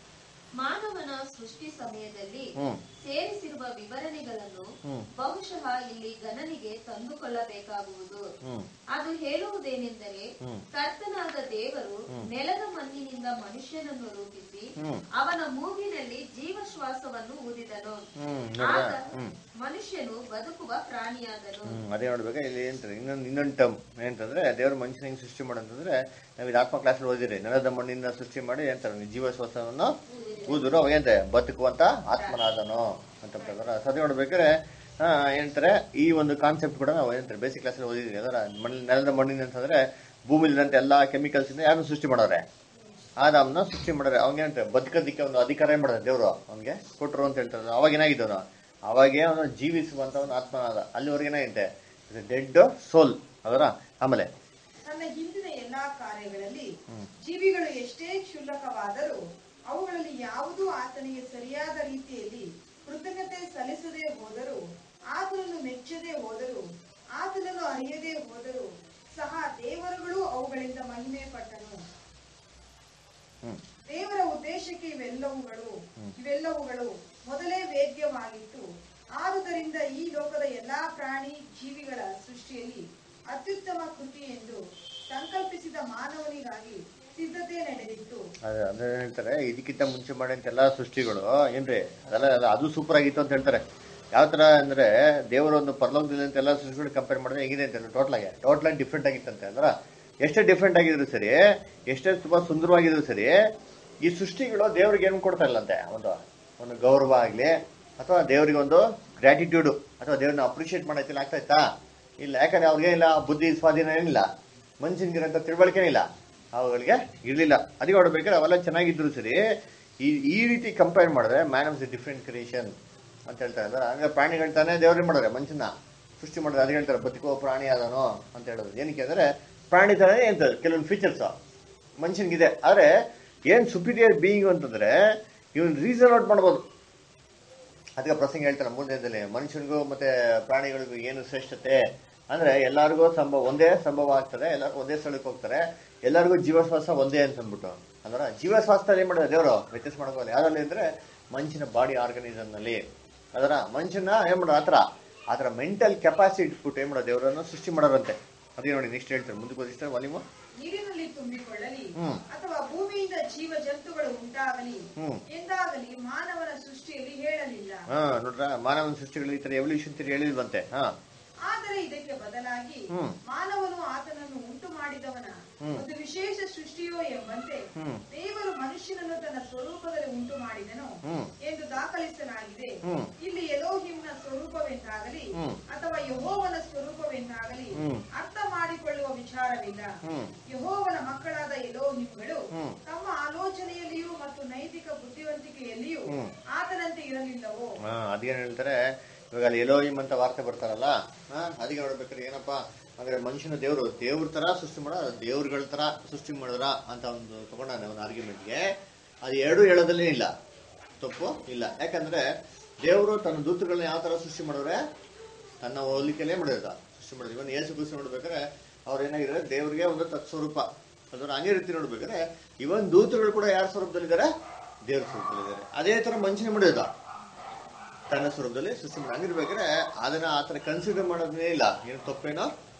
ಮಾನವನ ಸೃಷ್ಟಿ ಸಮಯದಲ್ಲಿ ಹ್ಮ್ ಸೇರಿಸಿರುವ ವಿವರಣೆಗಳನ್ನು ಹ್ಮ್. ಬಹುಶಃ ಇಲ್ಲಿ ಗಣನೆಗೆ ತಂದುಕೊಳ್ಳಬೇಕಾಗುವುದು ಹ್ಮ್ ಅದು ಹೇಳುವುದೇನೆಂದರೆ ಹ್ಮ್. ಕರ್ತನಾದ ದೇವರು ನೆಲದ ಮಣ್ಣಿನಿಂದ ಮನುಷ್ಯನನ್ನು ರೂಪಿಸಿ ಹ್ಮ್. ಅವನ ಮೂಗಿನಲ್ಲಿ ಜೀವಶ್ವಾಸವನ್ನು ಊದಿದನು ಹ್ಮ್ ನೋಡ್ರಾ? ಆಗ ಹ್ಮ್ ಮನುಷ್ಯನು ಬದುಕುವ ಪ್ರಾಣಿಯಾದನು ಹ್ಮ್ ಅದೇ ನೋಡ್ಬೇಕು ಇಲ್ಲಿ ಏನಂತಾರೆ ಇನ್ನೊಂದು ಇನ್ನೊಂದು ಟರ್ಮ್ ಏನಂತಂದ್ರೆ ದೇವ್ರ ಮನುಷ್ಯನ ಹೆಂಗ್ ಸೃಷ್ಟಿ ಮಾಡಂತಂದ್ರೆ ನಾವು ಇದು ಆತ್ಮ ಕ್ಲಾಸ್ ಓದಿರಿ ನೆಲದ ಮಣ್ಣಿಂದ ಸೃಷ್ಟಿ ಮಾಡಿ ಏನಂತಾರೆ ಜೀವಶ್ವಾಸವನ್ನು ಊದರು ಅವ ಏನಂತೆ ಬದುಕುವಂತ ಆತ್ಮನಾದನು ಅಂತ ಪ್ರಕಾರ ಸದ್ಯ ನೋಡ್ಬೇಕಾದ್ರೆ ಆ, ಏನಂತಾರೆ ಈ ಒಂದು ಕಾನ್ಸೆಪ್ಟ್ ಕೂಡ ನಾವು ಏನಂತಾರೆ ಬೇಸಿಕ್ ಕ್ಲಾಸಲ್ಲಿ ಓದಿದ್ವಿ ಅದರ ಮಣ್ಣಿ ನೆಲದ ಮಣ್ಣಿನ ಅಂತಂದ್ರೆ ಭೂಮಿಲಿರಂತ ಎಲ್ಲಾ ಕೆಮಿಕಲ್ಸ್ ಇಂದ ಯಾರನ್ನ ಸೃಷ್ಟಿ ಮಾಡೋರೆ ಆದಾಮ್ನ ಸೃಷ್ಟಿ ಮಾಡಿದ್ರೆ ಅವಂಗೆ ಬದುಕೋದಿಕ್ಕೆ ಒಂದು ಅಧಿಕಾರ ಏನ್ ಮಾಡಿದ್ರೆ ದೇವರು ಅವನಿಗೆ ಕೊಟ್ಟರು ಅಂತ ಹೇಳ್ತಾರೆ ಅವಾಗ ಏನಾಗಿದ್ದವನು ಅವಾಗೇ ಅವನು ಜೀವಿಸುವಂತ ಒಂದು ಆತ್ಮನಾದ ಅಲ್ಲಿವರೆಗೆ ಏನಾಗಿದೆ ಡೆಡ್ ಸೋಲ್ ಅದರ ಆಮೇಲೆ ತನ್ನ ಹಿಂದಿನ ಎಲ್ಲಾ ಕಾರ್ಯಗಳಲ್ಲಿ ಜೀವಿಗಳು ಎಷ್ಟೇ ಕ್ಷುಲ್ಲಕವಾದರೂ ಅವುಗಳಲ್ಲಿ ಯಾವುದೂ ಆತನಿಗೆ ಸರಿಯಾದ ರೀತಿಯಲ್ಲಿ ಕೃತಜ್ಞತೆ ಸಲ್ಲಿಸದೆ ಹೋದರೂ ಆತನನ್ನು ಮೆಚ್ಚದೆ ಹೋದರೂ ಆತನನ್ನು ಅರಿಯದೆ ಹೋದರೂ ಸಹ ದೇವರುಗಳು ಅವುಗಳಿಂದ ಮಹಿಮೆ ಪಟ್ಟನು ಹ್ಮ್ ದೇವರ ಉದ್ದೇಶಕ್ಕೆ ಇವೆಲ್ಲವುಗಳು ಇವೆಲ್ಲವುಗಳು ಮೊದಲೇ ವೇದ್ಯವಾಗಿತ್ತು ಆದುದರಿಂದ ಈ ಲೋಕದ ಎಲ್ಲಾ ಪ್ರಾಣಿ ಜೀವಿಗಳ ಸೃಷ್ಟಿಯಲ್ಲಿ ಅತ್ಯುತ್ತಮ ಕೃತಿ ಎಂದು ಸಂಕಲ್ಪಿಸಿದ ಮಾನವನಿಗಾಗಿ ಸಿದ್ಧತೆ ನಡೆದಿತ್ತು ಅದೇ ಅಂದ್ರೆ ಏನ್ ಹೇಳ್ತಾರೆ ಇದಕ್ಕಿಂತ ಮುಂಚೆ ಮಾಡಿದಂತ ಎಲ್ಲಾ ಸೃಷ್ಟಿಗಳು ಏನ್ರಿ ಅದೆಲ್ಲ ಅಲ್ಲ, ಅದು ಸೂಪರ್ ಆಗಿತ್ತು ಅಂತ ಹೇಳ್ತಾರೆ ಯಾವ ತರ ಅಂದ್ರೆ ದೇವರ ಒಂದು ಪರಲೋಕದಲ್ಲಿ ಅಂತ ಎಲ್ಲ ಸೃಷ್ಟಿಗಳು ಕಂಪೇರ್ ಮಾಡಿದ್ರೆ ಹೇಗಿದೆ ಅಂತ ಟೋಟಲ್ ಆಗಿ ಟೋಟಲ್ ಆಗಿ ಡಿಫ್ರೆಂಟ್ ಆಗಿತ್ತಂತೆ ಅಂದ್ರ ಎಷ್ಟೇ ಡಿಫ್ರೆಂಟ್ ಆಗಿದ್ರು ಸರಿ ಎಷ್ಟೇ ತುಂಬಾ ಸುಂದರವಾಗಿದ್ರು ಸರಿ ಈ ಸೃಷ್ಟಿಗಳು ದೇವ್ರಿಗೆ ಏನು ಕೊಡ್ತಾ ಇಲ್ಲಂತೆ ಒಂದು ಒಂದು ಗೌರವ ಆಗ್ಲಿ ಅಥವಾ ದೇವರಿಗೆ ಒಂದು ಗ್ರಾಟಿಟ್ಯೂಡ್ ಅಥವಾ ದೇವ್ರನ್ನ ಅಪ್ರಿಷಿಯೇಟ್ ಮಾಡೈತಿಲ್ಲ ಆಗ್ತಾ ಇತ್ತಾ ಇಲ್ಲ ಯಾಕಂದ್ರೆ ಅವ್ರಿಗೆ ಇಲ್ಲ ಬುದ್ಧಿ ಸ್ವಾಧೀನ ಏನಿಲ್ಲ ಮನುಷ್ಯನಿಗಿರಂತ ತಿಳುವಳಿಕೆ ಇಲ್ಲ ಅವುಗಳಿಗೆ ಇರ್ಲಿಲ್ಲ ಅದಕ್ಕೆ ನೋಡ್ಬೇಕಾದ್ರೆ ಅವೆಲ್ಲ ಚೆನ್ನಾಗಿದ್ರು ಸರಿ ಈ ಈ ರೀತಿ ಕಂಪೇರ್ ಮಾಡಿದ್ರೆ man of the different creation ಅಂತ ಹೇಳ್ತಾ ಇದ್ದಾರೆ ಹಂಗೆ ಪ್ರಾಣಿಗಳು ತಾನೇ ದೇವ್ರಿಗೆ ಮಾಡಿದ್ರೆ ಮನುಷ್ಯನ ಸೃಷ್ಟಿ ಮಾಡಿದ್ರೆ ಅದು ಹೇಳ್ತಾರೆ ಬದುಕೋ ಪ್ರಾಣಿ ಅದನೋ ಅಂತ ಹೇಳೋದು ಏನಕ್ಕೆ ಅಂದ್ರೆ ಪ್ರಾಣಿ ತಾನೇ ಎಂತ ಕೆಲವೊಂದು ಫೀಚರ್ಸ್ ಮನುಷ್ಯನಿಗಿದೆ ಆದ್ರೆ ಏನ್ ಸುಪೀರಿಯರ್ ಬೀಯಿಂಗ್ ಅಂತಂದ್ರೆ ಇವನ್ ರೀಸನ್ ಔಟ್ ಮಾಡ್ಬೋದು ಅದಕ್ಕೆ ಪ್ರಸಂಗ ಹೇಳ್ತಾರೆ ಮೂರನೇದಲ್ಲಿ ಮನುಷ್ಯನಿಗೂ ಮತ್ತೆ ಪ್ರಾಣಿಗಳಿಗೂ ಏನು ಶ್ರೇಷ್ಠತೆ ಅಂದ್ರೆ ಎಲ್ಲರಿಗೂ ಸಂಭವ ಒಂದೇ ಸಂಭವ ಆಗ್ತದೆ ಎಲ್ಲರಿಗೂ ಒಂದೇ ಸ್ಥಳಕ್ಕೆ ಹೋಗ್ತಾರೆ ಎಲ್ಲರಿಗೂ ಜೀವಶ್ವಾಸ ಒಂದೇ ಅಂತ ಅಂದ್ಬಿಟ್ಟು ಅಂದ್ರೆ ಜೀವಶ್ವಾಸದಲ್ಲಿ ಏನ್ ಮಾಡಿದ್ರೆ ದೇವರು ವ್ಯತ್ಯಾಸ ಮಾಡ್ಕೋಲ್ಲ ಯಾವ್ದ್ರಲ್ಲಿ ಅಂದ್ರೆ ಮನುಷ್ಯನ ಬಾಡಿ ಆರ್ಗನಿಸಮ್ ನಲ್ಲಿ ಅದರ ಮನುಷ್ಯನ ಏನ್ ಮಾಡೋದು ಆತರ ಆತರ ಮೆಂಟಲ್ ಕೆಪಾಸಿಟಿ ಇಟ್ಬಿಟ್ಟು ಏನ್ ಮಾಡೋ ದೇವರನ್ನು ಸೃಷ್ಟಿ ಮಾಡೋರಂತೆ ಅದೇ ನೋಡಿ ನೆಕ್ಸ್ಟ್ ಹೇಳ್ತಾರೆ ಮುಂದಕ್ಕೆ ಓದಿಸ್ತಾರೆ ವಾಲ್ಯೂಮು ನೀರಿನಲ್ಲಿ ಭೂಮಿಯಲ್ಲಿ ತುಂಬಿಕೊಳ್ಳಲಿ ಹ್ಮ್. ಅಥವಾ ಭೂಮಿಯಿಂದ ಜೀವ ಜಂತುಗಳು ಉಂಟಾಗಲಿ ಹ್ಮ್. ಎಂದಾಗಲಿ ಮಾನವನ ಸೃಷ್ಟಿಯಲ್ಲಿ ಹೇಳಲಿಲ್ಲ ಹಾ ನೋಡ್ರ ಮಾನವನ ಸೃಷ್ಟಿಗಳು ಈ ತರ ಎವಲ್ಯೂಷನ್ ತಿರಿ ಹೇಳಿಲ್ವಂತೆ ಹಾ ಆದರೆ ಇದಕ್ಕೆ ಬದಲಾಗಿ ಹ್ಮ್. ಮಾನವನು ಆತನನ್ನು ಉಂಟು ಮಾಡಿದವನ ಹ್ಮ್. ಒಂದು ವಿಶೇಷ ಸೃಷ್ಟಿಯೋ ಎಂಬಂತೆ ಹ್ಮ್. ದೇವರು ಮನುಷ್ಯನನ್ನು ತನ್ನ ಸ್ವರೂಪದಲ್ಲಿ ಉಂಟು ಮಾಡಿದನು ಹ್ಮ್. ಎಂದು ದಾಖಲಿಸಲಾಗಿದೆ ಹ್ಮ್. ಇಲ್ಲಿ ಎಲೋಹಿಮ್ನ ಸ್ವರೂಪವೆಂದಾಗಲಿ ಹ್ಮ್. ಅಥವಾ ಯಹೋವನ ಸ್ವರೂಪವೆಂದಾಗಲಿ ಹ್ಮ್. ಅರ್ಥ ಮಾಡಿಕೊಳ್ಳುವ ವಿಚಾರವಿಲ್ಲ ಹ್ಮ್. ಯಹೋವನ ಮಕ್ಕಳಾದ ಎಲೋಹಿಮ್ಗಳು ಹ್ಮ್. ತಮ್ಮ ಆಲೋಚನೆಯಲ್ಲಿಯೂ ಮತ್ತು ನೈತಿಕ ಬುದ್ಧಿವಂತಿಕೆಯಲ್ಲಿಯೂ ಹ್ಮ್. ಆತನಂತೆ ಇರಲಿಲ್ಲವೋ ಹಾ ಅದೇನ್ ಹೇಳ್ತಾರೆ ಇವಾಗ ಅಲ್ಲಿ ಎಲೋಹಿಮ್ ಅಂತ ವಾರ್ತೆ ಬರ್ತಾರಲ್ಲ ಹಾ ಅದಕ್ಕೆ ನೋಡ್ಬೇಕಾದ್ರೆ ಏನಪ್ಪಾ ಅಂದ್ರೆ ಮನುಷ್ಯನ ದೇವರು ದೇವ್ರ ತರ ಸೃಷ್ಟಿ ಮಾಡೋ ದೇವ್ರಗಳ ತರ ಸೃಷ್ಟಿ ಮಾಡಿದ್ರ ಅಂತ ಒಂದು ತಗೊಂಡ ಒಂದು ಆರ್ಗ್ಯುಮೆಂಟ್ಗೆ ಅದು ಎರಡು ಹೇಳೋದಲ್ಲೇ ಇಲ್ಲ ತಪ್ಪು ಇಲ್ಲ ಯಾಕಂದ್ರೆ ದೇವರು ತನ್ನ ದೂತಗಳನ್ನ ಯಾವ ತರ ಸೃಷ್ಟಿ ಮಾಡೋರೆ ತನ್ನ ಹೋಲಿಕೆಲೇ ಮಾಡಿರೋದ ಸೃಷ್ಟಿ ಮಾಡೋದು ಇವನ್ ಯೇಸು ಕ್ರಿಸ್ತು ನೋಡ್ಬೇಕಾದ್ರೆ ಅವ್ರು ಏನಾಗಿದ್ದಾರೆ ದೇವ್ರಿಗೆ ಒಂದು ತತ್ಸ್ವರೂಪ ಅದರ ಅದೇ ರೀತಿ ನೋಡ್ಬೇಕಾದ್ರೆ ಇವನ್ ದೂತಗಳು ಕೂಡ ಯಾರ ಸ್ವರೂಪದಲ್ಲಿದ್ದಾರೆ ದೇವ್ರ ಸ್ವರೂಪದಲ್ಲಿದ್ದಾರೆ ಅದೇ ತರ ಮನುಷ್ಯನೇ ಮಾಡಿರೋದ ತನ್ನ ಸ್ವರೂಪದಲ್ಲಿ ಸೃಷ್ಟಿ ಮಾಡಿ ಹಂಗಿರ್ಬೇಕಾದ್ರೆ ಅದನ್ನ ಆ ಥರ ಕನ್ಸಿಡರ್ ಮಾಡೋದೇ ಇಲ್ಲ ಏನು ತಪ್ಪೇನೋ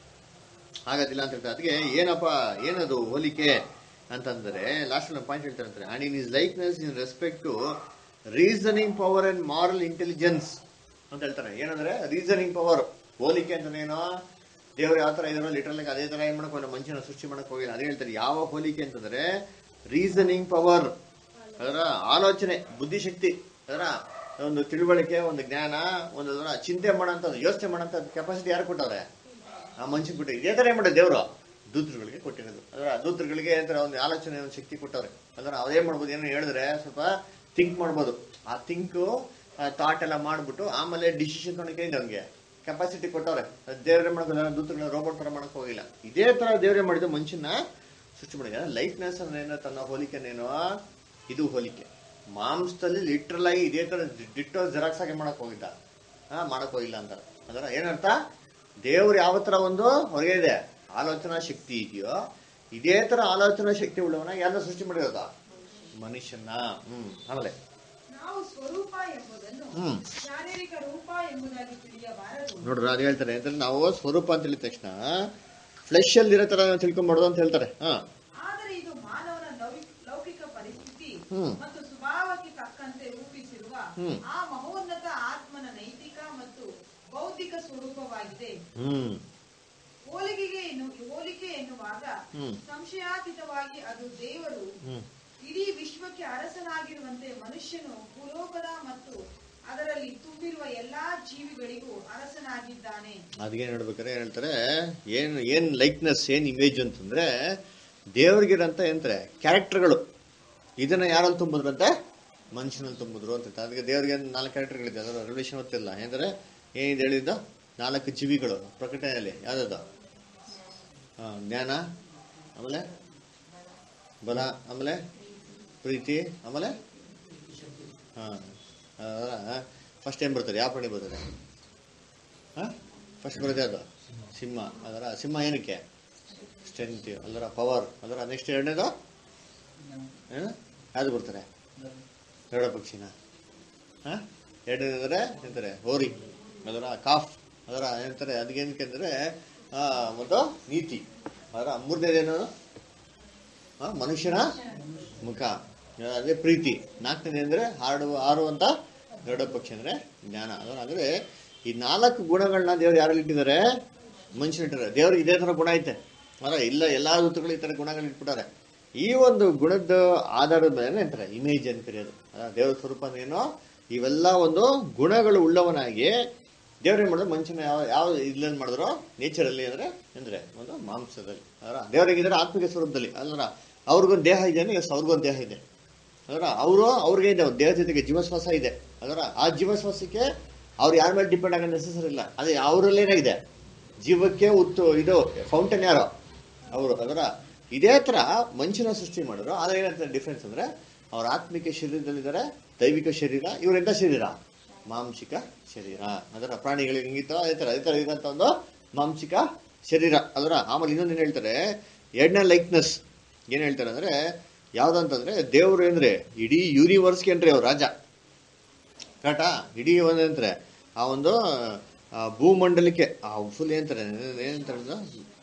ಆಗೋದಿಲ್ಲ ಅಂತ ಹೇಳ್ತಾರೆ ಅದಕ್ಕೆ ಏನಪ್ಪ ಏನದು ಹೋಲಿಕೆ ಅಂತಂದ್ರೆ ಲಾಸ್ಟ್ ಪಾಯಿಂಟ್ ಹೇಳ್ತಾರೆ ಅಂತಾರೆ and in his likeness in respect to reasoning power and moral intelligence ಅಂತ ಹೇಳ್ತಾರೆ ಏನಂದ್ರೆ ರೀಸನಿಂಗ್ ಪವರ್ ಹೋಲಿಕೆ ಅಂತನೇನೋ ದೇವ್ರು ಯಾವ ತರ ಇದಾರೋ ಲಿಟರಲ್ ಅದೇ ತರ ಏನ್ ಮಾಡಕ್ ಹೋಗಿಲ್ಲ ಮನುಷ್ಯನ ಸೃಷ್ಟಿ ಮಾಡಕ್ ಹೋಗಿಲ್ಲ ಅದೇ ಹೇಳ್ತಾರೆ ಯಾವ ಹೋಲಿಕೆ ಅಂತಂದ್ರೆ ರೀಸನಿಂಗ್ ಪವರ್ ಅದರ ಆಲೋಚನೆ ಬುದ್ಧಿಶಕ್ತಿ ಅದರ ಒಂದು ತಿಳುವಳಿಕೆ ಒಂದು ಜ್ಞಾನ ಒಂದು ಅದರ ಚಿಂತೆ ಮಾಡೋಂಥ ಯೋಚನೆ ಮಾಡೋಂಥ ಕೆಪಾಸಿಟಿ ಯಾರು ಕೊಟ್ಟವ್ರೆ ಆ ಮನುಷ್ಯನ್ ಕೊಟ್ಟಿದ್ದಾರೆ ಇದೇ ತರ ಏನ್ ಮಾಡಿದೆ ದೇವರು ದೂತರುಗಳಿಗೆ ಕೊಟ್ಟಿರೋದು ಅದರ ದೂತರುಗಳಿಗೆ ಏನಂತಾರೆ ಒಂದು ಆಲೋಚನೆ ಒಂದು ಶಕ್ತಿ ಕೊಟ್ಟವ್ರೆ ಅದರ ಅದೇ ಮಾಡ್ಬೋದು ಏನೋ ಹೇಳಿದ್ರೆ ಸ್ವಲ್ಪ ಥಿಂಕ್ ಮಾಡ್ಬೋದು ಆ ಥಿಂಕ್ ಥಾಟ್ ಎಲ್ಲ ಮಾಡ್ಬಿಟ್ಟು ಆಮೇಲೆ ಡಿಸಿಷನ್ ತೊಗೊಳಕ್ಕೆ ಇದೆ ಅವ್ನಿಗೆ ಕೆಪಾಸಿಟಿ ಕೊಟ್ಟವ್ರೆ ದೇವ್ರೆ ಮಾಡೋದಿಲ್ಲ ದೂತಗಳನ್ನ ರೋಬೋಟ್ ತರ ಮಾಡಕ್ ಹೋಗಿಲ್ಲ ಇದೇ ತರ ದೇವ್ರೆ ಮಾಡಿದ್ದು ಮನುಷ್ಯನ ಸೃಷ್ಟಿ ಮಾಡಿದ ಲೈಟ್ನೆಸ್ ಅನ್ನೇನೋ ತನ್ನ ಹೋಲಿಕೆನೇನೋ ಇದು ಹೋಲಿಕೆ ಮಾಂಸದಲ್ಲಿ ಲಿಟ್ರಲ್ ಆಗಿ ಇದೇ ತರ ಡಿಟ್ಟೋ ಜೆರಾಕ್ಸ್ ಆಗಿ ಮಾಡಕ್ ಹೋಗಿದ್ದ ಹಾ ಮಾಡಕ್ ಹೋಗಿಲ್ಲ ಅಂತಾರೆ ಅದರ ಏನರ್ಥ ದೇವ್ರು ಯಾವ ತರ ಒಂದು ಹೊರಗೆ ಇದೆ ಆಲೋಚನಾ ಶಕ್ತಿ ಇದೆಯೋ ಇದೇ ತರ ಆಲೋಚನಾ ಶಕ್ತಿ ಉಳ್ಳವನ ಯಾರನ್ನ ಸೃಷ್ಟಿ ಮಾಡಿರೋದ ಮನುಷ್ಯನ ಹ್ಮ್ ಆಮೇಲೆ ನಾವು ಸ್ವರೂಪ ಎಂಬುದನ್ನು ಹ್ಮ್. ಶಾರೀರಿಕ ರೂಪ ಎಂಬುದಾಗಿ ತಿಳಿಯಬಾರದು ನೋಡ್ರ ಅದ್ ಹೇಳ್ತಾರೆ ಅಂದ್ರೆ ನಾವು ಸ್ವರೂಪ ಅಂತ ಹೇಳಿದ ತಕ್ಷಣ ಫ್ಲೆಶ್ ಅಲ್ಲಿ ಇರೋ ತರ ನಾವು ತಿಳ್ಕೊಂಬಾರ್ದು ಅಂತ ಹೇಳ್ತಾರೆ ಹಾ ಆದರೆ ಇದು ಮಾನವನ ಲೌಕಿಕ ಲೌಕಿಕ ಪರಿಸ್ಥಿತಿ ಹ್ಮ್. ಮತ್ತು ಸ್ವಭಾವಕ್ಕೆ ತಕ್ಕಂತೆ ರೂಪಿಸಿರುವ ಹ್ಮ್. ಆ ಮಹೋನ್ನತ ಆತ್ಮನ ನೈತಿಕ ಮತ್ತು ಬೌದ್ಧಿಕ ಸ್ವರೂಪವಾಗಿದೆ ಹ್ಮ್ ಹೋಲಿಕೆಗೆ ಎನ್ನು ಹೋಲಿಕೆ ಎನ್ನುವಾಗ ಹ್ಮ್. ಸಂಶಯಾತೀತವಾಗಿ ಅದು ದೇವರು ಹ್ಮ್ ಇಡೀ ವಿಶ್ವಕ್ಕೆ ಅರಸನಾಗಿರುವಂತೆ ಮನುಷ್ಯನು ಭೂಲೋಕದ ಮತ್ತು ಅದರಲ್ಲಿ ತುಂಬಿರುವ ಎಲ್ಲಾ ಜೀವಿಗಳಿಗೂ ಅರಸನಾಗಿದ್ದಾನೆ ಅದಕ್ಕೆ ನೋಡ್ಬೇಕಾದ್ರೆ ಏನ್ ಹೇಳ್ತಾರೆ ಏನ್ ಏನ್ ಲೈಕ್ನೆಸ್ ಏನ್ ಇಮೇಜ್ ಅಂತಂದ್ರೆ ದೇವ್ರಿಗಿರಂತ ಏನಂತಾರೆ ಕ್ಯಾರೆಕ್ಟರ್ಗಳು ಇದನ್ನ ಯಾರಲ್ಲಿ ತುಂಬಿದ್ರಂತೆ ಮನುಷ್ಯನಲ್ಲಿ ತುಂಬಿದ್ರು ಅಂತ ಹೇಳ್ತಾರೆ. ಅದಕ್ಕೆ ದೇವ್ರಿಗೆ ನಾಲ್ಕು ಕ್ಯಾರೆಕ್ಟರ್ಗಳಿದೆ ಅದರ ರಿಲೇಷನ್ ಗೊತ್ತಿಲ್ಲ ಏನಂದ್ರೆ ಏನಿದೆ ಹೇಳಿದ್ದು ನಾಲ್ಕು ಜೀವಿಗಳು ಪ್ರಕಟಣೆಯಲ್ಲಿ ಯಾವ್ದು ಹಾ ಜ್ಞಾನ ಆಮೇಲೆ ಬಲ ಆಮೇಲೆ ಪ್ರೀತಿ ಆಮೇಲೆ ಹಾ ಫಸ್ಟ್ ಏನ್ ಬರ್ತಾರೆ ಯಾವ ಪ್ರಾಣಿ ಬರ್ತಾರೆ ಫಸ್ಟ್ ಬರೋದೇ ಅದು ಸಿಂಹ ಅದರ ಸಿಂಹ ಏನಕ್ಕೆ ಸ್ಟ್ರೆಂತ್ ಅದರ ಪವರ್ ಅದರ ನೆಕ್ಸ್ಟ್ ಎರಡನೇದು ಏನು ಯಾವ್ದು ಬರ್ತಾರೆ ಗರುಡ ಪಕ್ಷಿನ ಹಾಂ ಎರಡನೇದಂದ್ರೆ ಎಂತಾರೆ ಹೋರಿ ಅದರ ಕಾಫ್ ಅದರ ಏನಂತಾರೆ ಅದಕ್ಕೇನಕ್ಕೆ ಅಂದರೆ ಒಂದು ನೀತಿ ಅದರ ಮೂರನೇದೇನು ಆ, ಮನುಷ್ಯನ ಮುಖ ಅದೇ ಪ್ರೀತಿ ನಾಲ್ಕನೇ ಅಂದ್ರೆ ಹಾಡುವ ಹಾರುವಂತ ಗರುಡ ಪಕ್ಷಿ ಅಂದ್ರೆ ಜ್ಞಾನ ಅದರ ಅಂದ್ರೆ ಈ ನಾಲ್ಕು ಗುಣಗಳನ್ನ ದೇವ್ರು ಯಾರಲ್ಲಿ ಇಟ್ಟಿದ್ದಾರೆ ಮನುಷ್ಯನ ಇಟ್ಟಿದ್ದಾರೆ ದೇವ್ರಿಗೆ ಇದೇ ತರ ಗುಣ ಐತೆ ಅಲ್ಲ ಇಲ್ಲ ಎಲ್ಲಾ ಋತುಗಳು ಈ ತರ ಗುಣಗಳು ಇಟ್ಬಿಟ್ಟಾರೆ ಈ ಒಂದು ಗುಣದ ಆಧಾರದ ಮೇಲೆ ಅಂತಾರೆ ಇಮೇಜ್ ಅಂತ ಕರೆಯೋದು ಅಲ್ಲ ದೇವ್ರ ಸ್ವರೂಪ ಏನೋ ಇವೆಲ್ಲ ಒಂದು ಗುಣಗಳು ಉಳ್ಳವನಾಗಿ ದೇವ್ರು ಏನ್ ಮಾಡಿದ್ರು ಮನುಷ್ಯನ ಯಾವ ಯಾವ ಇದ್ರಲ್ಲಿ ಮಾಡಿದ್ರು ನೇಚರಲ್ಲಿ ಅಂದ್ರೆ ಅಂದ್ರೆ ಒಂದು ಮಾಂಸದಲ್ಲಿ ಅದರ ದೇವರಿಗಿದ್ರೆ ಆತ್ಮಿಕ ಸ್ವರೂಪದಲ್ಲಿ ಅಲ್ಲರ ಅವ್ರಿಗೊಂದು ದೇಹ ಇದೆ ಎಸ್ ಅವ್ರಿಗೊಂದು ದೇಹ ಇದೆ ಅದರ ಅವರು ಅವ್ರಿಗೆ ಇದೆ ದೇಹ ಜೊತೆಗೆ ಜೀವಶ್ವಾಸ ಇದೆ ಅದರ ಆ ಜೀವಶ್ವಾಸಕ್ಕೆ ಅವ್ರು ಯಾರ ಮೇಲೆ ಡಿಪೆಂಡ್ ಆಗೋ ನೆಸೆಸರಿ ಇಲ್ಲ ಅದೇ ಅವರಲ್ಲಿ ಏನಾಗಿದೆ ಜೀವಕ್ಕೆ ಉತ್ತು ಇದು ಫೌಂಟೇನ್ ಯಾರು ಅವರು ಅದರ ಇದೇ ತರ ಮನುಷ್ಯನ ಸೃಷ್ಟಿ ಮಾಡಿದ್ರು ಆದ್ರೆ ಏನಂತ ಡಿಫ್ರೆನ್ಸ್ ಅಂದ್ರೆ ಅವ್ರ ಆತ್ಮಿಕ ಶರೀರದಲ್ಲಿದ್ದಾರೆ ದೈವಿಕ ಶರೀರ ಇವರೆಂತ ಶರೀರ ಮಾಂಸಿಕ ಶರೀರ ಅದರ ಪ್ರಾಣಿಗಳಿಗೆ ಹಿಂಗಿತ್ತು ಅದೇ ತರ ಅದೇ ತರ ಇರೋಂಥ ಒಂದು ಮಾಂಸಿಕ ಶರೀರ ಅದರ ಆಮೇಲೆ ಇನ್ನೊಂದು ಏನ್ ಹೇಳ್ತಾರೆ ಎರಡನೇ ಲೈಕ್ನೆಸ್ ಏನ್ ಹೇಳ್ತಾರೆ ಅಂದ್ರೆ ಯಾವ್ದಂತಂದ್ರೆ ದೇವ್ರು ಅಂದ್ರೆ ಇಡೀ ಯೂನಿವರ್ಸ್ಗೆ ಏನ್ರಿ ಅವ್ರು ರಾಜ ಕರೆಕ್ಟಾ ಇಡೀ ಒಂದಂದ್ರೆ ಆ ಒಂದು ಆ ಭೂಮಂಡಲಕ್ಕೆ ಆ ಫುಲ್ ಏನಂತಾರೆ ಏನಂತಾರೆ ಅದು?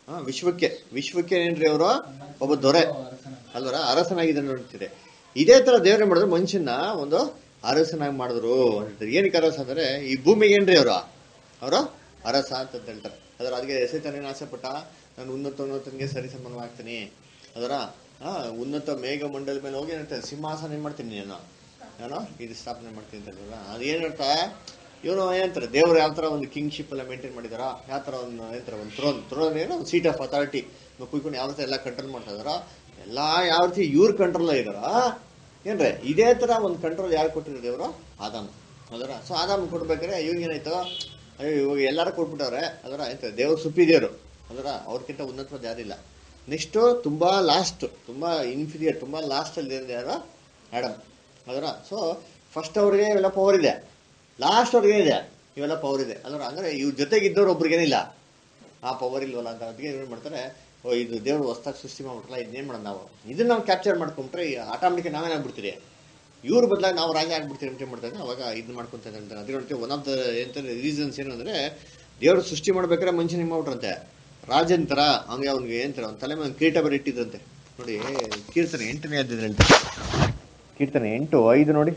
ಹಾ ವಿಶ್ವಕ್ಕೆ ವಿಶ್ವಕ್ಕೆ ಏನ್ರಿ ಅವರು ಒಬ್ಬ ದೊರೆ ಅಲ್ವರ ಅರಸನಾಗಿದ್ದಾನೆ ನೋಡ್ತೀರಿ ಇದೇ ತರ ದೇವ್ರೆ ಮಾಡಿದ್ರು ಮನುಷ್ಯನ ಒಂದು ಅರಸನಾಗಿ ಮಾಡಿದ್ರು ಅಂತ ಹೇಳ್ತಾರೆ. ಏನಕ್ಕೆ ಅರಸ ಅಂದ್ರೆ ಈ ಭೂಮಿಗೆ ಏನ್ರಿ ಅವರು ಅವರು ಅರಸ ಅಂತ ಹೇಳ್ತಾರೆ ಅದರ ಅದಕ್ಕೆ ಎಸೆತಾನೇನು ಆಸೆ ಪಟ್ಟ ನಾನು ಉನ್ನತ ಉನ್ನತನಿಗೆ ಸರಿ ಸಮಾನವಾಗ್ತೀನಿ ಅದರ ಆ ಉನ್ನತ ಮೇಘ ಮಂಡಲ ಮೇಲೆ ಹೋಗಿ ಏನಂತ ಸಿಂಹಾಸನ ಏನ್ ಮಾಡ್ತೀನಿ ನಾನು ನಾನು ಇದು ಸ್ಥಾಪನೆ ಮಾಡ್ತೀನಿ ಅಂತ ಹೇಳಿದ್ರಲ್ಲ ಅದು ಏನರ್ಥ ಇವನು ಏನಂತಾರೆ ದೇವರು ಯಾವ ತರ ಒಂದು ಕಿಂಗ್ಶಿಪ್ ಎಲ್ಲ ಮೇಂಟೈನ್ ಮಾಡಿದಾರ ಯಾವ ತರ ಒಂದು ಏನಂತಾರೆ ಒಂದು ಥ್ರೋನ್ ಥ್ರೋನ್ ಏನೋ ಒಂದು ಸೀಟ್ ಆಫ್ ಅಥಾರಿಟಿ ಕುಯ್ಕೊಂಡು ಯಾವ ರೀತಿ ಎಲ್ಲ ಕಂಟ್ರೋಲ್ ಮಾಡ್ತಾ ಇದಾರ ಎಲ್ಲ ಯಾವ ರೀತಿ ಇವ್ರ ಕಂಟ್ರೋಲ್ ಇದಾರ ಏನ್ರೆ ಇದೇ ತರ ಒಂದು ಕಂಟ್ರೋಲ್ ಯಾರು ಕೊಟ್ಟಿದ್ರು ದೇವರು ಆದಾಮ್ ಅದರ ಸೊ ಆದಾಮ್ ಕೊಡ್ಬೇಕಾದ್ರೆ ಇವಾಗ ಏನಾಯ್ತು ಅಯ್ಯೋ ಇವಾಗ ಎಲ್ಲಾರು ಕೊಟ್ಬಿಟ್ಟವ್ರೆ ಅದರ ಆಯ್ತು ದೇವ್ರು ಸುಪ್ಪಿದೇವರು ಅದರ ಅವ್ರಕ್ಕಿಂತ ಉನ್ನತವಾದ ಯಾರಿಲ್ಲ ನೆಕ್ಸ್ಟ್ ತುಂಬಾ ಲಾಸ್ಟ್ ತುಂಬಾ ಇನ್ಫೀರಿಯರ್ ತುಂಬಾ ಲಾಸ್ಟ್ ಅಲ್ಲಿ ಇರೋದು ಯಾರು ಆಡಮ್ ಅದರ ಸೊ ಫಸ್ಟ್ ಅವ್ರಿಗೆ ಇವೆಲ್ಲ ಪವರ್ ಇದೆ ಲಾಸ್ಟ್ ಅವ್ರಿಗೆ ಇದೆ ಇವೆಲ್ಲ ಪವರ್ ಇದೆ ಅದರ ಅಂದ್ರೆ ಇವ್ರ ಜೊತೆಗಿದ್ದವ್ರು ಒಬ್ರಿಗೇನಿಲ್ಲ ಆ ಪವರ್ ಇಲ್ವಲ್ಲ ಅಂತ ಅದಕ್ಕೆ ಏನ್ ಮಾಡ್ತಾರೆ ಓ ಇದು ದೇವ್ರು ಹೊಸ್ದಾಗಿ ಸೃಷ್ಟಿ ಮಾಡ್ಬಿಟ್ರಲ್ಲ ಇದನ್ನೇನ್ ಮಾಡೋಣ ನಾವು ಇದನ್ನ ನಾವು ಕ್ಯಾಪ್ಚರ್ ಮಾಡ್ಕೊಂಡ್ರೆ ಆಟೋಮೆಟಿಕ್ ನಾವೇನಾಗ್ಬಿಡ್ತೀರಿ ಇವ್ರ ಬದಲಾಗಿ ನಾವು ರಾಜ ಆಗ್ಬಿಡ್ತೀವಿ ಅಂತ ಮಾಡ್ತಾರೆ ಅವಾಗ ಇದು ಮಾಡ್ಕೊಂತಾರೆ ಅಂತ ಅದೇ ನೋಡ್ತೀವಿ ಒನ್ ಆಫ್ ದ ಎಂತ ರೀಸನ್ಸ್ ಏನು ಅಂದ್ರೆ ದೇವ್ರು ಸೃಷ್ಟಿ ಮಾಡ್ಬೇಕಾದ್ರೆ ಮನುಷ್ಯನಿಗೆ ಮಾಡ್ಬಿಟ್ರಂತೆ ರಾಜನ್ ತರ ಹಂಗೆ ಅವ್ನಿಗೆ ಏನಂತಾರೆ ಅವ್ನ ತಲೆ ಮೇಲೆ ಕಿರೀಟ ಬೇರೆ ಇಟ್ಟಿದ್ರಂತೆ ನೋಡಿ ಕೀರ್ತನೆ ಎಂಟನೇ ಅಧ್ಯಾಯದಲ್ಲಿ ಕೀರ್ತನೆ ಎಂಟು ಐದು ನೋಡಿ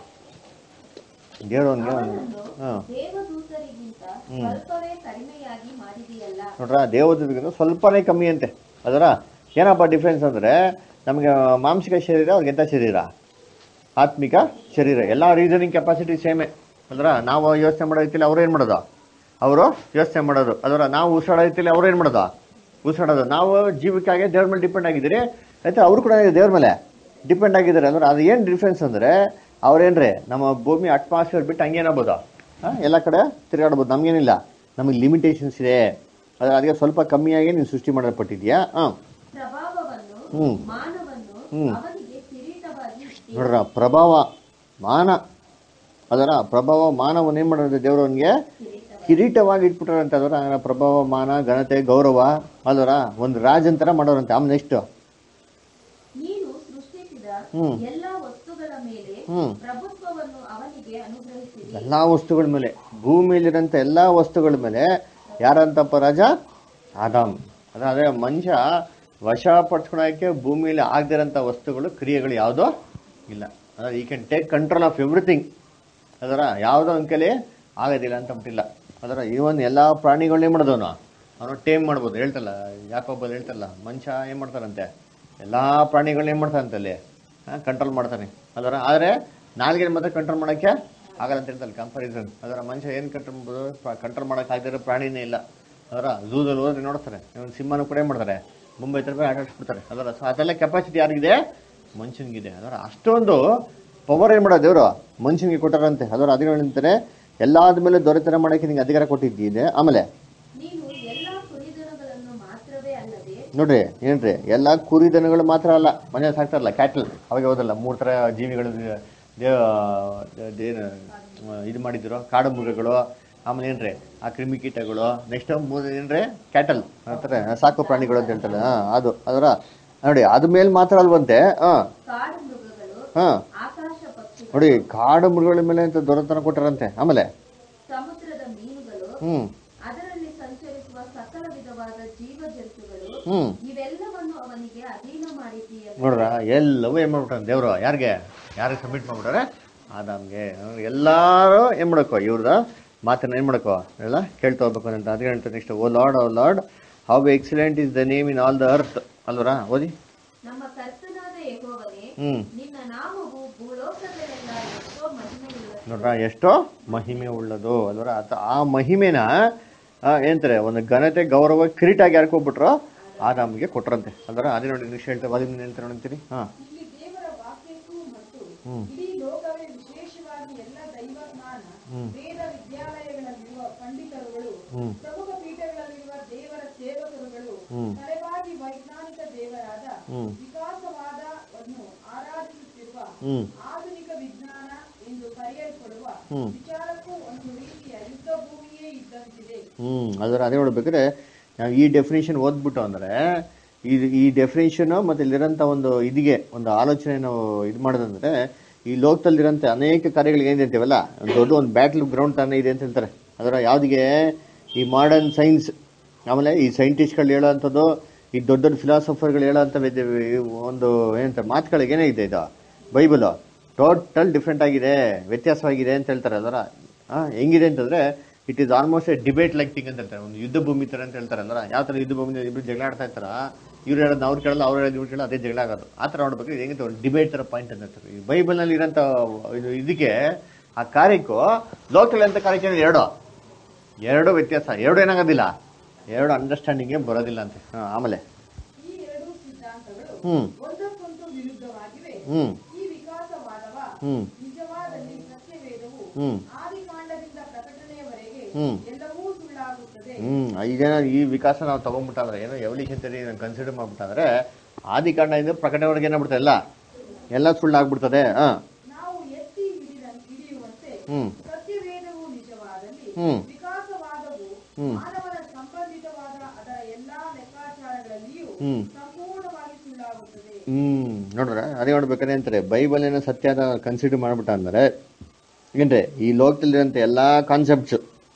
ದೇವ್ರು ಅವ್ನಿಗೆ ಅವನನ್ನು ಹಾ ದೇವದೂತರಿಗಿಂತ ಹ್ಮ್. ಸ್ವಲ್ಪವೇ ಕಡಿಮೆಯಾಗಿ ಮಾಡಿದೆಯಲ್ಲ ನೋಡ್ರ ದೇವದೂತರಿಗಿಂತ ಸ್ವಲ್ಪನೇ ಕಮ್ಮಿ ಅಂತೆ ಅದರ ಏನಪ್ಪ ಡಿಫ್ರೆನ್ಸ್ ಅಂದ್ರೆ ನಮಗೆ ಮಾಂಸಿಕ ಶರೀರ ಅವ್ರಿಗೆ ಎಂತ ಶರೀರ ಆತ್ಮಿಕ ಶರೀರ ಎಲ್ಲ ರೀಸನಿಂಗ್ ಕೆಪಾಸಿಟಿ ಸೇಮೆ ಅಂದ್ರ ನಾವು ಯೋಚನೆ ಮಾಡೋ ರೀತಿಲಿ ಅವ್ರು ಏನ್ ಮಾಡೋದು ಅವರು ಯೋಚನೆ ಮಾಡೋದು ಅದರ ನಾವು ಉಸಿರಾಡೋ ರೀತಿಲಿ ಅವ್ರು ಏನ್ ಮಾಡೋದು ಉಸಿರಾಡೋದು ನಾವು ಜೀವಕ್ಕಾಗಿ ದೇವ್ರ ಮೇಲೆ ಡಿಪೆಂಡ್ ಆಗಿದ್ದೀರಿ ಆಯ್ತಾ ಅವರು ಕೂಡ ದೇವ್ರ ಮೇಲೆ ಡಿಪೆಂಡ್ ಆಗಿದ್ದಾರೆ ಅಂದ್ರೆ ಅದು ಏನು ಡಿಫ್ರೆನ್ಸ್ ಅಂದ್ರೆ ಅವ್ರೇನ್ರಿ ನಮ್ಮ ಭೂಮಿ ಅಟ್ಮಾಸ್ಫಿಯರ್ ಬಿಟ್ಟು ಹಂಗೇನಾಗ್ಬೋದು ಹಾ, ಎಲ್ಲ ಕಡೆ ತಿರುಗಾಡ್ಬೋದು ನಮ್ಗೇನಿಲ್ಲ ನಮಗೆ ಲಿಮಿಟೇಷನ್ಸ್ ಇದೆ ಅದ್ರ ಅದಕ್ಕೆ ಸ್ವಲ್ಪ ಕಮ್ಮಿಯಾಗಿ ನೀನು ಸೃಷ್ಟಿ ಮಾಡಲ್ಪಟ್ಟಿದ್ಯಾ ಹಾಂ ಪ್ರಭಾವವನ್ನು ಹ್ಮ್. ಮಾನವನ್ನು ಹ್ಮ್. ಅವನಿಗೆ ಕಿರೀಟವಾಗಿ ಇಟ್ಟಿರಿ. ನೋಡ್ರ ಪ್ರಭಾವ ಮಾನ ಅದರ ಪ್ರಭಾವ ಮಾನವನ್ನ ಏನ್ ಮಾಡೋದು ದೇವರು ಅವನಿಗೆ ಕಿರೀಟವಾಗಿ ಕಿರೀಟವಾಗಿ ಇಟ್ಬಿಟ್ರಂತೆ ಅದರ ಅವನ ಪ್ರಭಾವ ಮಾನ ಘನತೆ ಗೌರವ ಅದರ ಒಂದು ರಾಜನ್ ತರ ಮಾಡೋರಂತೆ ಆಮೇಲೆ ನೆಕ್ಸ್ಟ್ ನೀನು ಸೃಷ್ಟಿಸಿದ ಹ್ಮ್. ಎಲ್ಲಾ ವಸ್ತುಗಳ ಮೇಲೆ ಹ್ಮ್. ಪ್ರಭುತ್ವವನ್ನು ಅವನಿಗೆ ಅನುಗ್ರಹಿಸಿರಿ ಎಲ್ಲಾ ವಸ್ತುಗಳ ಮೇಲೆ ಭೂಮಿಯಲ್ಲಿರೋಂಥ ಎಲ್ಲಾ ವಸ್ತುಗಳ ಮೇಲೆ ಯಾರಂತಪ್ಪ ರಾಜ ಆದಾಮ್ ಅದ ಅದೇ ಮನುಷ್ಯ ವಶಪಡಿಸ್ಕೊಳಕ್ಕೆ ಭೂಮಿಯಲ್ಲಿ ಆಗದಿರೋಂಥ ವಸ್ತುಗಳು ಕ್ರಿಯೆಗಳು ಯಾವುದೋ ಇಲ್ಲ ಅದ್ರ ಈ can take control of everything ಅದರ ಯಾವುದೋ ಒಂದು ಕೈಲಿ ಆಗೋದಿಲ್ಲ ಅಂತ ಬಿಟ್ಟಿಲ್ಲ ಅದರ ಇವನ್ ಎಲ್ಲಾ ಪ್ರಾಣಿಗಳನ್ನೇ ಮಾಡೋದವನು ಅವನು ಟೇಮ್ ಮಾಡ್ಬೋದು ಹೇಳ್ತಲ್ಲ ಯಾಕೊಬ್ಬಲ್ಲಿ ಹೇಳ್ತಲ್ಲ ಮನುಷ್ಯ ಏನ್ ಮಾಡ್ತಾರಂತೆ ಎಲ್ಲಾ ಪ್ರಾಣಿಗಳನ್ನ ಏನ್ ಮಾಡ್ತಾರಂತೆ ಅಲ್ಲಿ ಕಂಟ್ರೋಲ್ ಮಾಡ್ತಾನೆ ಅದರ ಆದ್ರೆ ನಾಲ್ಗೆ ಮಾತ್ರ ಕಂಟ್ರೋಲ್ ಮಾಡಕ್ಕೆ ಆಗಲ್ಲ ಅಂತ ಹೇಳ್ತಲ್ಲ ಕಂಪಾರಿಸನ್ ಅದರ ಮನುಷ್ಯ ಏನ್ ಕಂಟ್ರೋಲ್ ಮಾಡ್ಬೋದು ಕಂಟ್ರೋಲ್ ಮಾಡಕ್ ಆಗದಿರೋ ಪ್ರಾಣಿನೇ ಇಲ್ಲ ಅದರ ಝೂದಲ್ಲಿ ಹೋದ್ರೆ ನೋಡ್ತಾರೆ ಇವನ್ ಸಿಂಹನೂ ಕೂಡ ಏನ್ ಮಾಡ್ತಾರೆ ಮುಂಬೈ ತರ ಆಟ ಆಡಿಸ್ಬಿಡ್ತಾರೆ ಅದರ ಸೊ ಅದೆಲ್ಲ ಕೆಪಾಸಿಟಿ ಯಾರಿಗಿದೆ ಮನುಷ್ಯನಿಗಿದೆ ಅದರ ಅಷ್ಟೊಂದು ಪವರ್ ಏನ್ ಮಾಡೋದು ದೇವರು ಮನುಷ್ಯನಿಗೆ ಕೊಟ್ಟಾರಂತೆ ಅದರ ಅಧಿಕಾರ ನಿಂತಾರೆ ಎಲ್ಲಾದ ಮೇಲೆ ದೊರೆತನ ಮಾಡಕ್ಕೆ ನಿಂಗೆ ಅಧಿಕಾರ ಕೊಟ್ಟಿದ್ದಿದೆ ಆಮೇಲೆ ನೀನು ಎಲ್ಲಾ ಕುರಿದನಗಳನ್ನು ಮಾತ್ರವೇ ಅಲ್ಲದೆ ನೋಡ್ರಿ ಏನ್ರಿ ಎಲ್ಲಾ ಕುರಿ ದನಗಳು ಮಾತ್ರ ಅಲ್ಲ ಮನೆ ಸಾಕ್ತಾರಲ್ಲ ಕ್ಯಾಟಲ್ ಅವಾಗ ಹೋದಲ್ಲ ಮೂರ್ ತರ ಜೀವಿಗಳು ದೇವ ಏನು ಇದು ಮಾಡಿದ್ರು ಕಾಡು ಮೃಗಗಳು ಆಮೇಲೆ ಏನ್ರಿ ಆ ಕ್ರಿಮಿಕೀಟಗಳು ನೆಕ್ಸ್ಟ್ ಮೂರ್ ಏನ್ರಿ ಕ್ಯಾಟಲ್ ಅಂತಾರೆ ಸಾಕು ಪ್ರಾಣಿಗಳು ಅಂತ ಹೇಳ್ತಾರೆ ಹಾ ಅದು ಅದರ ನೋಡಿ ಅದ ಮೇಲೆ ಮಾತ್ರ ಅಲ್ವಂತೆ ಹಾ ಕಾಡು ಮೃಗಗಳು ಹಾ ಆಕಾಶ ಪಕ್ಷಿಗಳು ನೋಡಿ ಕಾಡು ಮೃಗಗಳ ಮೇಲೆ ಅಂತ ದೊರೆತನ ಕೊಟ್ಟಾರಂತೆ ಆಮೇಲೆ ಸಮುದ್ರದ ಮೀನುಗಳು ಹ್ಮ್ ಅದರಲ್ಲಿ ಸಂಚರಿಸುವ ಸಕಲ ವಿಧವಾದ ಜೀವ ಜಂತುಗಳು ಹ್ಮ್ ಇವೆಲ್ಲವನ್ನು ಅವನಿಗೆ ಅಧೀನ ಮಾಡಿದ್ದೀಯಲ್ಲ ನೋಡ್ರ ಎಲ್ಲವೂ ಏನ್ ಮಾಡ್ಬಿಟ್ಟಾರೆ ದೇವ್ರು ಯಾರಿಗೆ ಯಾರಿಗೆ ಸಬ್ಮಿಟ್ ಮಾಡ್ಬಿಟ್ಟಾರೆ ಆದಾಮ್ಗೆ ಎಲ್ಲಾರು ಏನ್ ಮಾಡಕೋ ಇವ್ರದ ಮಾತನ್ನ ಏನ್ ಮಾಡಕೋ ಎಲ್ಲ ಕೇಳ್ತಾ ಹೋಗ್ಬೇಕು ಅಂತ ಅದೇ ಹೇಳ್ತಾರೆ next O Lord O Lord how excellent is the name in all the earth ಅಲ್ವರಾ ಓದಿ ನಮ್ಮ ಕರ್ತನಾದ ಯೆಹೋವನೇ ಹ್ಮ್ ನಿನ್ನ ನಾಮವು ಭೂಲೋಕದಲ್ಲೆಲ್ಲ ಎಷ್ಟೋ ಮಹಿಮೆಯುಳ್ಳದ್ದು ನೋಡ್ರ ಎಷ್ಟೋ ಮಹಿಮೆ ಉಳ್ಳದು ಅಲ್ವರ ಆತ- ಆ ಮಹಿಮೆನ ಆ, ಏನಂತಾರೆ ಒಂದು ಘನತೆ ಗೌರವ ಕಿರೀಟಾಗಿ ಯಾರ್ಕೊಬಿಟ್ರು ಆದಾಮ್ಗೆ ಕೊಟ್ರಂತೆ ಅಲ್ವರ ಅದೇ ನೋಡಿ ನಿಮಿಷ ಹೇಳ್ತಾರೆ ಅದೇ ಹೇಳ್ತಾರೆ ನೋಡ್ತೀರಿ ಹಾ ಇಲ್ಲಿ ದೇವರ ವಾಕ್ಯಕ್ಕೂ ಮತ್ತು ಹ್ಮ್. ಇಡೀ ಲೋಕವೇ ವಿಶೇಷವಾಗಿ ಎಲ್ಲ ದೈವಜ್ಞಾನ ಹ್ಮ್. ವೇದ ವಿದ್ಯಾಲಯಗಳಲ್ಲಿರುವ ಪಂಡಿತರುಗಳು ಹ್ಮ್. ಪ್ರಮುಖ ಪೀಠಗಳಲ್ಲಿರುವ ದೇವರ ಸೇವಕರುಗಳು ಹ್ಮ್. ತಲೆಬಾಗಿ ವೈಜ್ಞಾನಿಕ ದೇವರಾದ ಹ್ಮ್. ವಿಕಾಸವಾದವನ್ನು ಆರಾಧಿಸುತ್ತಿರುವ ಹ್ಮ್ ಆಧುನಿಕ ವಿಜ್ಞಾನ ಎಂದು ಕರೆಯಲ್ಪಡುವ ಹ್ಮ್. ವಿಚಾರಕ್ಕೂ ಒಂದು ರೀತಿಯ ಯುದ್ಧ ಭೂಮಿಯೇ ಇದ್ದಂತಿದೆ ಹ್ಮ್ ಅದರ ಅದೇ ನೋಡ್ಬೇಕಾದ್ರೆ ನಾವು ಈ ಡೆಫಿನೇಷನ್ ಓದ್ಬಿಟ್ಟು ಅಂದ್ರೆ ಈ ಈ ಡೆಫಿನೇಷನ್ ಮತ್ತೆ ಇಲ್ಲಿರೋಂಥ ಒಂದು ಇದಿಗೆ ಒಂದು ಆಲೋಚನೆ ನಾವು ಇದು ಮಾಡೋದಂದ್ರೆ ಈ ಲೋಕದಲ್ಲಿರೋಂಥ ಅನೇಕ ಕಾರ್ಯಗಳಿಗೆ ಏನಿದೆ ಅಂತೀವಲ್ಲ ಒಂದು ದೊಡ್ಡ ಒಂದು ಬ್ಯಾಟಲ್ ಗ್ರೌಂಡ್ ತಾನೇ ಇದೆ ಅಂತ ಹೇಳ್ತಾರೆ ಅದರ ಯಾವ್ದಿಗೆ ಈ ಮಾಡರ್ನ್ ಸೈನ್ಸ್ ಆಮೇಲೆ ಈ ಸೈಂಟಿಸ್ಟ್ಗಳು ಹೇಳೋವಂಥದ್ದು ಈ ದೊಡ್ಡ ದೊಡ್ಡ ಫಿಲಾಸಫರ್ಗಳು ಹೇಳೋಂಥ ವಿದ್- ಒಂದು ಏನಂತ ಮಾತುಗಳಿಗೆ ಏನೇ ಇದೆ ಇದು ಬೈಬಲು ಟೋಟಲ್ ಡಿಫ್ರೆಂಟ್ ಆಗಿದೆ ವ್ಯತ್ಯಾಸವಾಗಿದೆ ಅಂತ ಹೇಳ್ತಾರೆ ಅದರ ಹೆಂಗಿದೆ ಅಂತಂದ್ರೆ it is almost a debate like thing ಅಂತ ಹೇಳ್ತಾರೆ ಒಂದು ಯುದ್ಧ ಭೂಮಿ ತರ ಅಂತ ಹೇಳ್ತಾರೆ ಅಲ್ರ ಯಾವ ತರ ಯುದ್ಧ ಭೂಮಿ ಇಬ್ರು ಜಗಳ ಆಡ್ತಾ ಇರ್ತಾರ ಇವ್ರು ಹೇಳೋದು ಅವ್ರು ಕೇಳೋದು ಅವ್ರು ಹೇಳೋದು ಇವ್ರು ಕೇಳೋದು ಅದೇ ಜಗಳ ಆಗೋದು ಆ ಥರ ನೋಡ್ಬೇಕು ಇದು ಹೆಂಗಿತ್ತು ಒಂದು ಡಿಬೇಟ್ ತರ ಪಾಯಿಂಟ್ ಅಂತ ಹೇಳ್ತಾರೆ ಈ ಬೈಬಲ್ನಲ್ಲಿ ಇರೋಂಥ ಇದು ಇದಕ್ಕೆ ಆ ಕಾರ್ಯಕ್ಕೂ ಲೋಕಲ್ ಅಂತ ಕಾರ್ಯಕ್ಕೆ ಎರಡು ಎರಡು ವ್ಯತ್ಯಾಸ ಎರಡು ಏನಾಗೋದಿಲ್ಲ ಎರಡು ಅಂಡರ್ಸ್ಟ್ಯಾಂಡಿಂಗ್ಗೆ ಬರೋದಿಲ್ಲ ಅಂತ ಹಾ, ಆಮೇಲೆ ಈ ಎರಡೂ ಸಿದ್ಧಾಂತಗಳು ಹ್ಮ್ ಒಂದಕ್ಕೊಂದು ವಿರುದ್ಧವಾಗಿವೆ ಹ್ಮ್ ಈ ವಿಕಾಸವಾದವ ಹ್ಮ್ ನಿಜವಾದಲ್ಲಿ ಸತ್ಯವೇದವು ಹ್ಮ್ ಆದಿಕಾಂಡದಿಂದ ಪ್ರಕಟಣೆಯವರೆಗೆ ಹ್ಮ್. ಎಲ್ಲವೂ ಸುಳ್ಳಾಗುತ್ತದೆ ಹ್ಮ್ ಈಗೇನೋ ಈ ವಿಕಾಸ ನಾವು ತಗೊಂಡ್ಬಿಟ್ಟಾದ್ರೆ ಏನೋ ಎವಲ್ಯೂಷನ್ ಥಿಯರಿ ಕನ್ಸಿಡರ್ ಮಾಡ್ಬಿಟ್ಟಾದ್ರೆ ಆದಿಕಾಂಡದಿಂದ ಪ್ರಕಟಣೆವರೆಗೆ ಏನಾಗ್ಬಿಡ್ತದೆ ಎಲ್ಲ ಎಲ್ಲ ಸುಳ್ಳಾಗ್ಬಿಡ್ತದೆ ಹಾ ನಾವು ಎತ್ತಿ ಹಿಡಿದ ಹಿಡಿಯುವಂತೆ ಹ್ಮ್ ಸತ್ಯವೇದವು ನಿಜವಾದಲ್ಲಿ ಹ್ಮ್. ವಿಕಾಸವಾದವು ಹ್ಮ್. ಮಾನವನ ಸಂಬಂಧಿತವಾದ ಅದರ ಎಲ್ಲಾ ಲೆಕ್ಕಾಚಾರಗಳಲ್ಲಿಯೂ ಹ್ಮ್. ಸಂಪೂರ್ಣವಾಗಿ ಸುಳ್ಳಾಗುತ್ತದೆ ಹ್ಮ್ ನೋಡ್ರೆ ಅದೇ ನೋಡ್ಬೇಕಾದ್ರೆ ಅಂತಾರೆ ಬೈಬಲ್ ಏನೋ ಸತ್ಯ ಅಂತ ಕನ್ಸಿಡರ್ ಮಾಡ್ಬಿಟ್ಟ ಅಂದ್ರೆ ಏನ್ರಿ ಈ ಲೋಕದಲ್ಲಿರೋಂಥ ಎಲ್ಲ ಕಾನ್ಸೆಪ್ಟ್ಸ್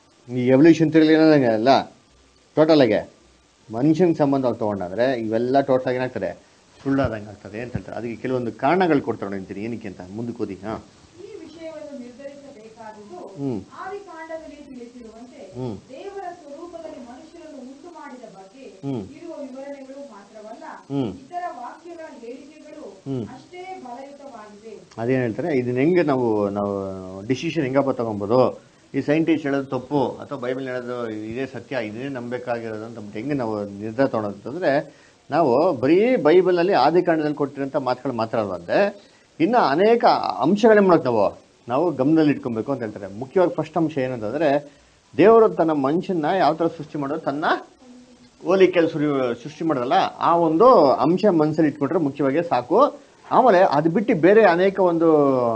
ಈ ಎವಲ್ಯೂಷನ್ ತಿರುಗಿ ಏನಂಗೆ ಅಲ್ಲ ಟೋಟಲ್ ಆಗಿ ಮನುಷ್ಯನ ಸಂಬಂಧವಾಗಿ ತೊಗೊಂಡಾದ್ರೆ ಇವೆಲ್ಲ ಟೋಟಲ್ ಆಗಿ ಏನಾಗ್ತದೆ ಸುಳ್ಳಾದಂಗೆ ಆಗ್ತದೆ ಅಂತ ಹೇಳ್ತಾರೆ ಅದಕ್ಕೆ ಕೆಲವೊಂದು ಕಾರಣಗಳು ಕೊಡ್ತಾರೆ ಅಂತೀನಿ ಏನಕ್ಕೆ ಅಂತ ಮುಂದಕ್ಕೆ ಓದಿ ಹಾಂ ಈ ವಿಷಯವನ್ನು ನಿರ್ಧರಿಸಬೇಕಾದುದು ಹ್ಮ್. ಆದಿಕಾಂಡದಲ್ಲಿ ತಿಳಿಸಿರುವಂತೆ ಹ್ಮ್. ದೇವರ ಸ್ವರೂಪದಲ್ಲಿ ಮನುಷ್ಯರನ್ನು ಉಂಟು ಮಾಡಿದ ಬಗ್ಗೆ ಹ್ಮ್. ಇರುವ ವಿವರಣೆಗಳು ಮಾತ್ರವಲ್ಲ ಹ್ಮ್. ಇತರ ವಾಕ್ಯಗಳ ಹೇಳಿಕೆಗಳು ಹ್ಮ್. ಅಷ್ಟೇ ಬಲಯುತವಾಗಿವೆ ಅದೇನು ಹೇಳ್ತಾರೆ ಇದನ್ನ ಹೆಂಗೆ ನಾವು ನಾವು ಡಿಸಿಷನ್ ಹೆಂಗಪ್ಪ ತಗೊಬೋದು ಈ ಸೈಂಟಿಸ್ಟ್ ಹೇಳೋದು ತಪ್ಪು ಅಥವಾ ಬೈಬಲ್ ಹೇಳೋದು ಇದೇ ಸತ್ಯ ಇದೇ ನಂಬೇಕಾಗಿರೋದು ಅಂತ ಅಂದ್ಬಿಟ್ಟು ಹೆಂಗೆ ನಾವು ನಿರ್ಧಾರ ತೊಗೊಳೋದು ಅಂತಂದ್ರೆ ನಾವು ಬರೀ ಬೈಬಲಲ್ಲಿ ಆದಿಕಾಂಡದಲ್ಲಿ ಕೊಟ್ಟಿರೋಂಥ ಮಾತುಗಳು ಮಾತ್ರ ಅಲ್ವಂತೆ ಇನ್ನು ಅನೇಕ ಅಂಶಗಳೇ ಮಾಡೋದು ನಾವು ನಾವು ಗಮನದಲ್ಲಿ ಇಟ್ಕೊಬೇಕು ಅಂತ ಹೇಳ್ತಾರೆ ಮುಖ್ಯವಾಗಿ ಫಸ್ಟ್ ಅಂಶ ಏನಂತಂದ್ರೆ ದೇವರು ತನ್ನ ಮನುಷ್ಯನ ಯಾವ ಥರ ಸೃಷ್ಟಿ ಮಾಡೋದು ತನ್ನ ಹೋಲಿಕೆಯಲ್ಲಿ ಸುರಿ ಸೃಷ್ಟಿ ಮಾಡೋದಲ್ಲ ಆ ಒಂದು ಅಂಶ ಮನಸ್ಸಲ್ಲಿ ಇಟ್ಕೊಂಡ್ರೆ ಮುಖ್ಯವಾಗಿ ಸಾಕು ಆಮೇಲೆ ಅದು ಬಿಟ್ಟು ಬೇರೆ ಅನೇಕ ಒಂದು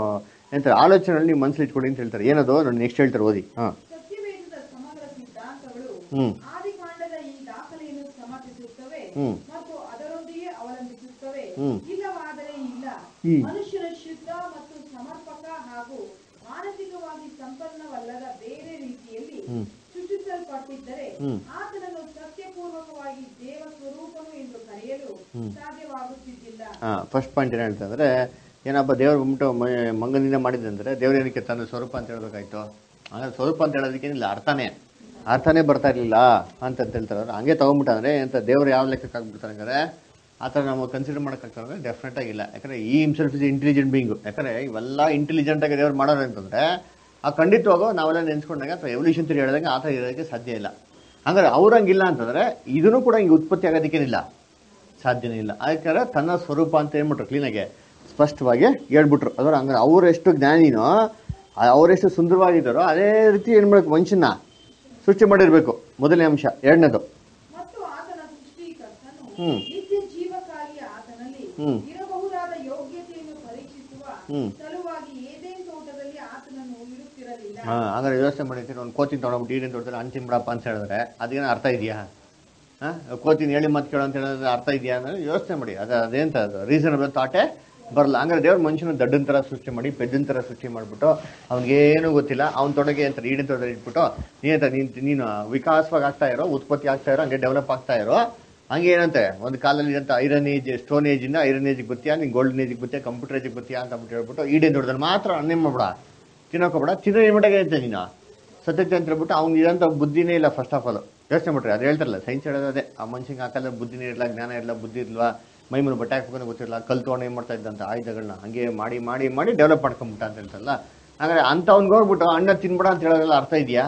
ಎಂತ ಆಲೋಚನೆಗಳು ನೀವು ಮನಸ್ಸಲ್ಲಿ ಇಟ್ಕೊಳ್ಳಿ ಅಂತ ಹೇಳ್ತಾರೆ ಏನದು ನೋಡಿ ನೆಕ್ಸ್ಟ್ ಹೇಳ್ತಾರೆ ಓದಿ ಹಾಂ ಸತ್ಯವೇದದ ಸಮಗ್ರ ಸಿದ್ಧಾಂತಗಳು ಹ್ಮ್. ಆದಿಕಾಂಡದ ಈ ದಾಖಲೆಯನ್ನು ಸಮರ್ಥಿಸುತ್ತವೆ ಹ್ಮ್. ಮತ್ತು ಅದರೊಂದಿಗೆ ಅವಲಂಬಿಸುತ್ತವೆ ಹ್ಮ್. ಇಲ್ಲವಾದರೆ ಇಲ್ಲ ಹ್ಮ್. ಮನುಷ್ಯನ ಶುದ್ಧ ಮತ್ತು ಸಮರ್ಪಕ ಹಾಗೂ ಮಾನಸಿಕವಾಗಿ ಸಂಪನ್ನವಲ್ಲದ ಬೇರೆ ರೀತಿಯಲ್ಲಿ ಹ್ಮ್. ಸೃಷ್ಟಿಸಲ್ಪಟ್ಟಿದ್ದರೆ ಹ್ಮ್. ಆತನನ್ನು ಸತ್ಯಪೂರ್ವಕವಾಗಿ ದೇವ ಸ್ವರೂಪನು ಎಂದು ಕರೆಯಲು ಸಾಧ್ಯವಾಗುತ್ತಿದ್ದಿಲ್ಲ ಹಾಂ ಫಸ್ಟ್ ಪಾಯಿಂಟ್ ಏನು ಹೇಳ್ತಂದ್ರೆ ಏನಪ್ಪ ದೇವ್ರು ಬಂದ್ಬಿಟ್ಟು ಮ- ಮಂಗನಿಂದ ಮಾಡಿದಂದ್ರೆ ದೇವ್ರ ಏನಕ್ಕೆ ತನ್ನ ಸ್ವರೂಪ ಅಂತ ಹೇಳ್ಬೇಕಾಯ್ತು ಅಂದ್ರೆ ಸ್ವರೂಪ ಅಂತ ಹೇಳೋದಕ್ಕೇನಿಲ್ಲ ಅರ್ಥನೇ ಅರ್ಥನೇ ಬರ್ತಾ ಇರಲಿಲ್ಲ ಅಂತ ಅಂತ ಹೇಳ್ತಾರೆ ಅವ್ರು. ಹಂಗೆ ತಗೊಂಡ್ಬಿಟ್ಟಂದ್ರೆ ಅಂತ ದೇವ್ರು ಯಾವ ಲೆಕ್ಕಕ್ಕೆ ಆಗ್ಬಿಡ್ತಾರೆ ಹಂಗಾರೆ ಆ ಥರ ನಾವು ಕನ್ಸಿಡರ್ ಮಾಡೋಕ್ಕಾಗ್ತಾರೆ ಡೆಫಿನೆಟ್ ಆಗಿಲ್ಲ ಯಾಕಂದ್ರೆ ಈ ಹಿಮ್ಸೆಲ್ಫ್ ಇಸ್ ಇಂಟೆಲಿಜೆಂಟ್ ಬೀಯಿಂಗು ಯಾಕಂದ್ರೆ ಇವೆಲ್ಲ ಇಂಟೆಲಿಜೆಂಟ್ ಆಗಿ ದೇವ್ರು ಮಾಡೋರು ಅಂತಂದ್ರೆ ಆ ಖಂಡಿತವಾಗೂ ನಾವೆಲ್ಲ ನೆನ್ಸ್ಕೊಂಡಾಗ ಅಥವಾ ಎವಲ್ಯೂಷನ್ ತಿರಿ ಹೇಳಿದಂಗೆ ಆ ಥರ ಇರೋದಕ್ಕೆ ಸಾಧ್ಯ ಇಲ್ಲ ಹಂಗಾರೆ ಅವ್ರಂಗಿಲ್ಲ ಅಂತಂದ್ರೆ ಇದನ್ನು ಕೂಡ ಹಿಂಗೆ ಉತ್ಪತ್ತಿ ಆಗೋದಕ್ಕೇನಿಲ್ಲ ಸಾಧ್ಯನೇ ಇಲ್ಲ ಯಾಕಂದ್ರೆ ತನ್ನ ಸ್ವರೂಪ ಅಂತ ಹೇಳ್ಬಿಟ್ರು ಕ್ಲೀನಾಗೆ ಸ್ಪಷ್ಟವಾಗಿ ಹೇಳ್ಬಿಟ್ರು ಅದರ ಹಂಗಾರೆ ಅವರೆಷ್ಟು ಜ್ಞಾನಿನೋ ಆ- ಅವರೆಷ್ಟು ಸುಂದರವಾಗಿದ್ದಾರೋ ಅದೇ ರೀತಿ ಏನು ಮಾಡಬೇಕು ಮನುಷ್ಯನ ಸೃಷ್ಟಿ ಮಾಡಿರ್ಬೇಕು ಮೊದಲನೇ ಅಂಶ ಎರಡನೇದು ಮತ್ತು ಆತನ ಸೃಷ್ಟಿಕರ್ತನು ಹ್ಮ್. ನಿತ್ಯ ಜೀವಕ್ಕಾಗಿ ಆತನಲ್ಲಿ ಹ್ಮ್. ಇರಬಹುದಾದ ಯೋಗ್ಯತೆಯನ್ನು ಪರೀಕ್ಷಿಸುವ ಹ್ಮ್. ಸಲುವಾಗಿ ಏದೇನ್ ತೋಟದಲ್ಲಿ ಆತನನ್ನು ಇಡುತ್ತಿರಲಿಲ್ಲ ಹಾ ಹಂಗಾರೆ ಯೋಚನೆ ಮಾಡಿರ್ತೀನಿ ಒಂದು ಕೋತಿನ ತೊಗೊಂಡ್ಬಿಟ್ಟು ಈಡೇನು ತೊಡ್ತಾರೆ ಅಂತಿಮ ಬಿಡಪ್ಪ ಅಂತ ಹೇಳಿದ್ರೆ ಅದೇನೋ ಅರ್ಥ ಇದೆಯಾ ಹಾಂ ಕೋತಿನ ಹೇಳಿ ಮತ್ತೆ ಕೇಳೋ ಅಂತ ಹೇಳಿದ್ರೆ ಅರ್ಥ ಇದೆಯಾ ಅಂದ್ರೆ ಯೋಚನೆ ಮಾಡಿ ಅದು ಅದೇಂತ ಅದು ರೀಸನಬಲ್ ಥಾಟೇ ಬರಲ್ಲ ಹಂಗಾರೆ ದೇವ್ರ ಮನುಷ್ಯನ ದಡ್ಡನ ಥರ ಸೃಷ್ಟಿ ಮಾಡಿ ಪೆದ್ದನ ಥರ ಸೃಷ್ಟಿ ಮಾಡಿಬಿಟ್ಟು ಅವ್ನಿಗೇನು ಗೊತ್ತಿಲ್ಲ ಅವ್ನ ತೊಡಗೆ ಅಂತ ಈಡಿನ ತೊಡಗೆ ಇಟ್ಬಿಟ್ಟು ನೀನಂತ ನೀನು ನೀನು ವಿಕಾಸವಾಗಿ ಆಗ್ತಾ ಇರೋ ಉತ್ಪತ್ತಿ ಆಗ್ತಾ ಇರೋ ಹಂಗೆ ಡೆವಲಪ್ ಆಗ್ತಾ ಇರೋ ಹಂಗೆ ಏನಂತೆ ಒಂದು ಕಾಲಲ್ಲಿ ಅಂತ ಐರನ್ ಏಜ್ ಸ್ಟೋನ್ ಏಜಿಂದ ಐರನ್ ಏಜಿಗೆ ಗೊತ್ತಿಯಾ ನೀನು ಗೋಲ್ಡನ್ ಏಜಿಗೆ ಗೊತ್ತಿಯಾ ಕಂಪ್ಯೂಟರ್ ಏಜಿಗೆ ಗೊತ್ತಿಯಾ ಅಂತ ಅಂದ್ಬಿಟ್ಟು ಹೇಳ್ಬಿಟ್ಟು ಈಡೇನು ದೊಡ್ಡದಲ್ಲಿ ಮಾತ್ರ ಅನ್ನೇ ಮಾಡ್ಬಿಡ ತಿನ್ನೋಕೋಬೇಡ ತಿನ್ನೋ ನಿಮಿಟಾಗೆ ಇರುತ್ತೆ ನೀನು ಸತ್ಯಕ್ಕೆ ಅಂತ ಹೇಳ್ಬಿಟ್ಟು ಅವ್ನಿಗೆ ಇರೋಂಥ ಬುದ್ಧಿನೇ ಇಲ್ಲ ಫಸ್ಟ್ ಆಫ್ ಆಲ್ ಯೋಚನೆ ಮಾಡ್ರಿ ಅದು ಹೇಳ್ತಾರಲ್ಲ ಸೈನ್ಸ್ ಹೇಳೋದು ಅದೇ ಆ ಮನುಷ್ಯಂಗೆ ಹಾಕಲ್ಲ ಬುದ್ಧಿನೇ ಇರಲ್ಲ ಜ್ಞಾನ ಇರಲ್ಲ ಬುದ್ಧಿ ಇರಲ್ವಾ ಮೈ ಮೇಲೆ ಬಟ್ಟೆ ಹಾಕ್ಬೇಕು ಗೊತ್ತಿರಲ್ಲ ಕಲ್ ತೊಗೊಂಡು ಏನು ಮಾಡ್ತಾ ಇದ್ದಂತ ಆಯುಧಗಳನ್ನ ಹಂಗೆ ಮಾಡಿ ಮಾಡಿ ಮಾಡಿ ಡೆವಲಪ್ ಮಾಡ್ಕೊಂಬಿಟ್ಟ ಅಂತ ಹೇಳ್ತಾರಲ್ಲ ಹಾಗಾದ್ರೆ ಅಂಥವ್ನಿಗೆ ಹೋಗ್ಬಿಟ್ಟು ಅಣ್ಣ ತಿನ್ಬಿಡ ಅಂತ ಹೇಳೋದೆಲ್ಲ ಅರ್ಥ ಇದೆಯಾ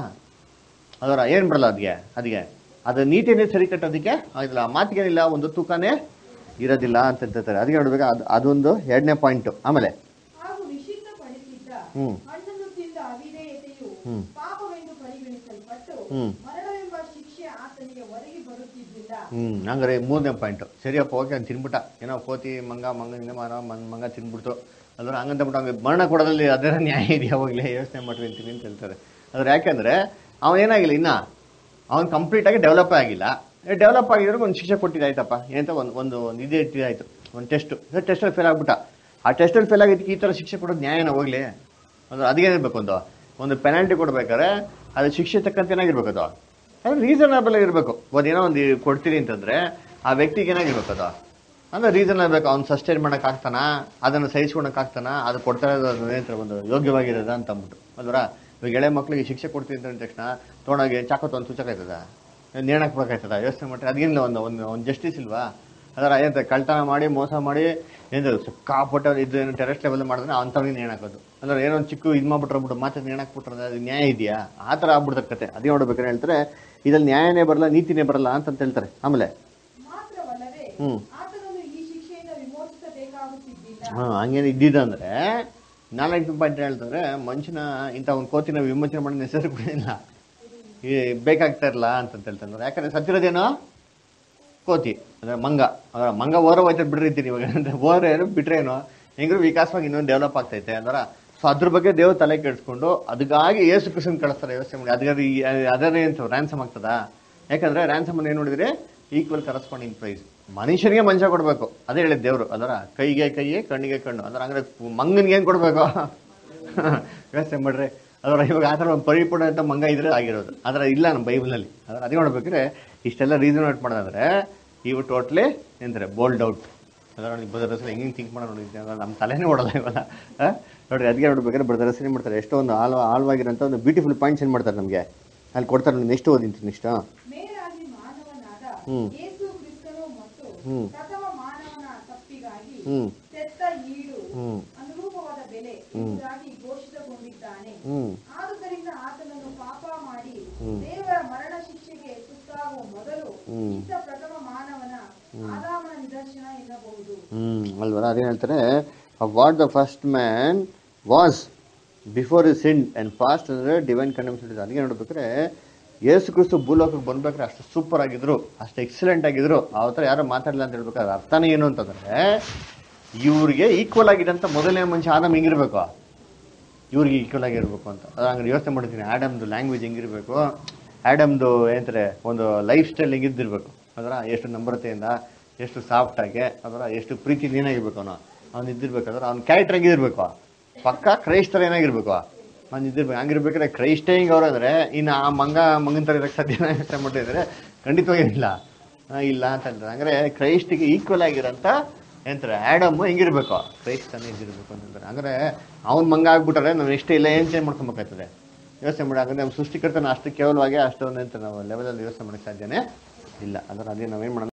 ಅದರ ಏನು ಬರಲ್ಲ ಅದಕ್ಕೆ ಅದಕ್ಕೆ ಅದು ನೀತಿನೇ ಸರಿ ಕಟ್ಟೋದಕ್ಕೆ ಆಗಿಲ್ಲ ಆ ಮಾತಿಗೇನಿಲ್ಲ ಒಂದು ತೂಕನೇ ಇರೋದಿಲ್ಲ ಅಂತ ಹೇಳ್ತಾರೆ ಅದಕ್ಕೆ ನೋಡ್ಬೇಕು ಅದು ಅದೊಂದು ಎರಡನೇ ಪಾಯಿಂಟು ಆಮೇಲೆ ಹಾಗೂ ನಿಷಿದ್ಧಪಡಿಸಿದ್ದ ಹ್ಮ್. ಹಣ್ಣನ್ನು ತಿಂದ ಅವಿಧೇಯತೆಯು ಹ್ಮ್. ಪಾಪವೆಂದು ಪರಿಗಣಿಸಲ್ಪಟ್ಟು ಹ್ಮ್. ಮರಣವೆಂಬ ಶಿಕ್ಷೆ ಆತನಿಗೆ ಒದಗಿ ಬರುತ್ತಿದ್ದಿಲ್ಲ ಹ್ಮ್ ಹಂಗಾರೆ ಮೂರನೇ ಪಾಯಿಂಟ್ ಸರಿಯಪ್ಪ ಓಕೆ ಅಂತ ತಿನ್ಬಿಟ್ಟ ಏನೋ ಕೋತಿ ಮಂಗ ಮಂಗನಿಂದ ಮಾರ ಮನ್ ಮಂಗ ತಿನ್ಬಿಡ್ತು ಅದ್ರ ಹಂಗಂತ ಬಿಟ್ಟು ಹಂಗೆ ಮರಣ ಕೊಡೋದ್ರಲ್ಲಿ ಅದರ ನ್ಯಾಯ ಇದೆಯಾ ಯಾವಾಗಲೇ ಯೋಚನೆ ಮಾಡ್ರಿ ಅಂತೀನಿ ಅಂತ ಹೇಳ್ತಾರೆ ಅದ್ರ ಯಾಕೆಂದ್ರೆ ಅವನ್ ಏನಾಗಿಲ್ಲ ಇನ್ನ ಅವನ್ ಕಂಪ್ಲೀಟ್ ಆಗಿ ಡೆವಲಪ್ ಆಗಿಲ್ಲ ಡೆವಲಪ್ ಆಗಿದ್ರೆ ಒಂದು ಶಿಕ್ಷೆ ಕೊಟ್ಟಿದ್ದಾಯ್ತಪ್ಪ ಏನಂತ ಒಂದು ಒಂದು ಒಂದು ಇದು ಇಟ್ಟಿದ್ದಾಯ್ತು ಒಂದು ಟೆಸ್ಟ್ ಟೆಸ್ಟಲ್ಲಿ ಫೇಲ್ ಆಗ್ಬಿಟ್ಟ ಆ ಟೆಸ್ಟಲ್ಲಿ ಫೇಲ್ ಆಗಿದ್ದಕ್ಕೆ ಈ ಥರ ಶಿಕ್ಷೆ ಕೊಡೋದು ನ್ಯಾಯನ ಹೋಗ್ಲಿ ಅಂದ್ರೆ ಅದಕ್ಕೇನಿರ್ಬೇಕು ಒಂದು ಒಂದು ಪೆನಾಲ್ಟಿ ಕೊಡ್ಬೇಕಾದ್ರೆ ಅದು ಶಿಕ್ಷೆ ತಕ್ಕಂತೆ ಏನಾಗಿರ್ಬೇಕು ಅದು ಅದು ರೀಸನಬಲ್ ಇರಬೇಕು ಏನೋ ಒಂದು ಕೊಡ್ತೀನಿ ಅಂತಂದ್ರೆ ಆ ವ್ಯಕ್ತಿಗೆ ಏನಾಗಿರ್ಬೇಕು ಅದು ಅಂದ್ರೆ ರೀಸನ್ ಬೇಕು ಅವ್ನು ಸಸ್ಟೈನ್ ಮಾಡಕ್ ಆಗ್ತಾನ ಅದನ್ನ ಸಹಿಸ್ಕೊಳಕ್ ಆಗ್ತಾನ ಅದು ಕೊಡ್ತಾ ಇರೋದು ಏನಂತಾರೆ ಒಂದು ಯೋಗ್ಯವಾಗಿರೋದ ಅಂತ ಅಂದ್ಬಿಟ್ಟು ಅಲ್ವರ ಇವಾಗ ಎಳೆ ಮಕ್ಳಿಗೆ ಶಿಕ್ಷೆ ಕೊಡ್ತೀನಿ ಅಂತ ಅಂದ ತಕ್ಷಣ ತೊಗೊಂಡೋಗಿ ಚಾಕೋತ್ ಒಂದು ಸೂಚಕ ಆಯ್ತದ ನೇಣಕ್ ಬೇಕಾಯ್ತದ ಯೋಚನೆ ಮಾಡ್ರಿ ಅದೇನಿಲ್ಲ ಒಂದು ಒಂದು ಒಂದು ಜಸ್ಟಿಸ್ ಇಲ್ವಾ ಅದರ ಏನಂತ ಕಳ್ತನ ಮಾಡಿ ಮೋಸ ಮಾಡಿ ಏನು ಸಿಕ್ಕಾಪಟ್ಟ ಇದು ಏನು ಟೆರೆಸ್ಟ್ ಲೆವೆಲ್ ಮಾಡಿದ್ರೆ ಅಂಥವ್ರಿಗೆ ನೇಣಾಕೋದು ಅಂದ್ರೆ ಏನೋ ಒಂದು ಚಿಕ್ಕ ಇದು ಮಾಡ್ಬಿಟ್ರೆ ಬಿಟ್ಟು ಮಾತ್ರ ನೇಣಾಕ್ಬಿಟ್ರೆ ಅದು ನ್ಯಾಯ ಇದೆಯಾ ಆ ಥರ ಆಗ್ಬಿಡ್ತಾರೆ ಕತೆ ಅದೇ ನೋಡ್ಬೇಕಾದ್ರೆ ಹೇಳ್ತಾರೆ ಇದ್ರಲ್ಲಿ ನ್ಯಾಯನೇ ಬರಲ್ಲ ನೀತಿನೇ ಬರಲ್ಲ ಅಂತ ಹೇಳ್ತಾರೆ ಆಮೇಲೆ ಮಾತ್ರವಲ್ಲದೆ ಹ್ಮ್. ಆತನನ್ನು ಈ ಶಿಕ್ಷೆಯಿಂದ ವಿಮೋಚಿಸಬೇಕಾಗುತ್ತಿದ್ದಿಲ್ಲ ಹಾ ಹಂಗೇನು ಇದ್ದಿದ್ದಂದ್ರೆ ನಾಲ್ಕು ಪಾಯಿಂಟ್ ಹೇಳ್ತಾರೆ ಮನುಷ್ಯನ ಇಂಥ ಒಂದು ಕೋತಿನ ವಿಮೋಚನೆ ಮಾಡೋ ಹೆಸರು ಕೂಡ ಇಲ್ಲ ಈ ಬೇಕಾಗ್ತಾ ಇರಲ್ಲ ಅಂತ ಹೇಳ್ತಾರೆ ಯಾಕಂದ್ರೆ ಸತ್ತಿರೋದೇನೋ ಕೋತಿ ಅಂದ್ರೆ ಮಂಗ ಅದರ ಮಂಗ ಓರ ಹೋಯ್ತದ ಬಿಡ್ರಿ ಇದ್ದೀನಿ ಇವಾಗ ಅಂದ್ರೆ ಓರ ಏನು ಬಿಟ್ರೆ ಏನೋ ಹೆಂಗ್ರು ವಿಕಾಸವಾಗಿ ಇನ್ನೊಂದು ಡೆವಲಪ್ ಆಗ್ತೈತೆ ಅದರ ಸೊ ಅದ್ರ ಬಗ್ಗೆ ದೇವ್ರು ತಲೆ ಕೆಡಿಸ್ಕೊಂಡು ಅದಕ್ಕಾಗಿ ಏಸು ಕೃಷ್ಣನ್ ಕಳಿಸ್ತಾರೆ ಯೋಚನೆ ಮಾಡಿ ಅದರ ಅದರ ಏನು ರ್ಯಾನ್ಸಮ್ ಆಗ್ತದ ಯಾಕಂದ್ರೆ ರ್ಯಾನ್ಸಮ್ ಅನ್ನು ಏನು ನೋಡಿದ್ರೆ ಈಕ್ವಲ್ ಕರಸ್ಪಾಂಡಿಂಗ್ ಪ್ರೈಸ್ ಮನುಷ್ಯನಿಗೆ ಮನುಷ್ಯ ಕೊಡ್ಬೇಕು ಅದೇ ಹೇಳಿದ್ ದೇವ್ರು ಅದರ ಕೈಗೆ ಕೈಯೇ ಕಣ್ಣಿಗೆ ಕಣ್ಣು ಅದರ ಹಂಗಾರೆ ಮಂಗನ್ಗೆ ಏನ್ ಕೊಡ್ಬೇಕು ವ್ಯವಸ್ಥೆ ಮಾಡ್ರಿ ಅದರ ಇವಾಗ ಆ ಥರ ಒಂದು ಪರಿಪೂರ್ಣ ಅಂತ ಮಂಗ ಇದ್ರೆ ಆಗಿರೋದು ಅದರ ಇಲ್ಲ ನಮ್ಮ ಬೈಬಲ್ನಲ್ಲಿ ಅದರ ಅದೇ ನೋಡ್ಬೇಕ್ರೆ ಇಷ್ಟೆಲ್ಲ ರೀಸನ್ ಔಟ್ ಮಾಡೋದಾದ್ರೆ ಇವು ಟೋಟ್ಲಿ ಎಂತಾರೆ ಬೋಲ್ಡ್ ಔಟ್ ಅದರ ನೋಡಿ ಬದರ್ ಹೆಸರು ಹೆಂಗೆ ಥಿಂಕ್ ಮಾಡೋ ನೋಡಿ ನಮ್ಮ ತಲೆನೇ ಓಡಲ್ಲ ಇವಾಗ ಆ? ನೋಡ್ರಿ ಅದಕ್ಕೆ ನೋಡ್ಬೇಕಾದ್ರೆ ಬದರ್ ಹೆಸರು ಏನು ಮಾಡ್ತಾರೆ ಎಷ್ಟೋ ಒಂದು ಆಳ್ವ ಆಳ್ವಾಗಿರೋಂಥ ಒಂದು ಬ್ಯೂಟಿಫುಲ್ ಪಾಯಿಂಟ್ಸ್ ಏನು ಮಾಡ್ತಾರೆ ನಮಗೆ ಅಲ್ಲಿ ಕೊಡ್ತಾರೆ ನೋಡಿ ನೆಕ್ಸ್ಟ್ ಓದಿಂತೀನಿ ನೆಕ್ಸ್ಟ್ ಮೇಲಾಗಿ ಮಾನವನಾದ ಹ್ಮ್. ಯೇಸು ಕ್ರಿಸ್ತನು ಮತ್ತು ಹ್ಮ್. ಪ್ರಥಮ ಮಾನವನ ತಪ್ಪಿಗಾಗಿ ಹ್ಮ್. ತೆತ್ತ ಈಡು ಹ್ಮ್. ಅನುರೂಪವಾದ ಬೆಲೆ ಎಂಬುದಾಗಿ ಘೋಷಿತಗೊಂಡಿದ್ದಾನೆ ಹ್ಮ್ ಆದುದರಿಂದ ಆತನನ್ನು ಪಾಪ ಮಾಡಿ ಹ್ಮ್. ದೇವರ ಮರಣ ಶಿಕ್ಷೆಗೆ ತುತ್ತಾಗುವ ಮೊದಲು ಹ್ಮ್. ಇದ್ದ ಪ್ರಥಮ ಮಾನವನ ಆದಾಮನ ನಿದರ್ಶನ ಎನ್ನಬಹುದು ಹ್ಮ್ ಅಲ್ವರ ಅದೇನ್ ಹೇಳ್ತಾರೆ what the first man was before is sinned and fast ಅಂದ್ರೆ ಡಿವೈನ್ ಕಂಡಮ್ಸ್ ಅದಕ್ಕೆ ನೋಡ್ಬೇಕಾದ್ರೆ ಯೇಸು ಕ್ರಿಸ್ತು ಭೂಲೋಕಕ್ಕೆ ಬಂದ್ಬೇಕಾದ್ರೆ ಅಷ್ಟು ಸೂಪರ್ ಆಗಿದ್ರು ಅಷ್ಟು ಎಕ್ಸಲೆಂಟ್ ಆಗಿದ್ರು ಆ ಥರ ಯಾರು ಮಾತಾಡಲ್ಲ ಅಂತ ಹೇಳ್ಬೇಕಾದ್ರೆ ಅರ್ಥನೇ ಏನು ಅಂತಂದ್ರೆ ಇವ್ರಿಗೆ ಈಕ್ವಲ್ ಆಗಿದಂತ ಮೊದಲನೇ ಮನುಷ್ಯ ಆದಮ್ ಹೆಂಗಿರ್ಬೇಕು ಇವ್ರಿಗೆ ಈಕ್ವಲ್ ಆಗಿರ್ಬೇಕು ಅಂತ ಅದು ಹಂಗೆ ಯೋಚನೆ ಮಾಡ್ತೀನಿ ಆಡಮ್ದು ಲ್ಯಾಂಗ್ವೇಜ್ ಹೆಂಗಿರ್ಬೇಕು ಆಡಮ್ದು ಏನಂತಾರೆ ಒಂದು ಲೈಫ್ ಸ್ಟೈಲ್ ಹೆಂಗಿದ್ದಿರ್ಬೇಕು ಅದರ ಎಷ್ಟು ನಮ್ರತೆಯಿಂದ ಎಷ್ಟು ಸಾಫ್ಟ್ ಆಗಿ ಅದರ ಎಷ್ಟು ಪ್ರೀತಿ ಏನಾಗಿರ್ಬೇಕು ಅವನು ಅವ್ನು ಇದ್ದಿರ್ಬೇಕಾದ್ರೆ ಅವ್ನ ಕ್ಯಾರೆಕ್ಟರ್ ಹೆಂಗಿರ್ಬೇಕು ಪಕ್ಕ ಕ್ರೈಸ್ತರ ಏನಾಗಿರ್ಬೇಕು ಅವ್ನು ಇದ್ದಿರ್ಬೇಕು ಹಂಗಿರ್ಬೇಕಾದ್ರೆ ಕ್ರೈಸ್ಟೇ ಹಿಂಗೆ ಅವ್ರು ಅಂದ್ರೆ ಇನ್ನು ಆ ಮಂಗ ಮಂಗನ ಥರ ಇರಕ್ಕೆ ಸಾಧ್ಯ ಯೋಚನೆ ಮಾಡಿದ್ರೆ ಖಂಡಿತವಾಗಿ ಇಲ್ಲ ಆ, ಇಲ್ಲ ಅಂತ ಹೇಳ್ತಾರೆ ಹಂಗಾರೆ ಕ್ರೈಸ್ಟಿಗೆ ಈಕ್ವಲ್ ಆಗಿರೋಂಥ ಎಂತಾರೆ ಆಡಮ್ ಹೆಂಗಿರ್ಬೇಕು ಕ್ರೈಸ್ಟ್ ಅನ್ನ ಇದ್ದಿರ್ಬೇಕು ಅಂತಂದ್ರೆ ಹಂಗಾರೆ ಅವ್ನ್ ಮಂಗ ಆಗ್ಬಿಟ್ರೆ ನಾವು ಎಷ್ಟೇ ಇಲ್ಲ ಏನ್ ಚೇಂಜ್ ಮಾಡ್ಕೊಬೇಕಾಗ್ತದೆ ಯೋಚನೆ ಮಾಡಿ ಹಂಗಂದ್ರೆ ನಮ್ಮ ಸೃಷ್ಟಿಕರ್ತನ ಅಷ್ಟು ಕೇವಲವಾಗಿ ಅಷ್ಟೊಂದು ಅಂತ ನಾವು ಲೆವೆಲಲ್ಲಿ ಯೋಚನೆ ಮಾಡಕ್ಕೆ ಸಾಧ್ಯನೇ ಇಲ್ಲ ಅದರ ಅದೇ ನಾವೇನ್ ಮಾಡೋಣ